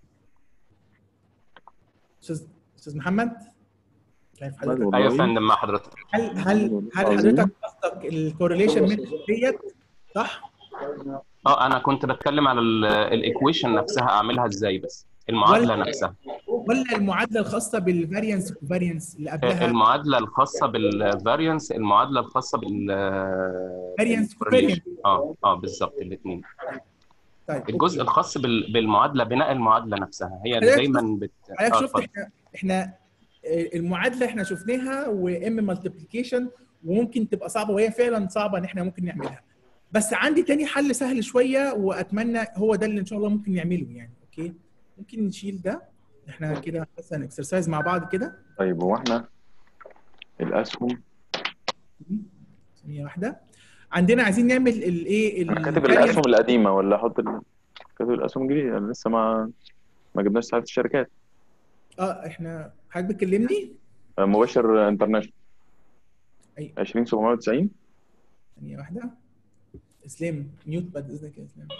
استاذ استاذ محمد شايف حضرتك ايوه يا فندم مع حضرتك هل هل هل حضرتك قصدك الكورليشن ديت صح؟ اه انا كنت بتكلم على الايكويشن نفسها اعملها ازاي بس المعادله ولا- نفسها ولا المعادله الخاصه بالفاريانس كوفاريانس اللي قبلها المعادله الخاصه بالفاريانس المعادله الخاصه بال Variance correlation. covariance. اه اه بالظبط الاثنين طيب الجزء الخاص بال- بالمعادله بناء المعادله نفسها هي اللي حضرتك دايما بت حضرتك آه، شفت اتفضل. احنا احنا المعادله احنا شفناها وام مالتيبليكيشن وممكن تبقى صعبه وهي فعلا صعبه ان احنا ممكن نعملها بس عندي تاني حل سهل شويه واتمنى هو ده اللي ان شاء الله ممكن نعمله يعني اوكي ممكن نشيل ده احنا كده مثلا اكسرسايز مع بعض كده طيب هو احنا الاسهم ثانيه واحده عندنا عايزين نعمل الايه انا كاتب الاسهم القديمه ولا احط ال... كاتب الاسهم الجديده انا لسه ما ما جبناش ساعه الشركات اه احنا حضرتك بتكلمني مباشر انترناشونال أيوة. 20790 ثانيه واحده اسلام ميوت بعد اذنك يا اسلام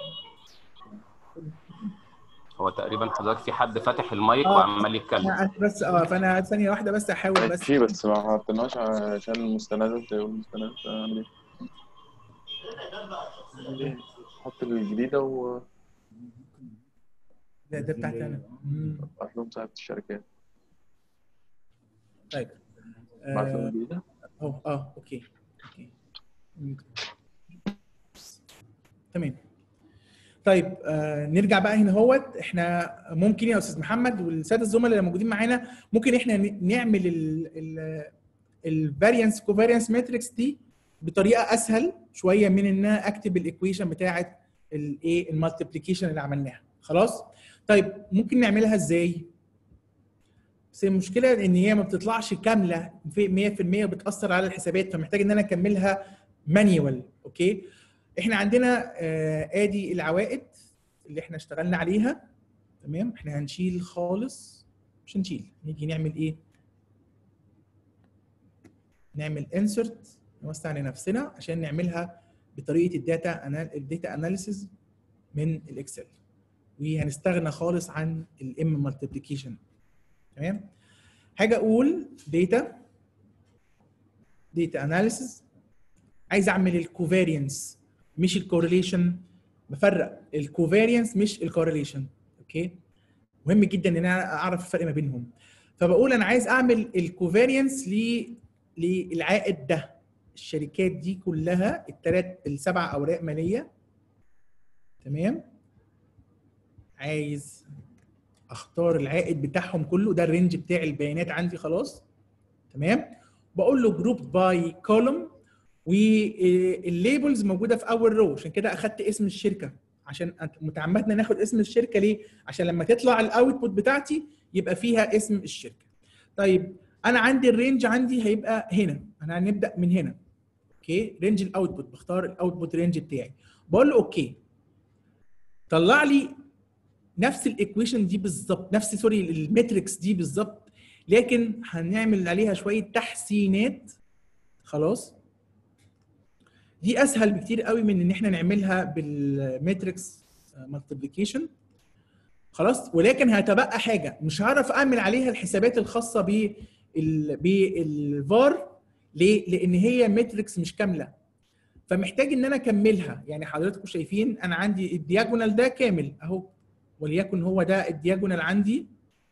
هو تقريبا حضرتك في حد فاتح المايك آه. وعمال يتكلم أنا بس اه فانا ثانيه واحده بس احاول بس ماشي بس ما حطيناش عشان المستندات والمستندات اعمل ايه؟ حط الجديده و ده ده بتاعت انا مم. بعت لهم صاحبة الشركات طيب بعت لهم اه الجديدة اه آه، اوكي اوكي مم. تمام طيب آه نرجع بقى هنا اهوت احنا ممكن يا استاذ محمد والساده الزملاء اللي موجودين معانا ممكن احنا ن- نعمل الفاريانس كوفاريانس ماتريكس دي بطريقه اسهل شويه من ان انا اكتب الايكويشن بتاعه الايه المالتيبليكيشن اللي عملناها خلاص طيب ممكن نعملها ازاي بس المشكله ان هي ما بتطلعش كامله في 100% وبتاثر على الحسابات فمحتاج ان انا اكملها مانيوال اوكي احنا عندنا آه ادي العوائد اللي احنا اشتغلنا عليها تمام احنا هنشيل خالص مش هنشيل نيجي نعمل ايه نعمل انسرت نوسع لنفسنا عشان نعملها بطريقه الداتا الداتا اناليسيز من الاكسل وهنستغنى خالص عن الام مالتيبليكيشن تمام حاجه اقول داتا داتا اناليسيز عايز اعمل الكوفارينس مش الكورليشن بفرق الكوفارينس مش الكورليشن اوكي مهم جدا ان انا اعرف الفرق ما بينهم فبقول انا عايز اعمل الكوفارينس ل للعائد ده الشركات دي كلها الثلاث السبع اوراق ماليه تمام عايز اختار العائد بتاعهم كله ده الرينج بتاع البيانات عندي خلاص تمام بقول له جروب باي كولوم والليبلز موجوده في اول رو عشان كده اخدت اسم الشركه عشان أنت- متعمدنا ناخد اسم الشركه ليه عشان لما تطلع الاوتبوت بتاعتي يبقى فيها اسم الشركه طيب انا عندي الرينج عندي هيبقى هنا انا هنبدا من هنا اوكي رينج الاوتبوت بختار الاوتبوت رينج بتاعي بقول له اوكي طلع لي نفس الايكويشن دي بالظبط نفس سوري الماتريكس دي بالظبط لكن هنعمل عليها شويه تحسينات خلاص دي اسهل بكتير قوي من ان احنا نعملها بالماتريكس مالتيبليكيشن خلاص ولكن هتبقى حاجه مش هعرف اعمل عليها الحسابات الخاصه بال بالفار ليه؟ لان هي ماتريكس مش كامله فمحتاج ان انا اكملها يعني حضراتكم شايفين انا عندي الدياجونال ده كامل اهو وليكن هو ده الدياجونال عندي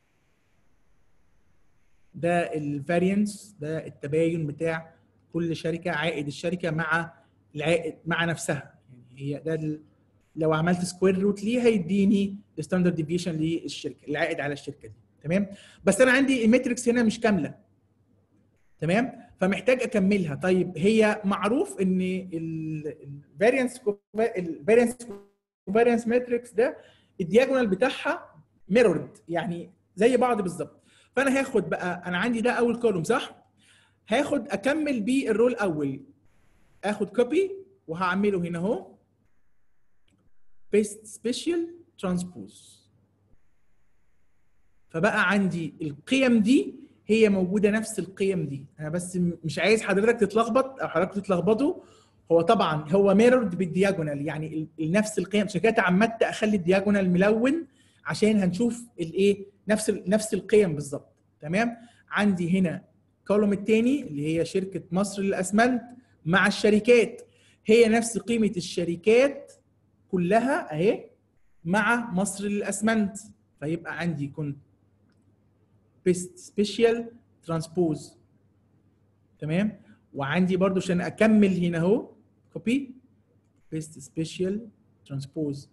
ده الفارينس ده التباين بتاع كل شركه عائد الشركه مع العائد مع نفسها يعني هي ده ال- لو عملت سكوير روت ليه هيديني الستاندرد ديفيشن للشركه العائد على الشركه دي تمام بس انا عندي الماتريكس هنا مش كامله تمام فمحتاج اكملها طيب هي معروف ان الفاريانس الفاريانس كوفاريانس ماتريكس ده الدياجونال بتاعها ميرورد يعني زي بعض بالظبط فانا هاخد بقى انا عندي ده اول كولوم صح هاخد اكمل بيه الرول الاول اخد كوبي وهعمله هنا اهو بيست سبيشال ترانسبوز فبقى عندي القيم دي هي موجوده نفس القيم دي انا بس م- مش عايز حضرتك تتلخبط او حضرتك تتلخبطوا هو طبعا هو ميرورد بالدياجونال يعني ال- نفس القيم عشان كده تعمدت اخلي الدياجونال ملون عشان هنشوف الايه نفس ال- نفس القيم بالظبط تمام عندي هنا الكولوم الثاني اللي هي شركه مصر للاسمنت مع الشركات هي نفس قيمه الشركات كلها اهي مع مصر للاسمنت فيبقى عندي كنت بيست سبيشال ترانسبوز تمام وعندي برضو عشان اكمل هنا اهو كوبي بيست سبيشال ترانسبوز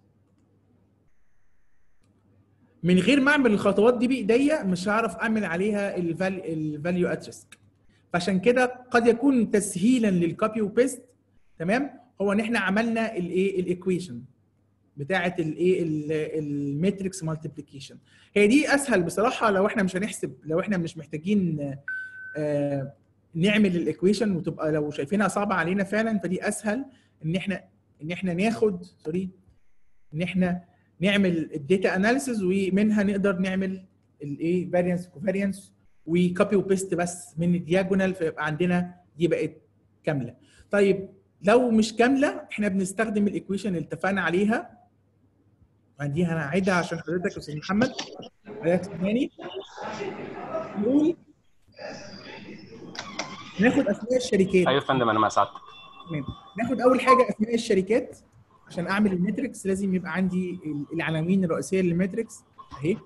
من غير ما اعمل الخطوات دي بايديا مش هعرف اعمل عليها الفاليو ات ريسك فعشان كده قد يكون تسهيلا للكوبي وبيست تمام هو ان احنا عملنا الايه الايكويشن بتاعه الايه الماتريكس مالتيبليكيشن هي دي اسهل بصراحه لو احنا مش هنحسب لو احنا مش محتاجين آه، نعمل الايكويشن وتبقى لو شايفينها صعبه علينا فعلا فدي اسهل ان احنا ان احنا ناخد سوري ان احنا نعمل الداتا اناليسز ومنها نقدر نعمل الايه فاريانس كوفاريانس وكوبي وبيست بس من الدياجونال فيبقى عندنا دي بقت كامله طيب لو مش كامله احنا بنستخدم الايكويشن اللي اتفقنا عليها دي هنعيدها عشان حضرتك يا استاذ محمد حضرتك تاني نقول ناخد اسماء الشركات ايوه يا فندم انا مع سعادتك تمام ناخد اول حاجه اسماء الشركات عشان اعمل الماتريكس لازم يبقى عندي ال- العناوين الرئيسيه للماتريكس اهي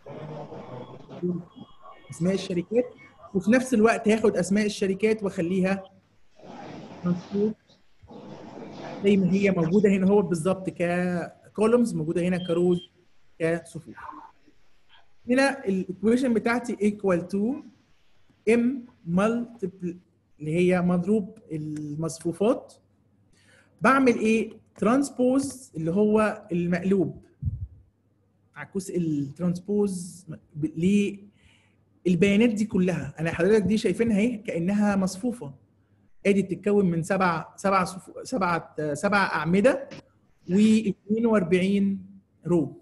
اسماء الشركات وفي نفس الوقت هاخد اسماء الشركات واخليها مظبوط زي ما هي موجوده هنا هو بالظبط ككولومز موجوده هنا كروز كصفوف هنا الايكويشن بتاعتي ايكوال تو ام مالتيبل اللي هي مضروب المصفوفات بعمل ايه ترانسبوز اللي هو المقلوب عكوس الترانسبوز للبيانات دي كلها انا حضرتك دي شايفينها اهي كانها مصفوفه ادي بتتكون من سبع سبع صفو- سبعه سبع اعمده و42 رو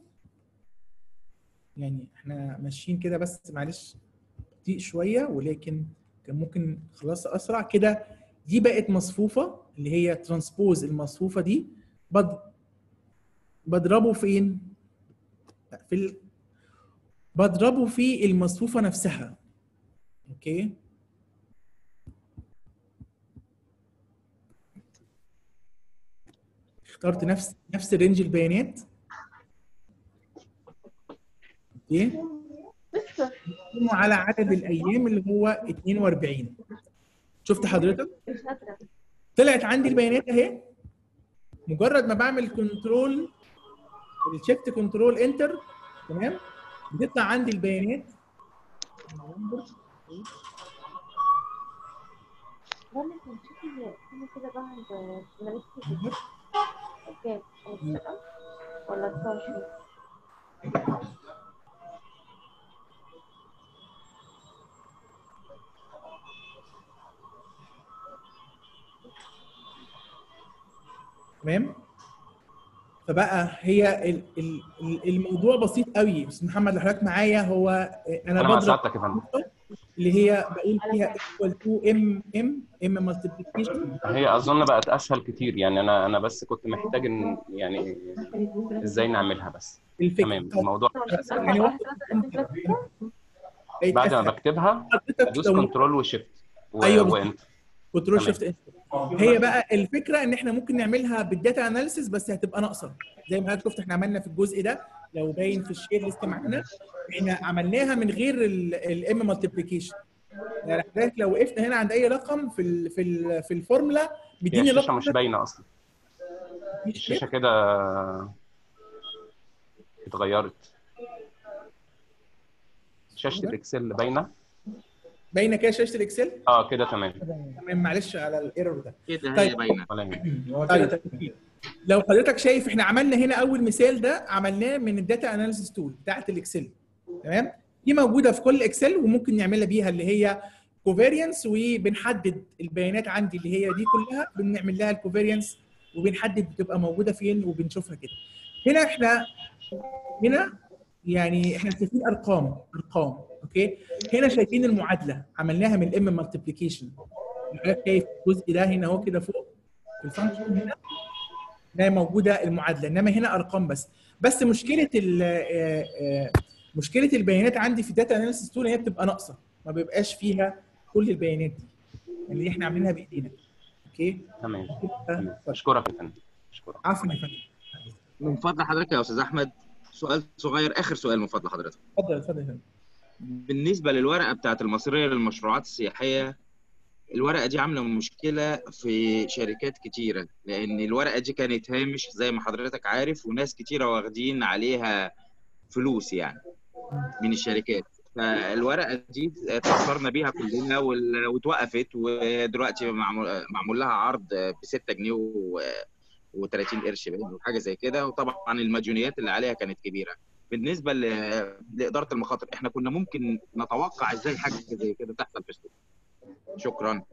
يعني احنا ماشيين كده بس معلش بطيء شويه ولكن كان ممكن خلاص اسرع كده دي بقت مصفوفه اللي هي ترانسبوز المصفوفه دي بض... بضربه فين؟ لا، في ال... بضربه في المصفوفه نفسها اوكي اخترت نفس نفس رينج البيانات اوكي قسمه على عدد الايام اللي هو 42 شفت حضرتك طلعت عندي البيانات اهي مجرد ما بعمل كنترول الشيفت كنترول انتر تمام بتطلع عندي البيانات رامي كان شكلي كده كده بقى عند مدرسة كام؟ ولا 19 تمام فبقى هي ال- ال- ال- الموضوع بسيط قوي بس محمد اللي حضرتك معايا هو انا انا مع بضرب سعادتك يا فندم اللي هي بقول فيها equal to ام ام ام مالتيبليكيشن هي اظن بقت اسهل كتير يعني انا انا بس كنت محتاج ان يعني ازاي نعملها بس الفكره تمام الموضوع يعني هو بعد ما بكتبها ادوس كنترول وشيفت و... أيوة بالظبط. وانت كنترول تمام. شيفت هي بقى الفكره ان احنا ممكن نعملها بالداتا اناليسيس بس هتبقى ناقصه زي ما حضرتك شفت احنا عملنا في الجزء ده لو باين في الشير ليست معانا احنا عملناها من غير الام مالتيبليكيشن يعني حضرتك لو وقفنا هنا عند اي رقم في ال في ال في الفورمولا هي بيديني الشاشه رقم مش باينه اصلا الشاشه كده اتغيرت شاشه الاكسل باينه باينه كده شاشه الاكسل اه كده تمام تمام معلش على الايرور ده كده طيب. هي باينه ولا يهمك. طيب طيب. لو حضرتك شايف احنا عملنا هنا اول مثال ده عملناه من الداتا اناليسيس تول بتاعت الاكسل تمام دي موجوده في كل اكسل وممكن نعملها بيها اللي هي كوفاريانس وبنحدد البيانات عندي اللي هي دي كلها بنعمل لها الكوفاريانس وبنحدد بتبقى موجوده فين وبنشوفها كده هنا احنا هنا يعني احنا شايفين ارقام ارقام اوكي هنا شايفين المعادله عملناها من الام مالتيبليكيشن شايف الجزء ده هنا اهو كده فوق في الفانكشن هنا ده موجوده المعادله انما هنا ارقام بس بس مشكله ال آه، آه، مشكله البيانات عندي في الداتا اناليسيس تول هي بتبقى ناقصه ما بيبقاش فيها كل البيانات دي اللي احنا عاملينها بايدينا اوكي تمام تمام. اشكرك يا فندم اشكرك عفوا يا فندم من فضل حضرتك يا استاذ احمد سؤال صغير اخر سؤال من فضل حضرتك اتفضل اتفضل يا فندم بالنسبه للورقه بتاعت المصريه للمشروعات السياحيه الورقه دي عامله مشكله في شركات كتيره لان الورقه دي كانت هامش زي ما حضرتك عارف وناس كتيره واخدين عليها فلوس يعني من الشركات فالورقه دي تاثرنا بيها كلنا وال- واتوقفت ودلوقتي معمول معمول لها عرض ب 6 جنيه و30 قرش باين أو حاجه زي كده وطبعا المديونيات اللي عليها كانت كبيره بالنسبه ل- لاداره المخاطر احنا كنا ممكن نتوقع ازاي حاجه زي كده تحصل في السوق شكرا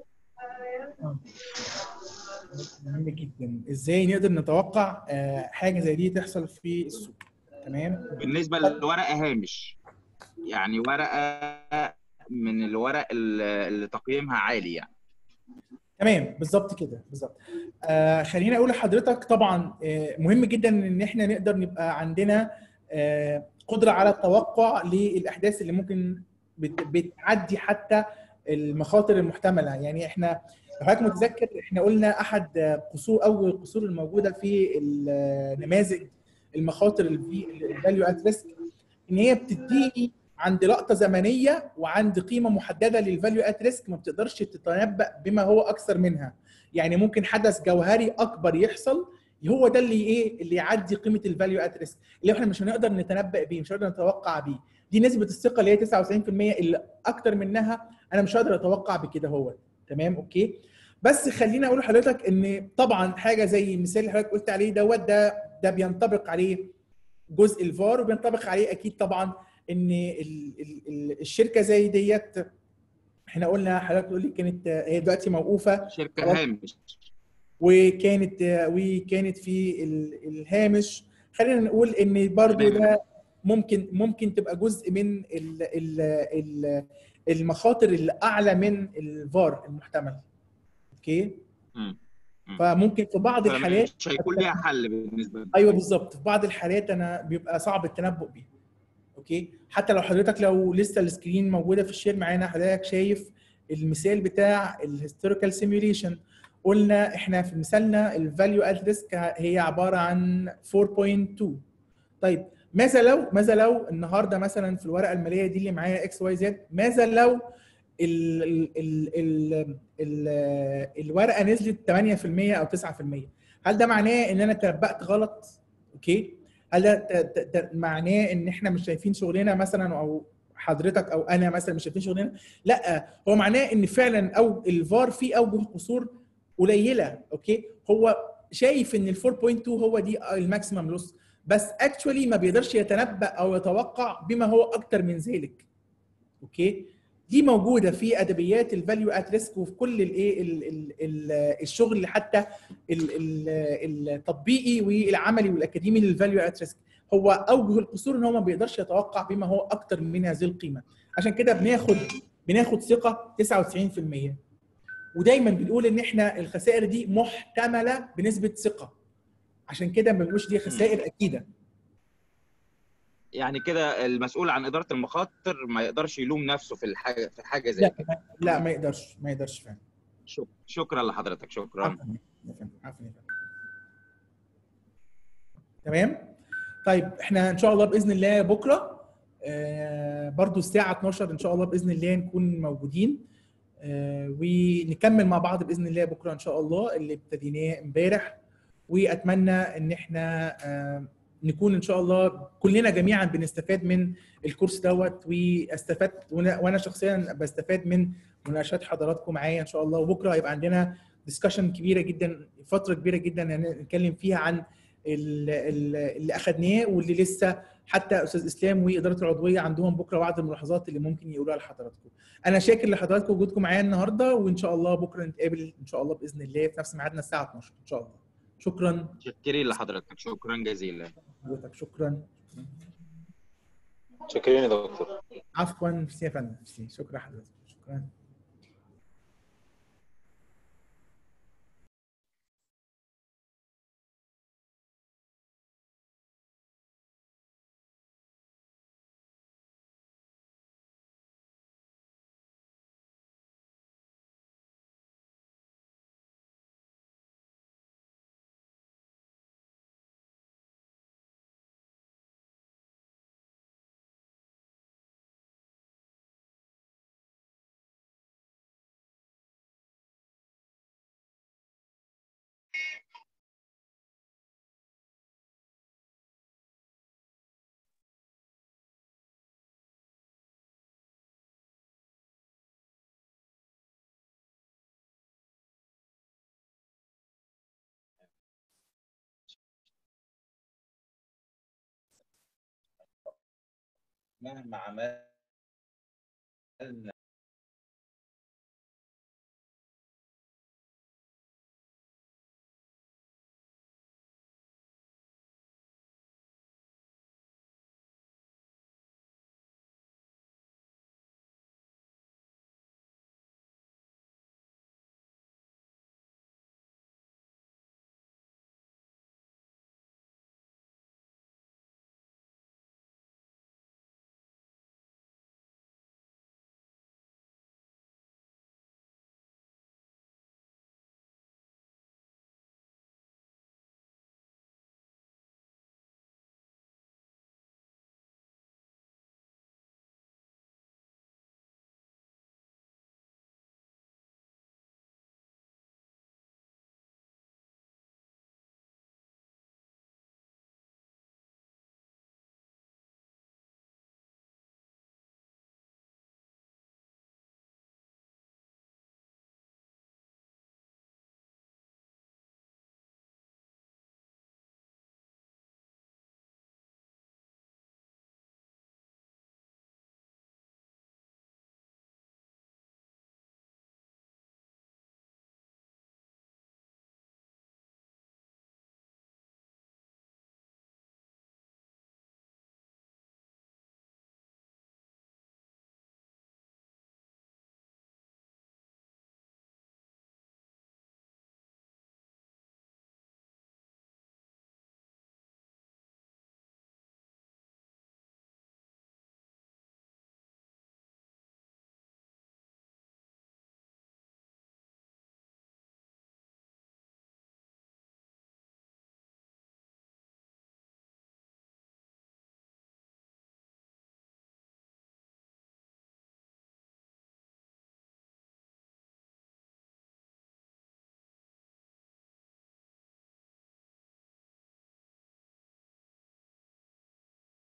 مهم جدا ازاي نقدر نتوقع آه، حاجه زي دي تحصل في السوق تمام بالنسبه للورقه هامش يعني ورقه من الورق اللي اللي تقييمها عالي يعني تمام بالظبط كده بالظبط آه خليني اقول لحضرتك طبعا آه مهم جدا ان احنا نقدر نبقى عندنا آه قدره على التوقع للاحداث اللي ممكن بت- بتعدي حتى المخاطر المحتمله يعني احنا لو حضرتك متذكر احنا قلنا احد قصور اول القصور الموجوده في النماذج المخاطر الفاليو ات ريسك ان هي بتديني عند لقطه زمنيه وعند قيمه محدده للفاليو ات ريسك ما بتقدرش تتنبأ بما هو اكثر منها يعني ممكن حدث جوهري اكبر يحصل هو ده اللي ايه اللي يعدي قيمه الفاليو ات ريسك اللي احنا مش هنقدر نتنبأ بيه مش هنقدر نتوقع بيه دي نسبه الثقه اللي هي 99% اللي اكتر منها انا مش هقدر اتوقع بكده هو تمام اوكي بس خليني اقول لحضرتك ان طبعا حاجه زي المثال اللي حضرتك قلت عليه دوت ده ده بينطبق عليه جزء الفار وبينطبق عليه اكيد طبعا ان ال ال ال الشركه زي ديت احنا قلنا حضرتك بتقول لي كانت هي دلوقتي موقوفه شركه هامش وكانت وكانت في ال- الهامش خلينا نقول ان برضو تمام. ده ممكن ممكن تبقى جزء من ال ال ال المخاطر اللي اعلى من الفار المحتمل اوكي مم. مم. فممكن في بعض الحالات مش هيكون ليها حل بالنسبه لي ايوه بالظبط في بعض الحالات انا بيبقى صعب التنبؤ بيها اوكي حتى لو حضرتك لو لسه السكرين موجوده في الشير معانا حضرتك شايف المثال بتاع الهيستوريكال سيميوليشن قلنا احنا في مثالنا الفاليو ات ريسك هي عباره عن 4.2 طيب ماذا لو ماذا لو النهارده مثلا في الورقه الماليه دي اللي معايا اكس واي زد ماذا لو ال ال ال ال ال الورقه نزلت 8% او 9% هل ده معناه ان انا تنبأت غلط؟ اوكي؟ هل ده ت- ت- ت- معناه ان احنا مش شايفين شغلنا مثلا او حضرتك او انا مثلا مش شايفين شغلنا؟ لا هو معناه ان فعلا او الفار فيه اوجه قصور قليله اوكي؟ هو شايف ان ال 4.2 هو دي الماكسيمم لوس بس اكشولي ما بيقدرش يتنبأ او يتوقع بما هو اكتر من ذلك اوكي؟ دي موجوده في ادبيات الفاليو ات ريسك وفي كل الايه ال- ال- ال- الشغل حتى ال- ال- التطبيقي والعملي والاكاديمي للفاليو ات ريسك هو اوجه القصور ان هو ما بيقدرش يتوقع بما هو اكتر من هذه القيمه عشان كده بناخد بناخد ثقه 99% ودايما بنقول ان احنا الخسائر دي محتمله بنسبه ثقه عشان كده ما بنقولش دي خسائر اكيده يعني كده المسؤول عن اداره المخاطر ما يقدرش يلوم نفسه في الحاجه في حاجه زي لا كده ما- لا ما يقدرش ما يقدرش فعلا شك- شكرا لحضرتك شكرا عفوا يا فندم، عفوا يا فندم. تمام طيب احنا ان شاء الله باذن الله بكره آه برضو الساعه 12 ان شاء الله باذن الله نكون موجودين آه ونكمل مع بعض باذن الله بكره ان شاء الله اللي ابتديناه امبارح واتمنى ان احنا آه نكون ان شاء الله كلنا جميعا بنستفاد من الكورس دوت واستفدت وانا وأنا شخصيا بستفاد من مناقشات حضراتكم معايا ان شاء الله وبكره هيبقى عندنا ديسكشن كبيره جدا فتره كبيره جدا نتكلم فيها عن ال- ال- اللي اخذناه واللي لسه حتى استاذ اسلام واداره العضويه عندهم بكره بعض الملاحظات اللي ممكن يقولوها لحضراتكم. انا شاكر لحضراتكم وجودكم معايا النهارده وان شاء الله بكره نتقابل ان شاء الله باذن الله في نفس ميعادنا الساعه 12 ان شاء الله. شكرا شكرا لحضرتك شكرا جزيلا حضرتك شكرا شكرا يا دكتور عفوا ميرسي يا فندم ميرسي شكرا حضرتك شكرا مهما عملنا